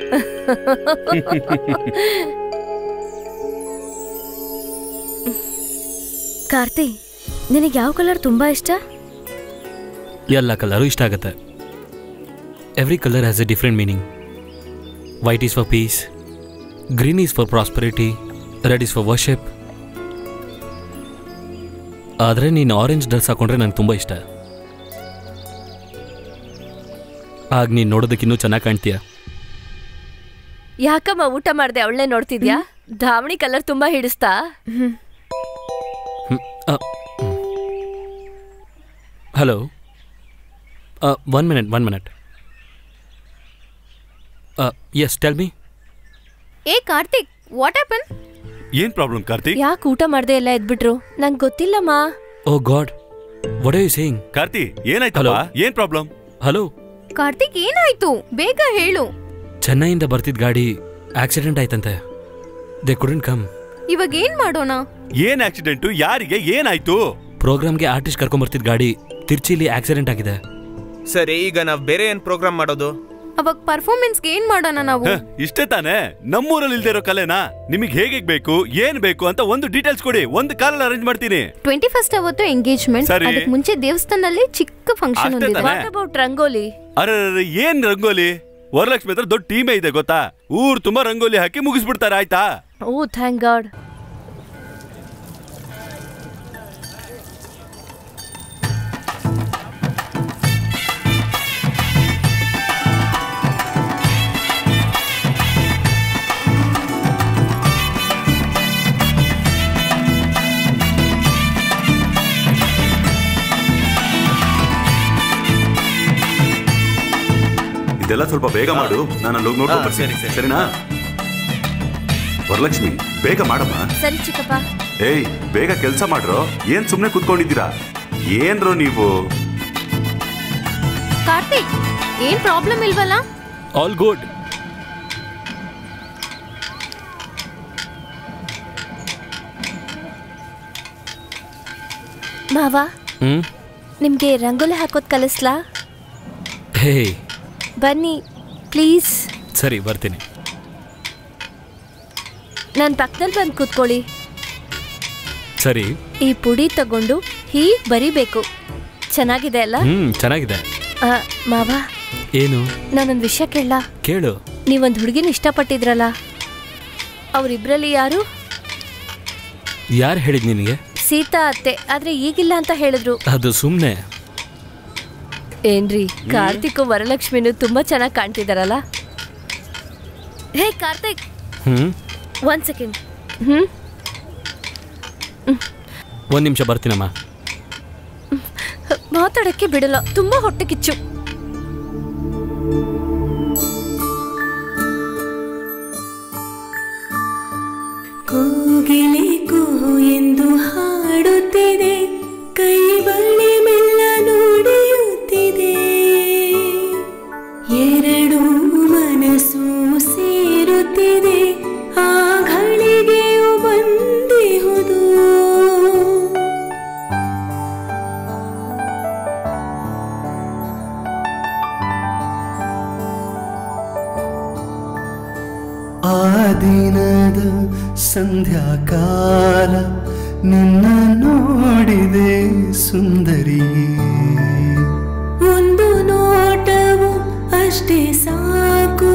ಕಾರ್ತಿ ನಿನಗೆ ಯಾವ ಕಲರ್ ತುಂಬಾ ಇಷ್ಟ ಎಲ್ಲ ಕಲರು ಇಷ್ಟ ಆಗುತ್ತೆ every colour has a different meaning white is for peace green is for prosperity red is for worship ಆದರೆ ನೀನು ಆರೆಂಜ್ ಡ್ರೆಸ್ ಹಾಕೊಂಡ್ರೆ ನಂಗೆ ತುಂಬ ಇಷ್ಟ ಆಗ ನೀನು ನೋಡೋದಕ್ಕೆ ಇನ್ನೂ ಚೆನ್ನಾಗಿ ಕಾಣ್ತೀಯ ಯಾಕಮ್ಮ ಊಟ ಮಾಡ್ದೆ ಅವಳನ್ನೇ ನೋಡ್ತಿದ್ಯಾ ಧಾವಣಿ ಕಲರ್ ತುಂಬಾ ಹಿಡಿಸ್ತಾ hello one minute one minute yes tell me ಏ ಕಾರ್ತಿಕ್ ವಾಟ್ ಹ್ಯಾಪನ್ ಏನ್ ಪ್ರಾಬ್ಲಮ್ ಕಾರ್ತಿಕ್ ಯಾಕೆ ಊಟ ಮಾಡ್ದೆ ಎಲ್ಲ ಎದ್ಬಿಟ್ರು ನಂಗೆ ಗೊತ್ತಿಲ್ಲಮ್ಮ oh god what are you saying Karthi ಏನಾಯ್ತಲ್ಲ Hello? ಏನ್ ಪ್ರಾಬ್ಲಮ್ ಹಲೋ ಕಾರ್ತಿಕ್ ಏನಾಯ್ತು ಬೇಗ ಹೇಳು ಚೆನ್ನೈಯಿಂದ ಬರ್ತಿದ್ದ ಗಾಡಿ ಆಕ್ಸಿಡೆಂಟ್ ಆಯ್ತಂತೆ ದೇ ಕುಡಂಟ್ ಕಮ್ ಇವಾಗ ಏನ್ ಮಾಡೋಣ ಏನ್ ಆಕ್ಸಿಡೆಂಟು ಯಾರಿಗೆ ಏನಾಯ್ತು ಪ್ರೋಗ್ರಾಮ್ಗೆ ಆರ್ಟಿಸ್ಟ್ ಕರ್ಕೊಂಬರ್ತಿದ್ದ ಗಾಡಿ ತಿರ್ಚಿಲಿ ಆಕ್ಸಿಡೆಂಟ್ ಆಗಿದೆ ಸರಿ ಈಗ ನಾವ್ ಬೇರೆ ಏನ್ ಪ್ರೋಗ್ರಾಮ್ ಮಾಡೋದು ಅವಾಗ ಪರ್ಫಾರ್ಮೆನ್ಸ್ಗೆ ಏನ್ ಮಾಡೋಣ ನಾವು ಹ, ಇಷ್ಟೇ ತಾನೇ ನಮ್ಮೂರಲ್ಲಿ ಇಲ್ದೇ ಇರೋ ಕಲೆನಾ ನಿಮಗೆ ಹೇಗೆ ಬೇಕು ಏನ್ ಬೇಕು ಅಂತ ಒಂದು ಡೀಟೇಲ್ಸ್ ಕೊಡಿ ಒಂದು ಕಾಲಲ್ಲಿ ಅರೇಂಜ್ ಮಾಡ್ತೀನಿ ಟ್ವೆಂಟಿ ಫಸ್ಟ್ ಅವತ್ತು ಎಂಗೇಜ್ಮೆಂಟ್ ಸರಿ. ಅದಕ್ಕೆ ಮುಂಚೆ ದೇವಸ್ಥಾನದಲ್ಲಿ ಚಿಕ್ಕ ಫಂಕ್ಷನ್ ಅಷ್ಟೇ ಒಂದಿದೆ ತಾನೇ? ವಾಟ್ ಅಬೌಟ್ ರಂಗೋಲಿ ಅರೆ ಏನ್ ರಂಗೋಲಿ ವರಲಕ್ಷ್ಮಿ ಹತ್ರ ದೊಡ್ಡ ಟೀಮೇ ಇದೆ ಗೊತ್ತಾ ಊರ್ ತುಂಬಾ ರಂಗೋಲಿ ಹಾಕಿ ಮುಗಿಸ್ಬಿಡ್ತಾರೆ ಆಯ್ತಾ ಓ ಥ್ಯಾಂಕ್ ಗಾಡ್ ಇದೆಲ್ಲ ಸ್ವಲ್ಪ ಬೇಗ ಮಾಡು ನಾನು ಅಲ್ಲಿ ಹೋಗಿ ನೋಡ್ಕೊಂಡು ಹಾ, ಬರ್ತೀನಿ ಸರಿ, ಸರಿ. ಸರಿನಾ ವರಲಕ್ಷ್ಮಿ ಬೇಗ ಮಾಡಮ್ಮ ಸರಿ ಚಿಕ್ಕಪ್ಪ ಏಯ್ ಬೇಗ ಕೆಲಸ ಮಾಡ್ರೋ ಏನ್ ಸುಮ್ನೆ ಕುತ್ಕೊಂಡಿದ್ದೀರಾ ಏನ್ರೋ ನೀವು ಕಾರ್ತಿಕ್ ಏನ್ ಪ್ರಾಬ್ಲಮ್ ಇಲ್ವಲ್ಲ ಆಲ್ ಗುಡ್ ಮಾವ ಹ್ಮ್ ನಿಮ್ಗೆ ರಂಗೋಲಿ ಹಾಕೋದ್ ಕಲಿಸ್ಲಾ ಹೇ ಬನ್ನಿ ಪ್ಲೀಸ್ ಸರಿ ಬರ್ತೀನಿ ನನ್ನ ಪಕ್ಕದಲ್ಲಿ ಬಂದು ಕೂತ್ಕೊಳ್ಳಿ ಸರಿ ಈ ಪುಡಿ ತಗೊಂಡು ಹೀಗ್ ಬರಿಬೇಕು ಚೆನ್ನಾಗಿದೆ ಅಲ್ಲ ಹ್ಮ್ ಚೆನ್ನಾಗಿದೆ ಆ, ಮಾವ ಏನು ನಾನೊಂದು ವಿಷಯ ಕೇಳ ಕೇಳು ನೀವೊಂದು ಹುಡುಗಿನ ಇಷ್ಟಪಟ್ಟಿದ್ರಲ್ಲ ಅವರಿಬ್ರಲ್ಲಿ ಯಾರು ಯಾರು ಹೇಳಿದ್ ನಿನಗೆ ಸೀತಾ ಅತ್ತೆ ಆದ್ರೆ ಈಗಿಲ್ಲ ಅಂತ ಹೇಳಿದ್ರು ಅದು ಸುಮ್ಮನೆ ಏನ್ರಿ ಕಾರ್ತಿಕ್ ವರಲಕ್ಷ್ಮಿನು ತುಂಬಾ ಚೆನ್ನಾಗಿ ಕಾಣ್ತಿದಾರಲ್ಲ hey Karthik hmm one second hmm ಒಂದು ನಿಮಿಷ ಬರ್ತೀನಮ್ಮ ಮಾತಾಡಕ್ಕೆ ಬಿಡಲ್ಲ ತುಂಬಾ ಹೊಟ್ಟೆ ಕಿಚ್ಚು ಕೋಗಿಲೆ ಕುಹು ಎಂದು ಹಾಡುತ್ತಿದೆ ಕೈ ಬಳಿ ಮೆಲ್ಲ ನುಡಿಯುತ್ತಿದೆ ಎರಡು ಮನಸ್ಸು ಸೇರುತ್ತಿದೆ ಆ ಘಳಿಗೆಯು ಬಂದಿಹುದು ಆ ದಿನದ ಸಂಧ್ಯಾಕಾಲ ನಿನ್ನ ನೋಡಿದೆ ಸುಂದರಿಯೇ ಒಂದು ನೋಟವು ಅಷ್ಟೇ ಸಾಕು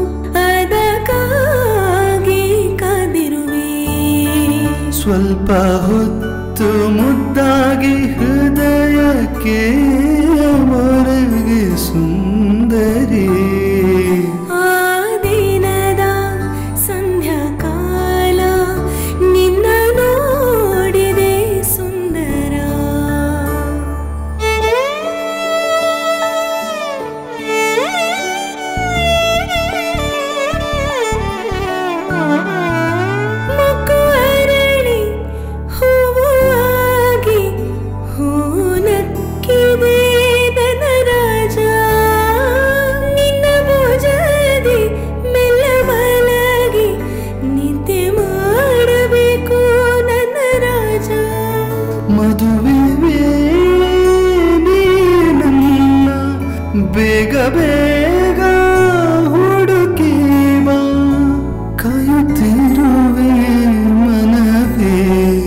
ಅದಕ್ಕಾಗಿ ಕಾದಿರುವೆ ಸ್ವಲ್ಪ ಹೊತ್ತು ಮುದ್ದಾಗಿ ಹೃದಯಕ್ಕೆ ಮೊರಗೆ ಸುಂದರಿ ಆ ದಿನದ ಸಂಧ್ಯಾಕಾಲ ನಿನ್ನ ನೋಡಿದೆ ಸುಂದರ ಮುಕ್ಕು ಅರಳಿ ಹೂವು ಆಗಿ ಹೂ ನಕ್ಕಿದೆ ನನ್ನ ರಾಜ ನಿನ್ನ ಭುಜದಿ ಮೆಲ್ಲ ಮಲಗಿ ನಿದ್ದೆ ಮಾಡಬೇಕು ನನ್ನ ರಾಜ ಮದುವೆ ನನ್ನ ಬೇಗ ಬೇಗ ಹುಡುಕಿ ಬಾ ಕಾಯುತ್ತಿರುವೆ ಮನವೇ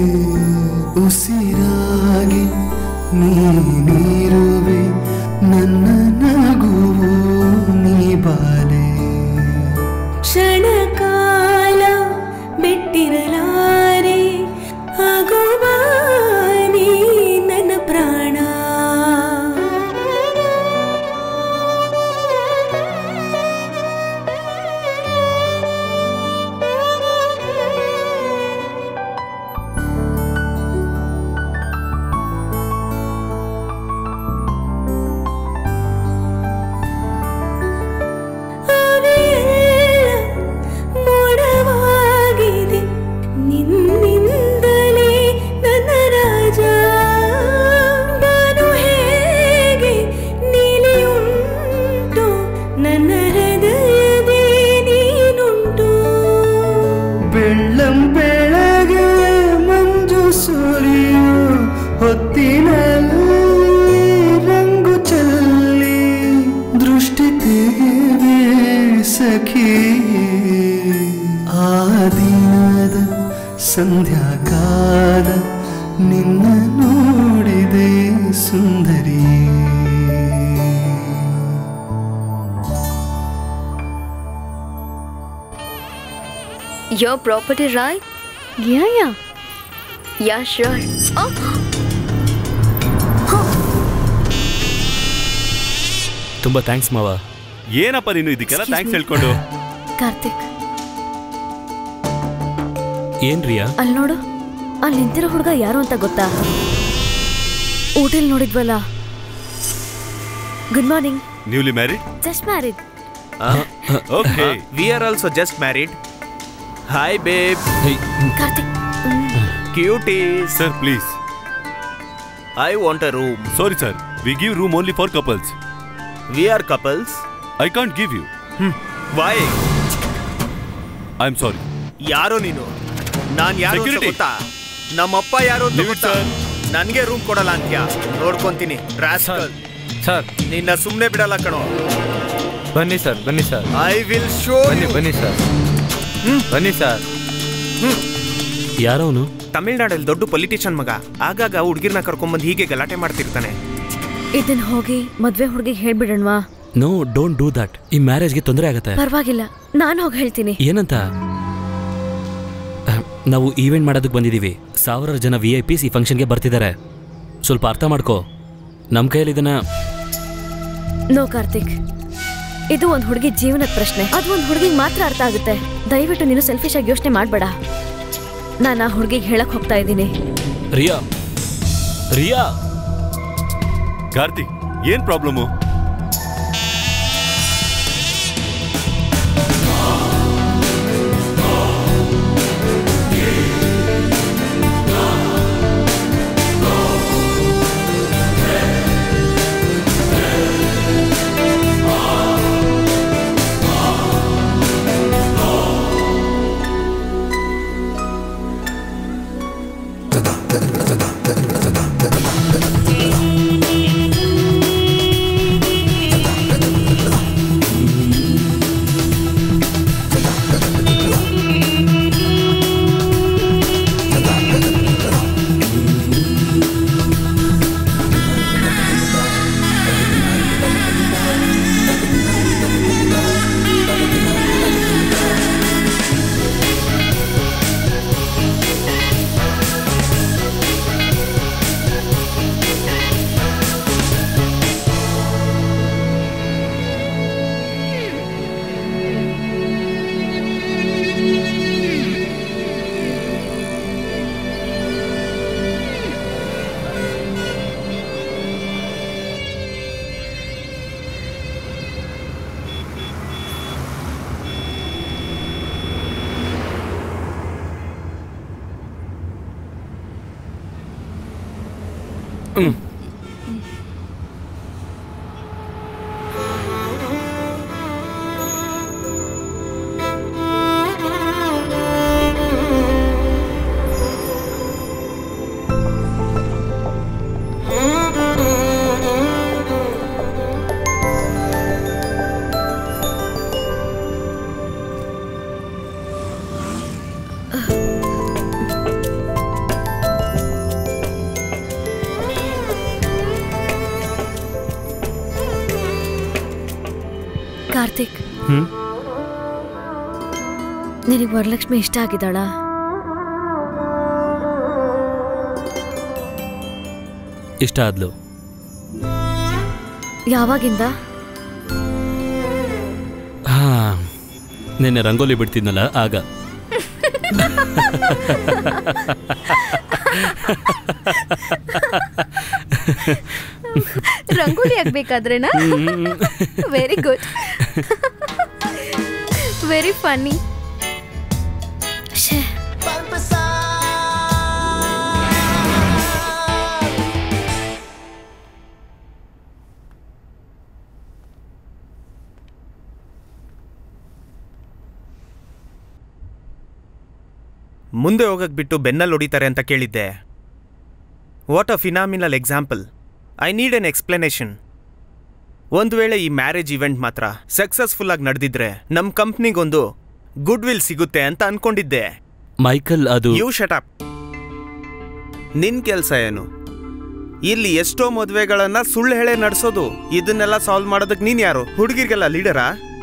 ಉಸಿರಾಗಿ ನೀನಿರುವೆ ನನ್ನ ನಗುವು ನೀ ಬಾಲೆ ಕ್ಷಣ ಕಾಲ ಬಿಟ್ಟಿರಲಾರೆ ಆಗುವ ನೀ ನನ್ನ ಪ್ರಾಣ ಅವೆಲ್ಲ ಮೋಡವಾಗಿದೆ ನಿನ್ನಿಂದಲೇ ನನ್ನ ರಾಜ ನಾನು ಹೇಗೆ ನೀಲಿಯುಂಟು ನನ್ನ ಹೃದಯದೇ ನೀನುಂಟು ಬೆಳ್ಳಂ ಬೆಳಗ್ಗೆ ಮಂಜು ಸುರಿಯು ಹೊತ್ತಿನಲ್ಲಿ ರಂಗು ಚೆಲ್ಲಿ ದೃಷ್ಟಿ ತೆಗೆವೆ ಸಖಿ ಆ ದಿನದ ಸಂಧ್ಯಾಕಾಲ ನಿನ್ನ ನೋಡಿದೆ ಸುಂದರಿ Your property, right? Yeah yeah Yeah, sure. Oh, ತುಂಬ ಥ್ಯಾಂಕ್ಸ್ ಮಾವ ಏನಪ್ಪ ನೀನು ಇದಕ್ಕೆಲ್ಲ Excuse ಥ್ಯಾಂಕ್ಸ್ me. ಹೇಳ್ಕೊಂಡು ಕಾರ್ತಿಕ್ ಏನ್ ರಿಯಾ ಅಲ್ಲಿ ನೋಡು ಅಲ್ಲಿ ನಿಂತಿರೋ ಹುಡುಗ ಯಾರು ಅಂತ ಗೊತ್ತಾ ಊಟಲ್ ನೋಡಿದ್ವಲ್ಲ good morning newly married just married okay we are also just married hi babe Karthik cuties sir please I want a room sorry sir we give room only for couples we are couples I can't give you why I am sorry ಯಾರೋ ನೀನು ನಾನ್ ಯಾರು ಅಂತ Security. ಗೊತ್ತಾ ನಮ್ಮಪ್ಪ ಯಾರು ಅಂತ Leave it, ಗೊತ್ತಾ sir. ನನ್ಗೆ ರೂಮ್ ಕೊಡಲ್ಲ ಅಂತ್ಯ ನೋಡ್ಕೊಂತೀನಿ ರಾಸ್ಕಲ್ ಸರ್ ನಿನ್ನ ಸುಮ್ನೆ ಬಿಡಲ್ಲ ಕಣೋ ಬನ್ನಿ ಸರ್ ಬನ್ನಿ ಸರ್ ಐ ವಿಲ್ ಶೋ ಬನ್ನಿ ಬನ್ನಿ ಸರ್ ಬನ್ನಿ ಸರ್ ಯಾರವನು ತಮಿಳ್ನಾಡಲ್ಲಿ ದೊಡ್ಡ ಪೊಲಿಟಿಷಿಯನ್ ಮಗ ಆಗಾಗ ಹುಡುಗಿರ್ನ ಕರ್ಕೊಂಬಂದು ಹೀಗೆ ಗಲಾಟೆ ಮಾಡ್ತಿರ್ತಾನೆ ಇದನ್ ಹೋಗಿ ಮದ್ವೆ ಹುಡುಗಿಗೆ ಹೇಳ್ಬಿಡಣ್ವಾ ನೋ ಡೋಂಟ್ ಡೂ ದಟ್ ಈ ಮ್ಯಾರೇಜ್ಗೆ ತೊಂದರೆ ಆಗತ್ತೆ ಪರವಾಗಿಲ್ಲ ನಾನು ಹೋಗಿ ಹೇಳ್ತೀನಿ ಏನಂತ ಅಹ್, ನಾವು ಈವೆಂಟ್ ಮಾಡೋದಕ್ಕೆ ಬಂದಿದ್ದೀವಿ ಸಾವಿರಾರು ಜನ ವಿ ಐ ಪಿಸ್ ಈ ಫಂಕ್ಷನ್ಗೆ ಬರ್ತಿದ್ದಾರೆ ಸ್ವಲ್ಪ ಅರ್ಥ ಮಾಡ್ಕೋ ನಮ್ಮ ಕೈಯಲ್ಲಿ ಇದನ್ನ ನೋ ಕಾರ್ತಿಕ್ ಇದು ಒಂದ್ ಹುಡುಗಿ ಜೀವನದ ಪ್ರಶ್ನೆ ಅದು ಒಂದ್ ಹುಡುಗಿಗೆ ಮಾತ್ರ ಅರ್ಥ ಆಗುತ್ತೆ ದಯವಿಟ್ಟು ನೀನು ಸೆಲ್ಫಿಶ್ ಆಗಿ ಯೋಚನೆ ಮಾಡ್ಬೇಡ ನಾನು ಆ ಹುಡುಗಿಗೆ ಹೇಳಕ್ ಹೋಗ್ತಾ ಇದ್ದೀನಿ ರಿಯಾ ರಿಯಾ ಕಾರ್ತಿಕ್ ಏನ್ ಪ್ರಾಬ್ಲಮು ಕಾರ್ತಿಕ್ ಹ್ಮ್ ನಿನಗೆ ವರಲಕ್ಷ್ಮಿ ಇಷ್ಟ ಆಗಿದ್ದಾಳಾ ಇಷ್ಟ ಆದ್ಲು ಯಾವಾಗಿಂದ ಹಾ ನಿನ್ನೆ ರಂಗೋಲಿ ಬಿಡ್ತಿದ್ನಲ್ಲ ಆಗ ರಂಗೋಲಿ ಆಗ್ಬೇಕಾದ್ರೆನಾ ವೆರಿ ಗುಡ್ ವೆರಿ ಫನ್ನಿ ಶೇ ಮುಂದೆ ಹೋಗಕ್ ಬಿಟ್ಟು ಬೆನ್ನಲ್ಲಿ ಹೊಡಿತಾರೆ ಅಂತ ಕೇಳಿದ್ದೆ what a phenomenal example I need an explanation ಒಂದು ವೇಳೆ ಈ ಮ್ಯಾರೇಜ್ ಇವೆಂಟ್ ಮಾತ್ರ ಸಕ್ಸಸ್ಫುಲ್ ಆಗಿ ನಡೆದಿದ್ರೆ ನಮ್ಮ ಕಂಪ್ನಿಗೊಂದು ಗುಡ್ ವಿಲ್ ಸಿಗುತ್ತೆ ಅಂತ ಅನ್ಕೊಂಡಿದ್ದೆ ಮೈಕಲ್ ಅದು ಯು ಶಟಪ್ ನಿನ್ ಕೆಲ್ಸ ಏನು ಇಲ್ಲಿ ಎಷ್ಟೋ ಮದುವೆಗಳನ್ನ ಸುಳ್ಳು ಹೇಳೇ ನಡೆಸೋದು ಇದನ್ನೆಲ್ಲ ಸಾಲ್ವ್ ಮಾಡೋದಕ್ಕೆ ನೀನ್ ಯಾರು ಹುಡುಗಿರಿಗೆಲ್ಲ ಲೀಡರಾ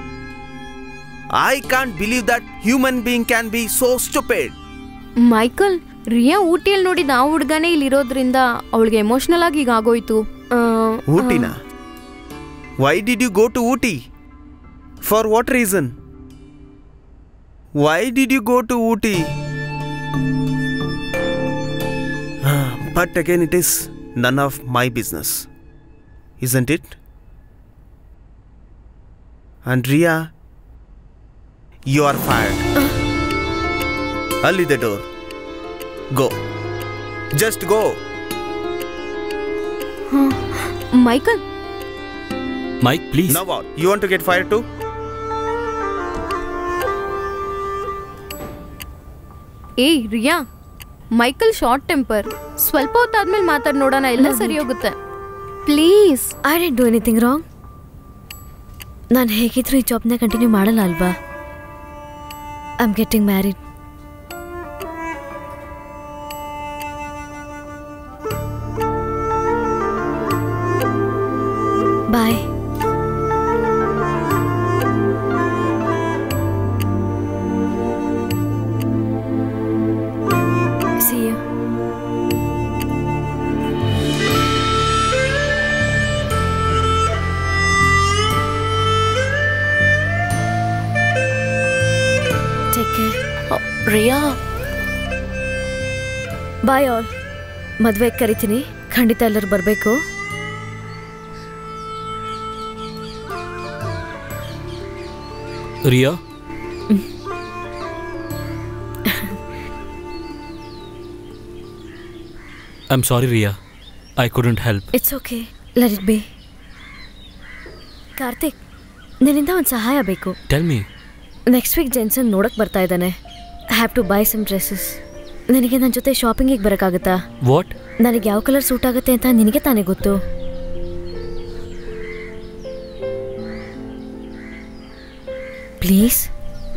I can't believe that human being can be so stupid Michael Riya ಊಟಿಯಲ್ಲಿ ನೋಡಿದ ಆ ಹುಡ್ಗನೇ ಇಲ್ಲಿರೋದ್ರಿಂದ ಅವಳಿಗೆ ಎಮೋಷನಲ್ ಆಗಿ ಈಗ ಆಗೋಯ್ತು ಆ, ಊಟಿನ why did you go to Ooty for what reason why did you go to Ooty but again it is none of my business isn't it and Riya you are fired ಅಲ್ಲಿದೆ door go just go Michael Mike please no what you want to get fire to ಏಯ್ Riya Michael short temper ಸ್ವಲ್ಪ ಹೊತ್ತಾದ್ಮೇಲೆ ಮಾತಾಡ್ ನೋಡೋಣ ಎಲ್ಲ ಸರಿ ಹೋಗುತ್ತೆ please I didn't do anything wrong ನಾನು ಹೇಗಿದ್ರು ಈ ಜಾಬ್ನ ಕಂಟಿನ್ಯೂ ಮಾಡಲ್ಲ ಅಲ್ವಾ I am getting married bye See you. Take care. Riya bye all ಮದ್ವೆಗೆ ಕರಿತೀನಿ ಖಂಡಿತ ಎಲ್ಲರೂ ಬರಬೇಕು Riya I am sorry Riya I couldn't help it's okay let it be Karthik ನಿನ್ನಿಂದ ಒಂದು ಸಹಾಯ ಬೇಕು tell me next week Jensen ನೋಡಕ್ ಬರ್ತಾ ಇದ್ದಾನೆ have to buy some dresses ನಿನಗೆ ನನ್ನ ಜೊತೆ ಶಾಪಿಂಗಿಗೆ ಬರೋಕ್ಕಾಗುತ್ತಾ ವಾಟ್ ನನಗೆ ಯಾವ ಕಲರ್ ಸೂಟ್ ಆಗುತ್ತೆ ಅಂತ ನಿನಗೆ ತಾನೇ ಗೊತ್ತು ಪ್ಲೀಸ್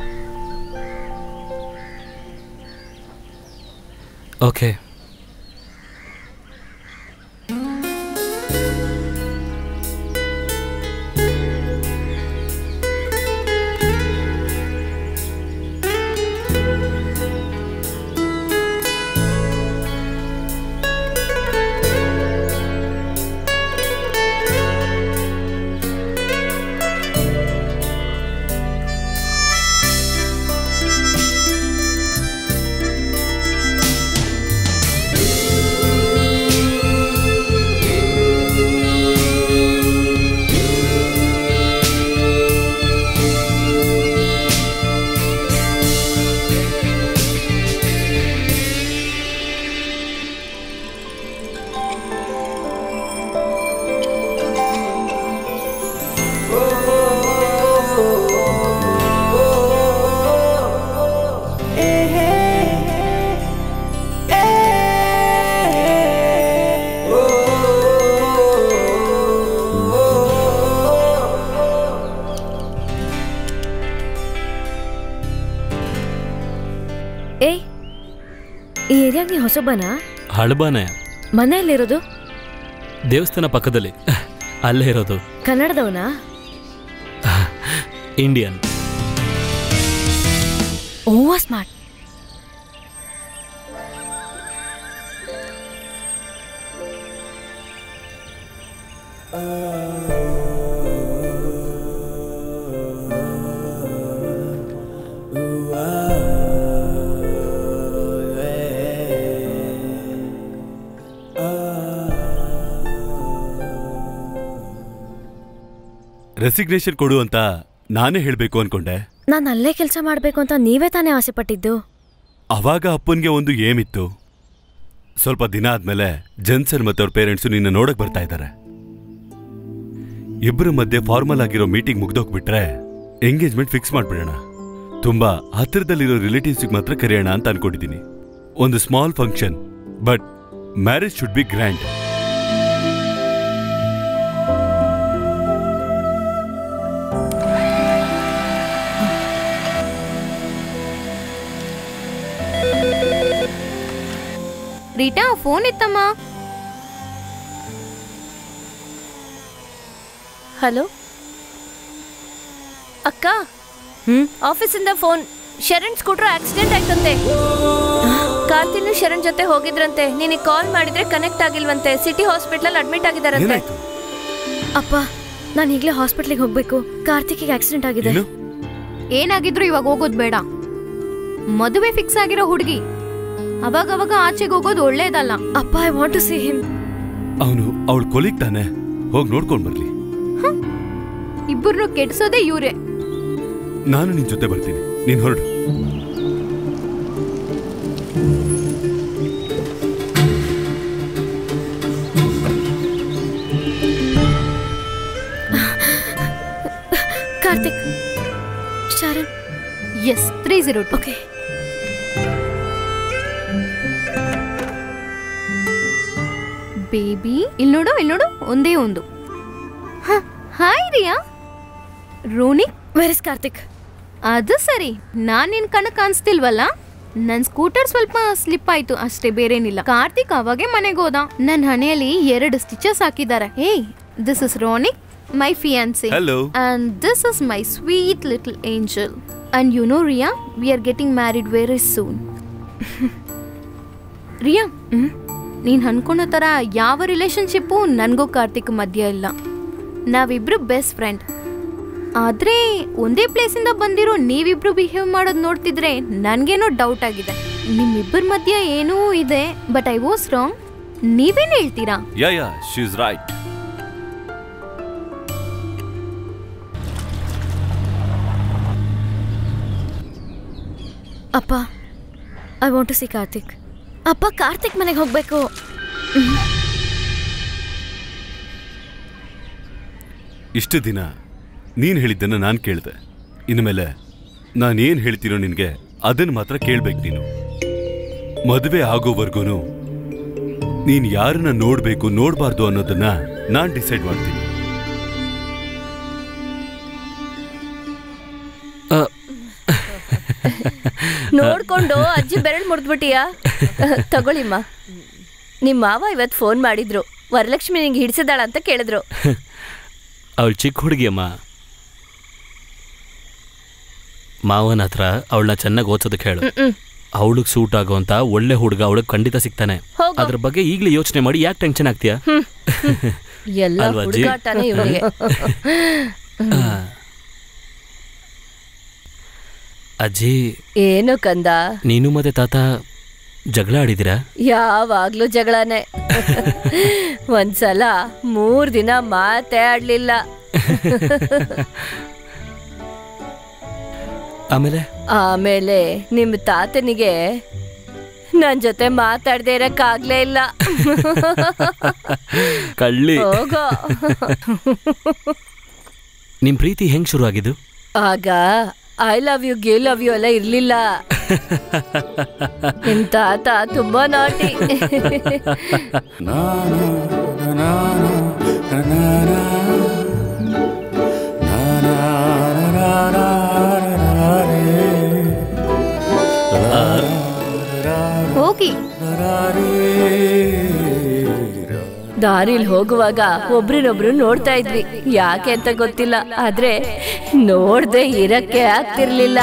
ಓಕೆ ಏಯ್ ಈ ಏರಿಯಾಗೆ ನೀ ಹೊಸಬನಾ ಹಳಬಾನೆ ಮನೆಯಲ್ಲಿರೋದು ದೇವಸ್ಥಾನ ಪಕ್ಕದಲ್ಲಿ ಅಲ್ಲೇ ಇರೋದು ಕನ್ನಡದವನಾ ಇಂಡಿಯನ್ ಓವರ್ ಸ್ಮಾರ್ಟ್ ರೆಸಿಗ್ನೇಷನ್ ಕೊಡು ಅಂತ ನಾನೇ ಹೇಳ್ಬೇಕು ಅನ್ಕೊಂಡೆ ನಾನು ಅಲ್ಲೇ ಕೆಲಸ ಮಾಡಬೇಕು ಅಂತ ನೀವೇ ತಾನೇ ಆಸೆ ಪಟ್ಟಿದ್ದು ಅವಾಗ ಅಪ್ಪನ್ಗೆ ಒಂದು ಏಮಿತ್ತು ಸ್ವಲ್ಪ ದಿನ ಆದ್ಮೇಲೆ ಜನ್ಸನ್ ಮತ್ತೆ ಅವ್ರ ಪೇರೆಂಟ್ಸು ನಿನ್ನ ನೋಡಕ್ ಬರ್ತಾ ಇದ್ದಾರೆ ಇಬ್ಬರ ಮಧ್ಯೆ ಫಾರ್ಮಲ್ ಆಗಿರೋ ಮೀಟಿಂಗ್ ಮುಗ್ದೋಗ್ಬಿಟ್ರೆ ಎಂಗೇಜ್ಮೆಂಟ್ ಫಿಕ್ಸ್ ಮಾಡ್ಬಿಡೋಣ ತುಂಬಾ ಹತ್ತಿರದಲ್ಲಿರೋ ರಿಲೇಟಿವ್ಸ್ಗೆ ಮಾತ್ರ ಕರೆಯೋಣ ಅಂತ ಅನ್ಕೊಂಡಿದ್ದೀನಿ ಒಂದು small function but marriage should be grand Rita phone ಇತ್ತಮ್ಮ ಹಲೋ ಅಕ್ಕ ಆಫೀಸಿಂದ ಫೋನ್ ಶರಣ್ ಸ್ಕೂಟರ್ ಆಕ್ಸಿಡೆಂಟ್ ಆಯ್ತಂತೆ ಕಾರ್ತಿನು ಶರಣ್ ಜೊತೆ ಹೋಗಿದ್ರಂತೆ ನಿನಗೆ ಕಾಲ್ ಮಾಡಿದ್ರೆ ಕನೆಕ್ಟ್ ಆಗಿಲ್ವಂತೆ ಸಿಟಿ ಹಾಸ್ಪಿಟಲ್ ಅಡ್ಮಿಟ್ ಆಗಿದಾರಂತೆ ಅಪ್ಪ ನಾನು ಈಗಲೇ ಹಾಸ್ಪಿಟ್ಲಿಗೆ ಹೋಗ್ಬೇಕು ಕಾರ್ತಿಕ್ಗೆ ಆಕ್ಸಿಡೆಂಟ್ ಆಗಿದೆ ಏನಾಗಿದ್ರು ಇವಾಗ ಹೋಗೋದ್ ಬೇಡ ಮದುವೆ ಫಿಕ್ಸ್ ಆಗಿರೋ ಹುಡುಗಿ ಅವಾಗವಾಗ ಆಚೆಗೆ ಹೋಗೋದು ಒಳ್ಳೇದಲ್ಲ ಅಪ್ಪ I want to see him ಅವನು ಅವಳು ಕೊಲಿಗ್ ತಾನೆ ಹೋಗಿ ನೋಡ್ಕೊಂಡ್ ಬರ್ಲಿ ಇಬ್ಬರನ್ನು ಕೆಡ್ಸೋದೇ ಇವ್ರೆ ನಾನು ನಿನ್ ಜೊತೆ ಬರ್ತೀನಿ ನೀನ್ ಹೊರಡು Karthik Sharan S three zero two okay baby ಇಲ್ಲಿ ನೋಡು ಇಲ್ಲಿ ನೋಡು ಒಂದೇ ಒಂದು ಹ, hi Riya Roni where is Karthik ಅದು ಸರಿ ನಾನ್ ನಿನ್ ಕಣ ಕಾಣಿಸ್ತಿಲ್ವಲ್ಲ ನನ್ ಸ್ಕೂಟರ್ ಸ್ವಲ್ಪ ಸ್ಲಿಪ್ ಆಯ್ತು ಅಷ್ಟೇ ಬೇರೇನಿಲ್ಲ ಕಾರ್ತಿಕ್ ಅವಾಗೆ ಮನೆಗೆ ಹೋದ ನನ್ ಹಣೆಯಲ್ಲಿ ಎರಡು ಸ್ಟಿಚಸ್ ಹಾಕಿದ್ದಾರೆ ಏಯ್ this is Ronik my fiancee Hello. And this is my sweet little angel and you know Riya we are getting married very soon Riya ನೀನ್ ಅನ್ಕೊಳೋ ಥರ ಯಾವ ರಿಲೇಶನ್ಶಿಪ್ಪು ನನಗೂ ಕಾರ್ತಿಕ್ ಮಧ್ಯ ಇಲ್ಲ ನಾವಿಬ್ರು ಬೆಸ್ಟ್ ಫ್ರೆಂಡ್ ಆದ್ರೆ ಒಂದೇ ಪ್ಲೇಸಿಂದ ಬಂದಿರೋ ನೀವಿಬ್ರು ಬಿಹೇವ್ ಮಾಡೋದು ನೋಡ್ತಿದ್ರೆ ನನ್ಗೇನೋ ಡೌಟ್ ಆಗಿದೆ ನಿಮ್ಮಿಬ್ಬರ ಮಧ್ಯ ಏನೂ ಇದೆ ಬಟ್ ಐ ವಾಸ್ ರಾಂಗ್ ನೀವೇನ್ ಹೇಳ್ತೀರಾ yeah yeah she is right ಅಪ್ಪ I want to see Karthik ಅಪ್ಪ ಕಾರ್ತಿಕ್ ಮನೆಗೆ ಹೋಗ್ಬೇಕು ಇಷ್ಟು ದಿನ ನೀನ್ ಹೇಳಿದ್ದನ್ನ ನಾನು ಕೇಳಿದೆ ಇನ್ಮೇಲೆ ನಾನೇನ್ ಹೇಳ್ತೀನೋ ನಿನ್ಗೆ ಅದನ್ನ ಮಾತ್ರ ಕೇಳ್ಬೇಕು ನೀನು ಮದುವೆ ಆಗೋವರ್ಗೂನು ನೀನ್ ಯಾರನ್ನ ನೋಡ್ಬೇಕು ನೋಡ್ಬಾರ್ದು ಅನ್ನೋದನ್ನ ನಾನ್ ಡಿಸೈಡ್ ಮಾಡ್ತೀನಿ ನೋಡ್ಕೊಂಡು ಅಜ್ಜಿ ಬೆರಳು ಮುರಿದ್ಬಿಟ್ಟಿಯಾ ತಗೊಳ್ಳಿಮ್ಮ ನಿಮ್ಮ ಮಾವ ಇವತ್ತು ಫೋನ್ ಮಾಡಿದ್ರು ವರಲಕ್ಷ್ಮಿ ನಿಂಗೆ ಹಿಡಿಸಿದಾಳ ಅಂತ ಕೇಳಿದ್ರು ಅವಳು ಚಿಕ್ಕ ಹುಡುಗಿಯಮ್ಮ ಮಾವನ ಹತ್ರ ಅವಳನ್ನ ಚೆನ್ನಾಗಿ ಓದ್ಸೋದಕ್ಕೆ ಹೇಳು ಹ್ಮ್. ಅವಳಿಗೆ ಸೂಟ್ ಆಗೋಂತ ಒಳ್ಳೆ ಹುಡುಗ ಅವಳಿಗೆ ಖಂಡಿತ ಸಿಗ್ತಾನೆ ಹೋಗು. ಅದ್ರ ಬಗ್ಗೆ ಈಗಲೇ ಯೋಚನೆ ಮಾಡಿ ಯಾಕೆ ಟೆನ್ಷನ್ ಆಗ್ತೀಯಾ ಎಲ್ಲ ಅಲ್ವಾ ಅಜ್ಜಿ? ಹುಡುಗಾಟನೇ ಇವಳಿಗೆ ಆ. ಅಜ್ಜಿ ಏನು ಕಂದ ನೀನು ಮತ್ತೆ ತಾತ ಜಗಳ ಆಡಿದ್ದೀರಾ ಯಾವಾಗ್ಲೂ ಜಗಳನೆ ಒಂದ್ಸಲ ಮೂರ್ ದಿನ ಮಾತೇ ಆಡ್ಲಿಲ್ಲ ಆಮೇಲೆ ಆಮೇಲೆ ನಿಮ್ ತಾತನಿಗೆ ನನ್ ಜೊತೆ ಮಾತಾಡ್ದೇ ಇರಕ್ಕಾಗ್ಲೇ ಇಲ್ಲ ಕಳ್ಳಿ ಹೋಗೋ ನಿಮ್ ಪ್ರೀತಿ ಹೆಂಗ್ ಶುರು ಆಗಿದ್ದು ಆಗ I love you give love you ಎಲ್ಲ ಇರ್ಲಿಲ್ಲ ನಿಮ್ ತಾತ ತುಂಬಾ ನಾಟಿ ಹೋಗಿ ದಾರಿಲ್ ಹೋಗುವಾಗ ಒಬ್ರಿನೊಬ್ರು ನೋಡ್ತಾ ಇದ್ವಿ ಯಾಕೆ ಅಂತ ಗೊತ್ತಿಲ್ಲ ಆದ್ರೆ ನೋಡ್ದೆ ಇರಕ್ಕೆ ಆಗ್ತಿರ್ಲಿಲ್ಲ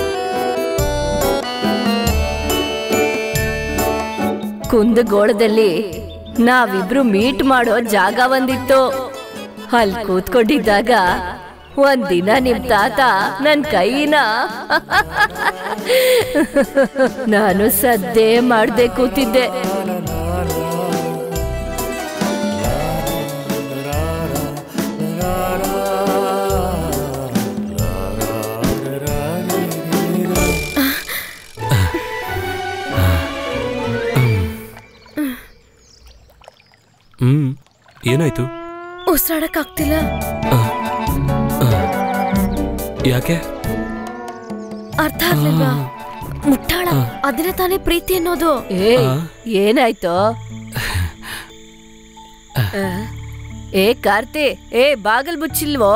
ಕುಂದಗೋಳದಲ್ಲಿ ನಾವಿಬ್ರು ಮೀಟ್ ಮಾಡೋ ಜಾಗ ಒಂದಿತ್ತು ಅಲ್ಲಿ ಕೂತ್ಕೊಂಡಿದ್ದಾಗ ಒಂದಿನ ನಿಮ್ ತಾತ ನನ್ ಕೈನ ನಾನು ಸದ್ದೇ ಮಾಡ್ದೆ ಕೂತಿದ್ದೆ ಹ್ಮ್ ಏನಾಯ್ತು ಉಸಿರಾಡಕ್ ಆಗ್ತಿಲ್ಲ ಯಾಕೆ ಅರ್ಥ ಆಗ್ಲಿಲ್ವಾ ಮುಟ್ಟಾಳ ಅದನ್ನೇ ತಾನೇ ಪ್ರೀತಿ ಅನ್ನೋದು ಏ ಏನಾಯ್ತು ಆ, ಏ ಕಾರ್ತಿ ಏ ಬಾಗಲ್ ಮುಚ್ಚಿಲ್ವೋ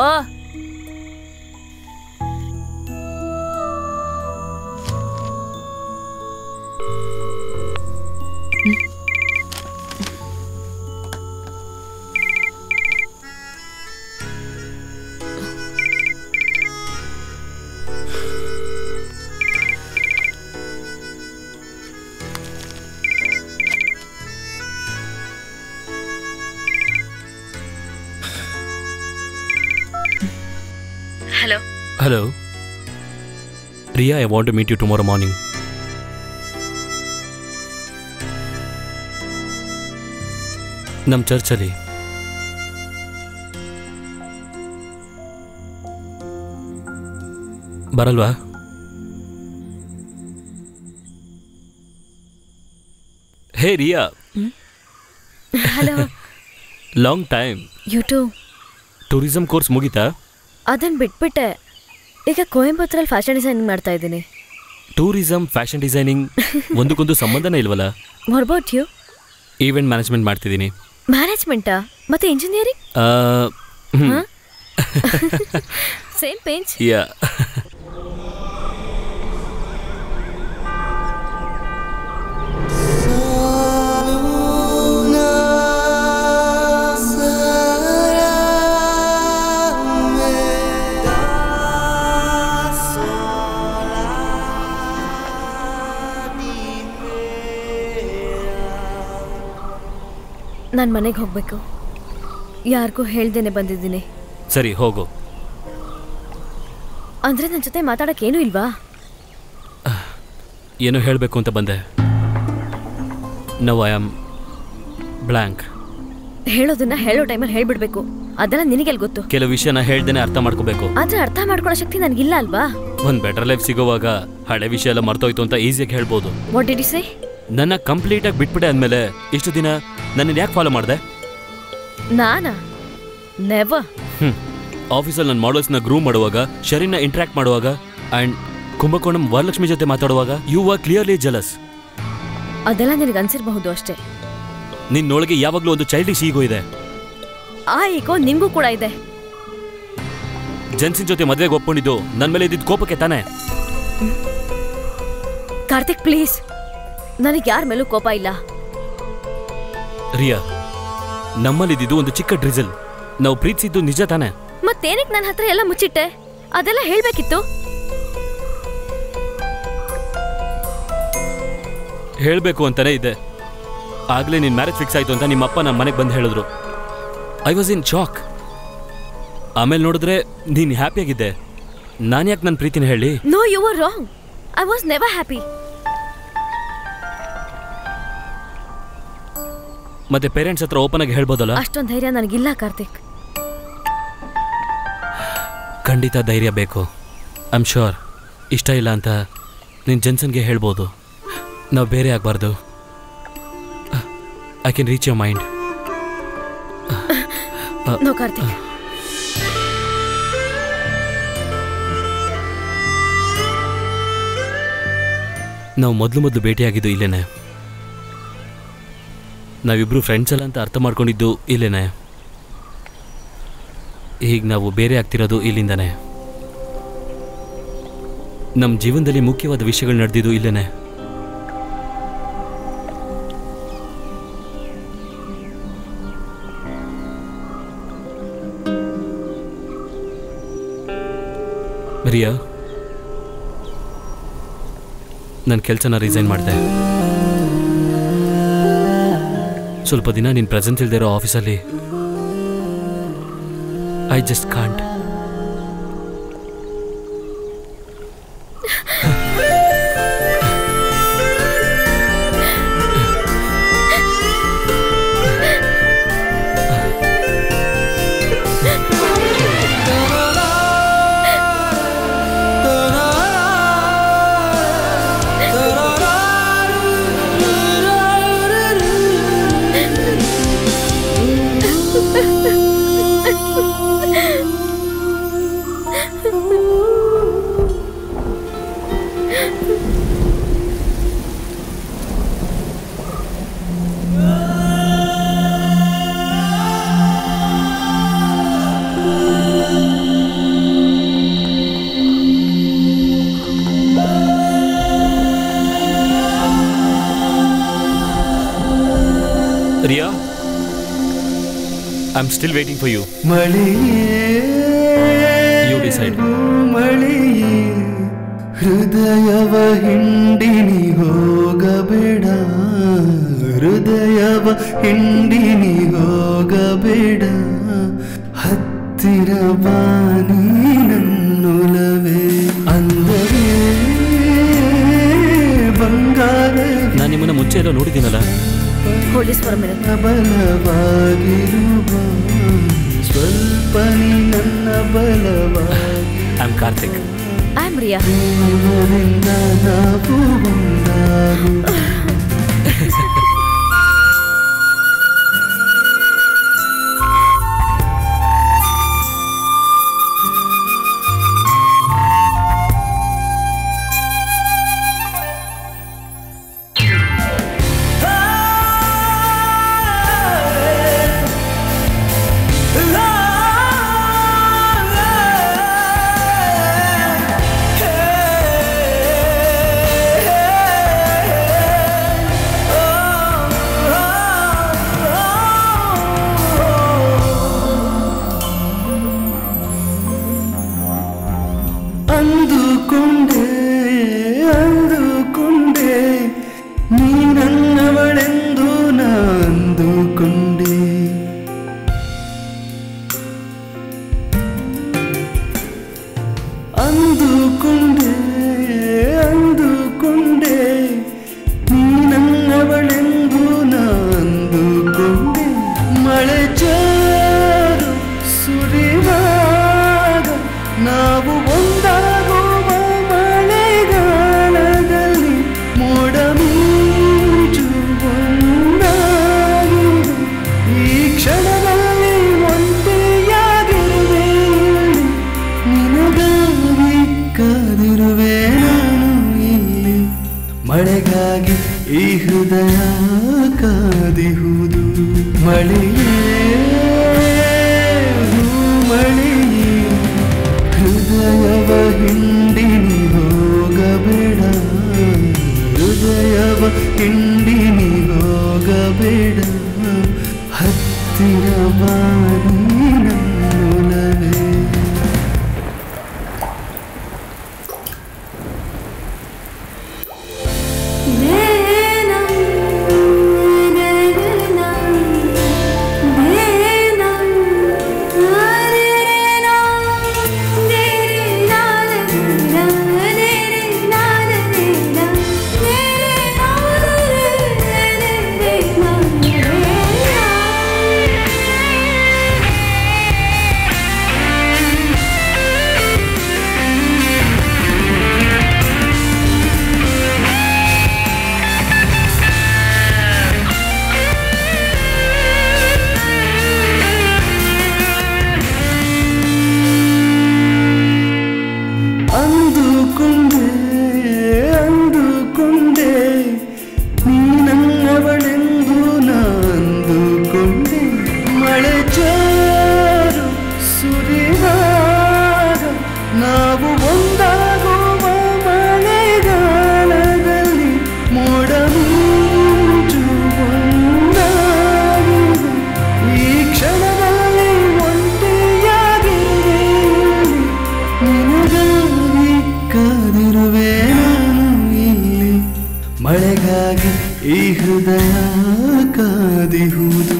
hello hello Riya I want to meet you tomorrow morning ನಮ್ಮ ಚರ್ಚಲ್ಲಿ ಬರಲ್ವಾ hey Riya hello long time you too tourism course ಮುಗೀತಾ ಅದನ್ನ ಬಿಟ್ಬಿಟ್ಟೆ ಈಗ ಕೊಯಂಬತ್ತೂರಲ್ಲಿ ಫ್ಯಾಷನ್ ಡಿಸೈನಿಂಗ್ ಮಾಡ್ತಾ ಇದ್ದೀನಿ ಟೂರಿಸಂ ಫ್ಯಾಷನ್ ಡಿಸೈನಿಂಗ್ ಒಂದಕ್ಕೊಂದು ಸಂಬಂಧನೇ ಇಲ್ವಲ್ಲ what about you event management ಮಾಡ್ತಿದ್ದೀನಿ ಮ್ಯಾನೇಜ್ಮೆಂಟಾ ಮತ್ತೆ ಇಂಜಿನಿಯರಿಂಗ್ ಆ, ಹ್ಮ್. ಸೇಮ್ ಪೇಂಚ್ ಯಾ ನಾನು ಮನೆಗೆ ಹೋಗಬೇಕು ಯಾರಿಗೂ ಹೇಳ್ದೇನೆ ಬಂದಿದ್ದೀನಿ ಸರಿ ಹೋಗು ಅಂದರೆ ನನ್ನ ಜೊತೆ ಮಾತಾಡೋಕೆ ಏನೂ ಇಲ್ವಾ ಏನೋ ಹೇಳಬೇಕು ಅಂತ ಬಂದೆ ನವ್ ಐ ಆಮ್ ಬ್ಲ್ಯಾಂಕ್ ಹೇಳೋದನ್ನ ಹೇಳೋ ಟೈಮಲ್ಲಿ ಹೇಳ್ಬಿಡ್ಬೇಕು ಅದೆಲ್ಲ ನಿನಗೆಲ್ಲಿ ಗೊತ್ತು ಕೆಲವು ವಿಷಯನ ಹೇಳ್ದೇನೆ ಅರ್ಥ ಮಾಡ್ಕೋಬೇಕು ಆದ್ರೆ ಅರ್ಥ ಮಾಡ್ಕೊಳ್ಳೋ ಶಕ್ತಿ ನನಗಿಲ್ಲ ಅಲ್ವಾ ಒಂದು ಬೆಟರ್ ಲೈಫ್ ಸಿಗೋವಾಗ ಹಳೆ ವಿಷಯ ಎಲ್ಲ ಮರ್ತೋಯ್ತು ಅಂತ ಈಸಿಯಾಗಿ ಹೇಳ್ಬೋದು ವಾಟ್ ಡಿಡ್ ಯು ಸೇ ನನ್ನ ಕಂಪ್ಲೀಟಾಗಿ ಬಿಟ್ಬಿಟ್ಟೆ ಅಂದಮೇಲೆ ಇಷ್ಟು ದಿನ ನನ್ನನ್ನು ಯಾಕೆ ಫಾಲೋ ಮಾಡಿದೆ ನಾನಾ ನೆವರ್ ಹ್ಞೂ ಆಫೀಸಲ್ಲಿ ನನ್ನ ಮಾಡಲ್ಸ್ನ ಗ್ರೂಮ್ ಮಾಡುವಾಗ ಶರೀರ್ನ ಇಂಟ್ರಾಕ್ಟ್ ಮಾಡುವಾಗ ಆ್ಯಂಡ್ ಕುಂಭಕೋಣಂ ವರಲಕ್ಷ್ಮಿ ಜೊತೆ ಮಾತಾಡುವಾಗ ಯು ಆರ್ ಕ್ಲಿಯರ್ಲಿ ಜಲಸ್ ಅದೆಲ್ಲ ನಿನಗೆ ಅನ್ಸಿರ್ಬಹುದು ಅಷ್ಟೇ ನಿನ್ನೊಳಗೆ ಯಾವಾಗಲೂ ಒಂದು ಚೈಲ್ಡಿಶ್ ಈಗೋ ಇದೆ ಆ ಈಗೋ ನಿಂಗೂ ಕೂಡ ಇದೆ ಜನ್ಸಿನ್ ಜೊತೆ ಮದುವೆಗೆ ಒಪ್ಕೊಂಡಿದ್ದು ನನ್ನ ಮೇಲೆ ಇದ್ದಿದ್ದು ಕೋಪಕ್ಕೆ ತಾನೇ ಕಾರ್ತಿಕ್ ಪ್ಲೀಸ್ ನನಗೆ ಯಾರ ಮೇಲೂ ಕೋಪ ಇಲ್ಲ ರಿಯಾ ನಮ್ಮಲ್ಲಿದ್ದು ಒಂದು ಚಿಕ್ಕ ಡ್ರಿಸಲ್ ನಾವು ಪ್ರೀತಿಸಿದ್ದು ನಿಜ ತಾನೇ ಮತ್ತೇನಕ್ಕೆ ನನ್ನ ಹತ್ರ ಎಲ್ಲ ಮುಚ್ಚಿಟ್ಟೆ ಅದೆಲ್ಲ ಹೇಳ್ಬೇಕಿತ್ತು ಹೇಳಬೇಕು ಅಂತಾನೆ ಇದೆ ಆಗಲೇ ನಿನ್ನ ಮ್ಯಾರೇಜ್ ಫಿಕ್ಸ್ ಆಯಿತು ಅಂತ ನಿಮ್ಮಪ್ಪ ನಮ್ಮ ಮನೆಗೆ ಬಂದು ಹೇಳಿದ್ರು ಐ ವಾಸ್ ಇನ್ ಶಾಕ್ ಆಮೇಲೆ ನೋಡಿದ್ರೆ ನೀನು ಹ್ಯಾಪಿಯಾಗಿದ್ದೆ ನಾನು ಯಾಕೆ ನನ್ನ ಪ್ರೀತಿನ ಹೇಳಿ no you are wrong I was never happy ಮತ್ತೆ ಪೇರೆಂಟ್ಸ್ ಹತ್ರ ಓಪನ್ ಆಗಿ ಹೇಳ್ಬೋದಲ್ಲ ಅಷ್ಟೊಂದು ಧೈರ್ಯ ನನಗಿಲ್ಲ ಕಾರ್ತಿಕ್ ಖಂಡಿತ ಧೈರ್ಯ ಬೇಕು ಐ ಆಮ್ ಶೋರ್ ಇಷ್ಟ ಇಲ್ಲ ಅಂತ ನಿನ್ನ ಜನ್ಸನ್ಗೆ ಹೇಳ್ಬೋದು ನಾವು ಬೇರೆ ಆಗಬಾರ್ದು I can reach your mind no Karthik ನಾವು ಮೊದಲು ಮೊದಲು ಭೇಟಿಯಾಗಿದ್ದು ಇಲ್ಲೇನೆ ನಾವಿಬ್ರು ಫ್ರೆಂಡ್ಸ್ ಅಲ್ಲ ಅಂತ ಅರ್ಥ ಮಾಡ್ಕೊಂಡಿದ್ದು ಇಲ್ಲೇನೆ ಈಗ ನಾವು ಬೇರೆ ಆಗ್ತಿರೋದು ಇಲ್ಲಿಂದಾನೆ ನಮ್ಮ ಜೀವನದಲ್ಲಿ ಮುಖ್ಯವಾದ ವಿಷಯಗಳು ನಡೆದಿದ್ದು ಇಲ್ಲೇನೆ ರಿಯಾ ನನ್ನ ಕೆಲಸನ ರಿಸೈನ್ ಮಾಡಿದೆ ಸ್ವಲ್ಪ ದಿನ ನಿನ್ನ ಪ್ರೆಸೆನ್ಸ್ ಇಲ್ದಿರೋ ಆಫೀಸಲ್ಲಿ I just can't Riya I am still waiting for you you decide ಮಳೆಯೇ ಹೃದಯವ ಹಿಂಡಿನಿ ಹೋಗಬೇಡ ಹೃದಯವ ಹಿಂಡಿನಿ ಹೋಗಬೇಡ ಹತ್ತಿರ ಬಾನಿ ನನ್ನೊಲವೇ ಅಂದರೆ ಬಂಗಾರ ನಾನು ನಿಮ್ಮನ್ನ ಮುಂಚೆ ಎಲ್ಲ ನೋಡಿದ್ದೀನಲ್ಲ ಹೋಲಿಸ್ ಫಾರ್ ಮಿನಿಟ್ ಬಲವಾಗಿರುವ ಸ್ವಲ್ಪ ನೀ ನನ್ನ ಬಲವಾಗಿ I am Karthik I am Riya ಪ್ರೇಮದಿಂದ ನಾವು ಒಂದಾಗು ಅಂದುಕೊಂಡೆ ಅಂದುಕೊಂಡೆ ನೀ ನನ್ನವಳೆಂದು ನಾ ಅಂದುಕೊಂಡೆ ಅಂದುಕೊಂಡೆ ಅಂದುಕೊಂಡೆ ನೀ ನನ್ನವಳೆಂದು ನಾ ಅಂದುಕೊಂಡೆ ಮಳೆ ಜಾರು ಸುರಿವಾಗ ನಾವು ಒಂದಾಗುವ ಮಳೆಗಾಲದಲ್ಲಿ ಮೋಡ ಮಿಂಚು ಒಂದಾಗಿದೆ. ಈ ಕ್ಷಣದಲ್ಲಿ ಒಂಟಿಯಾಗಿರುವೆ ಇಲ್ಲಿ. ನಿನಗಾಗಿ ಕಾದಿರುವೆ ನಾನು ಇಲ್ಲಿ ಮಳೆಗಾಗಿ ಈ ಹೃದಯ ಕಾದಿಹುದು ಮಳೆಯೇ ಹೂ ಮಳೆಯೇ ಹೃದಯವ ಹಿಂಡಿನಿ ಹೋಗಬೇಡ ಹೃದಯವ ಹಿಂಡಿನಿ ಹೋಗಬೇಡ ಹತ್ತಿರ ಬಾನಿ ನನ್ನೊಲವೇ ಅಂದುಕೊಂಡೆ ಅಂದುಕೊಂಡೆ ನೀ ನನ್ನವಳೆಂದು ನಾ ಅಂದುಕೊಂಡೆ ಮಳೆ ಜಾರು ಸುರಿವಾಗ ನಾವು ಒಂದಾಗುವ ಮಳೆಗಾಲದಲ್ಲಿ ಮೋಡ ಮಿಂಚು ಒಂದಾಗಿದೆ. ಈ ಕ್ಷಣದಲ್ಲಿ ಒಂಟಿಯಾಗಿರುವೆ ಇಲ್ಲಿ. ನಿನಗಾಗಿ ಕಾದಿರುವೆ ನಾನು ಇಲ್ಲಿ ಮಳೆಗಾಗಿ ಈ ಹೃದಯ ಕಾದಿಹುದು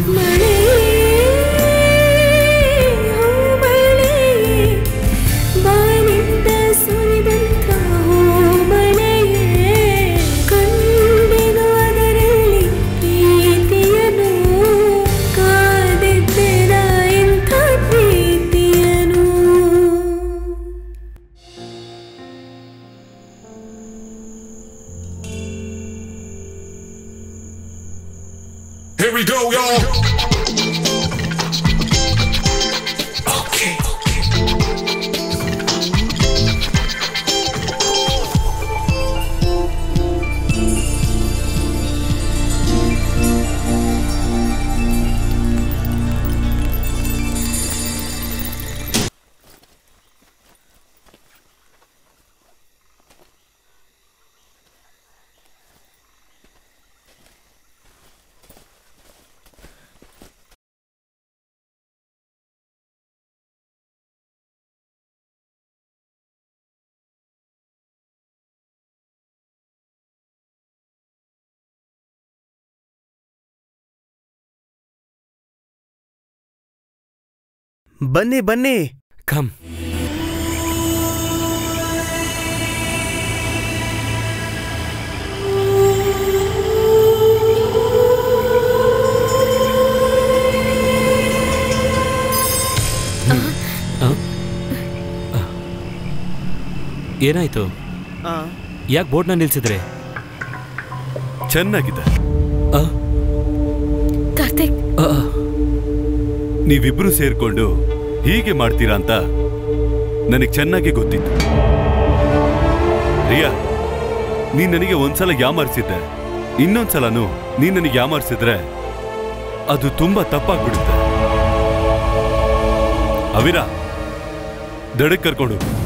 ಬಾನಿಂದ ಸುರಿದಂಥ ಮಳೆಯೇ ಕಂಡೆನು ಅದರಲ್ಲಿ ಪ್ರೀತಿಯನು ಕಾದಿದ್ದೆನ ಇಂಥ ಪ್ರೀತಿಯನು Here we go, y'all. ಬನ್ನಿ ಬನ್ನಿ ಕಮ್ ಏನಾಯ್ತು ಯಾಕೆ ಬೋರ್ಡ್ನ ನಿಲ್ಸಿದ್ರಿ ಚೆನ್ನಾಗಿದೆ ಕಾರ್ತಿಕ್ ನೀವಿಬ್ರು ಸೇರ್ಕೊಂಡು ಹೀಗೆ ಮಾಡ್ತೀರಾ ಅಂತ ನನಗೆ ಚೆನ್ನಾಗಿ ಗೊತ್ತಿತ್ತು ರಿಯಾ ನೀನ್ ನನಗೆ ಒಂದ್ಸಲ ಯಾಮಾರಿಸಿದ್ದೆ ಇನ್ನೊಂದ್ಸಲನು ನೀನ್ ನನಗೆ ಯಾಮಾರಿಸಿದ್ರೆ ಅದು ತುಂಬಾ ತಪ್ಪಾಗ್ಬಿಡುತ್ತೆ ಅವಿರ ದಡಕ್ ಕರ್ಕೊಂಡು ಹೋಗು.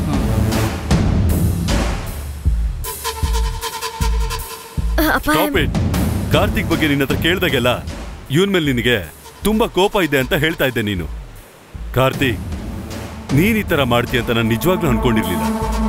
ಅಪ್ಪ Stop it. ಕಾರ್ತಿಕ್ ಬಗ್ಗೆ ನಿನ್ನ ಹತ್ರ ಕೇಳ್ದಾಗೆಲ್ಲ ಇವನ್ ಮೇಲೆ ನಿನಗೆ ತುಂಬಾ ಕೋಪ ಇದೆ ಅಂತ ಹೇಳ್ತಾ ಇದ್ದೆ ನೀನು ಕಾರ್ತಿಕ್ ನೀನ್ ಈ ತರ ಮಾಡ್ತೀಯ ಅಂತ ನಾನು ನಿಜವಾಗ್ಲೂ ಅನ್ಕೊಂಡಿರ್ಲಿಲ್ಲ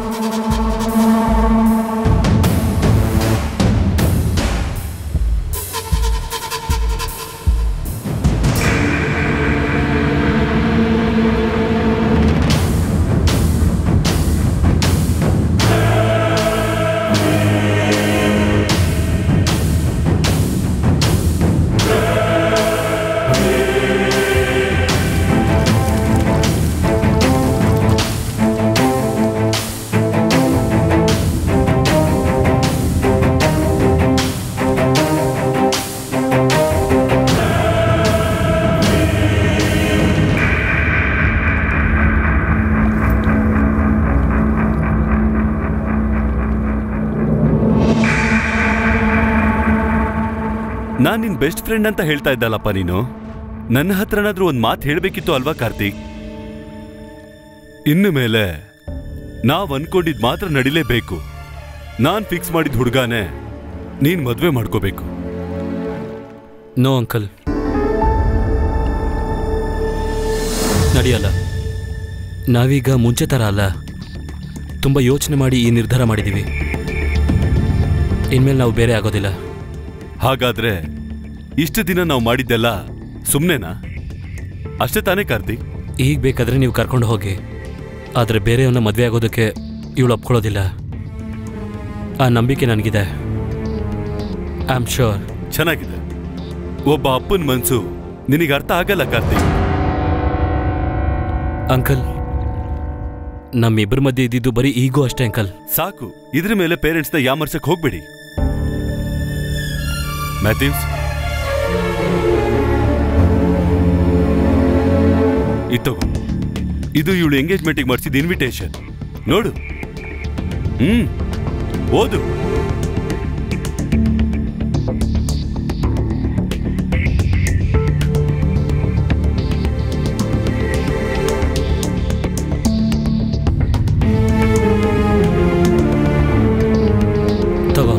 ನಾನ್ ನಿನ್ ಬೆಸ್ಟ್ ಫ್ರೆಂಡ್ ಅಂತ ಹೇಳ್ತಾ ಇದ್ದಲ್ಲಪ್ಪ ನೀನು ನನ್ನ ಹತ್ರನಾದ್ರೂ ಒಂದ್ ಮಾತು ಹೇಳ್ಬೇಕಿತ್ತು ಅಲ್ವಾ ಕಾರ್ತಿಕ್ ಇನ್ನು ಮೇಲೆ ನಾವ್ ಅನ್ಕೊಂಡಿದ್ ಮಾತ್ರ ನಡಿಲೇಬೇಕು ನಾನ್ ಫಿಕ್ಸ್ ಮಾಡಿದ ಹುಡುಗಾನೆ ನೀನ್ ಮದ್ವೆ ಮಾಡ್ಕೋಬೇಕು ನೋ ಅಂಕಲ್ ನಡೆಯಲ್ಲ ನಾವೀಗ ಮುಂಚೆ ಥರ ಅಲ್ಲ ತುಂಬ ಯೋಚನೆ ಮಾಡಿ ಈ ನಿರ್ಧಾರ ಮಾಡಿದ್ದೀವಿ ಇನ್ಮೇಲೆ ನಾವು ಬೇರೆ ಆಗೋದಿಲ್ಲ ಹಾಗಾದ್ರೆ ಇಷ್ಟು ದಿನ ನಾವು ಮಾಡಿದ್ದೆಲ್ಲ ಸುಮ್ನೆನಾ ಅಷ್ಟೇ ತಾನೇ ಕಾರ್ತಿಕ್ ಈಗ ಬೇಕಾದ್ರೆ ನೀವು ಕರ್ಕೊಂಡು ಹೋಗಿ ಆದರೆ ಬೇರೆಯವನ್ನ ಮದುವೆ ಆಗೋದಕ್ಕೆ ಇವಳು ಒಪ್ಕೊಳ್ಳೋದಿಲ್ಲ ಆ ನಂಬಿಕೆ ನನಗಿದೆ ಐ ಆಮ್ ಶೋರ್ ಚೆನ್ನಾಗಿದೆ ಒಬ್ಬ ಅಪ್ಪನ ಮನ್ಸು ನಿನಗೆ ಅರ್ಥ ಆಗಲ್ಲ ಕಾರ್ತಿಕ್ ಅಂಕಲ್ ನಮ್ಮಿಬ್ಬರ ಮಧ್ಯೆ ಇದ್ದಿದ್ದು ಬರೀ ಈಗೂ ಅಷ್ಟೇ ಅಂಕಲ್ ಸಾಕು ಇದ್ರ ಮೇಲೆ ಪೇರೆಂಟ್ಸ್ನ ಯಾಮರ್ಸಕ್ ಹೋಗ್ಬೇಡಿ ಮ್ಯಾಥ್ಯೂಸ್ ಇತ್ತಗೋ ಇದು ಇವಳು ಎಂಗೇಜ್ಮೆಂಟಿಗೆ ಮಾಡಿಸಿದ ಇನ್ವಿಟೇಷನ್ ನೋಡು ಹ್ಮ್ ಓದು ತಗೋ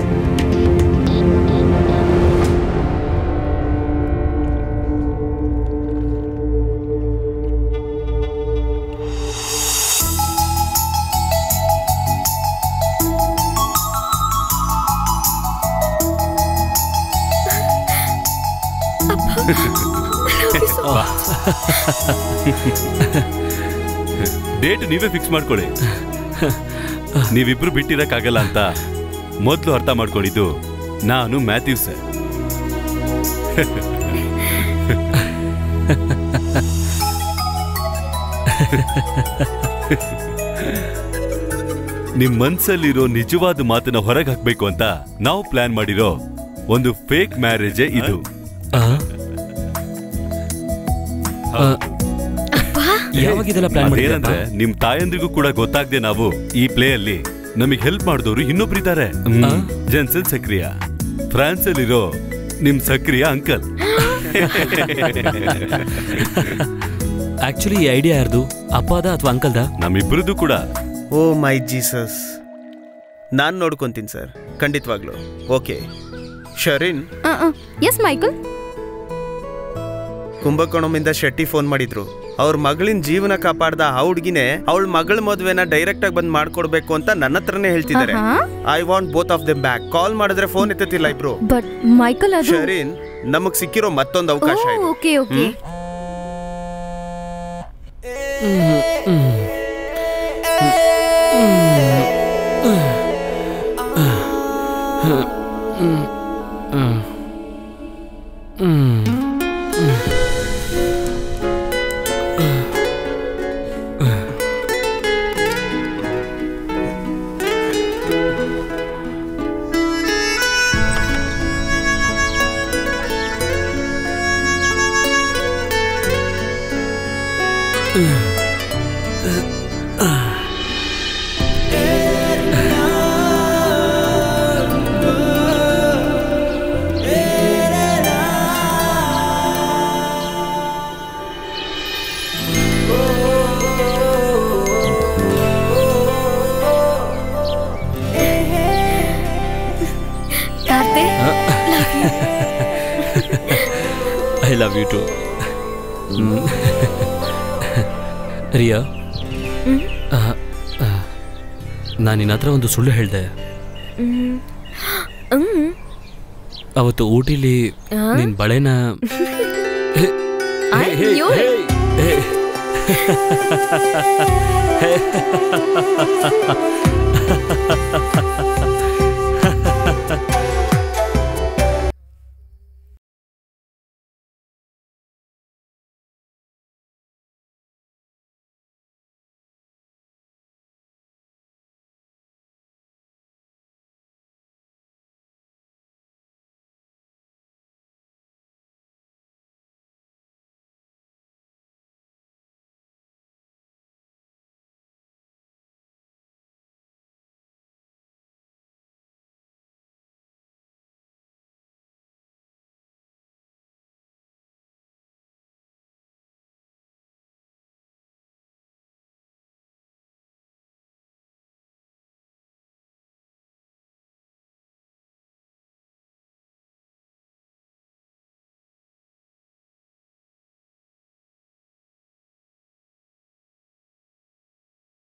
ಡೇಟ್ ನೀವೇ ಫಿಕ್ಸ್ ಮಾಡ್ಕೊಳ್ಳಿ ನೀವಿಬ್ರು ಬಿಟ್ಟಿರಕ್ಕಾಗಲ್ಲ ಅಂತ ಮೊದಲು ಅರ್ಥ ಮಾಡ್ಕೊಂಡಿದ್ದು ನಾನು ಮ್ಯಾಥ್ಯೂಸ್ ನಿಮ್ ಮನ್ಸಲ್ಲಿರೋ ನಿಜವಾದ ಮಾತನ್ನ ಹೊರಗೆ ಹಾಕ್ಬೇಕು ಅಂತ ನಾವು ಪ್ಲಾನ್ ಮಾಡಿರೋ ಒಂದು ಫೇಕ್ ಮ್ಯಾರೇಜೇ ಇದು ಯಾವಾಗ ಇದೆಲ್ಲ ಪ್ಲಾನ್ ಅದೇನಂದ್ರೆ ನಿಮ್ ತಾಯಂದ್ರಿಗೂ ಕೂಡ ಗೊತ್ತಾಗ್ದೆ ನಾವು ಈ ಪ್ಲೇ ಅಲ್ಲಿ ನಮಗೆ ಹೆಲ್ಪ್ ಮಾಡಿದವರು ಇನ್ನೊಬ್ರಿದ್ದಾರೆ ಜನ್ಸನ್ ಸಕ್ರಿಯ ಫ್ರಾನ್ಸ್ ಅಲ್ಲಿರೋ ನಿಮ್ ಸಕ್ರಿಯ ಅಂಕಲ್ ಆಕ್ಚುಲಿ ಈ ಐಡಿಯಾ ಯಾರ್ದು ಅಪ್ಪದ ಅಥವಾ ಅಂಕಲ್ದ ನಮ್ಮಿಬ್ರದ್ದು ಕೂಡ ಓ ಮೈ ಜೀಸಸ್ ನಾನು ನೋಡ್ಕೊಂತೀನಿ ಸರ್ ಖಂಡಿತವಾಗ್ಲು ಓಕೆ ಶರೀನ್ ಎಸ್ ಮೈಕಲ್ ಕುಂಭಕೋಣಮಿಂದ ಶೆಟ್ಟಿ ಫೋನ್ ಮಾಡಿದ್ರು ಅವ್ರ ಮಗಳಿನ ಜೀವನ ಕಾಪಾಡ್ದ ಆ ಹುಡ್ಗಿನೇ ಅವಳ ಮಗಳ ಮದ್ವೆನ ಡೈರೆಕ್ಟ್ ಆಗಿ ಬಂದ್ ಮಾಡ್ಕೊಡ್ಬೇಕು ಅಂತ ನನ್ನ ಹತ್ರನೇ ಹೇಳ್ತಿದ್ದಾರೆ ಆಹಾ. I want both of them back call ಮಾಡಿದ್ರೆ ಫೋನ್ ಎತ್ತುತ್ತಿಲ್ಲ ಇಬ್ರು ಬಟ್ ಮೈಕಲ್ ಅದು ಶರೀನ್ ನಮಗ್ ಸಿಕ್ಕಿರೋ ಮತ್ತೊಂದು ಅವಕಾಶ ಇದು okay okay Karthe I love you too Riya ನಾನು ನಿನ್ನ ಹತ್ರ ಒಂದು ಸುಳ್ಳು ಹೇಳಿದೆ ಹ್ಮ್ ಹ್ಮ್ ಅವತ್ತು ಊಟಿಲಿ ಆ? ನಿನ್ ಬಳೆನ I knew it.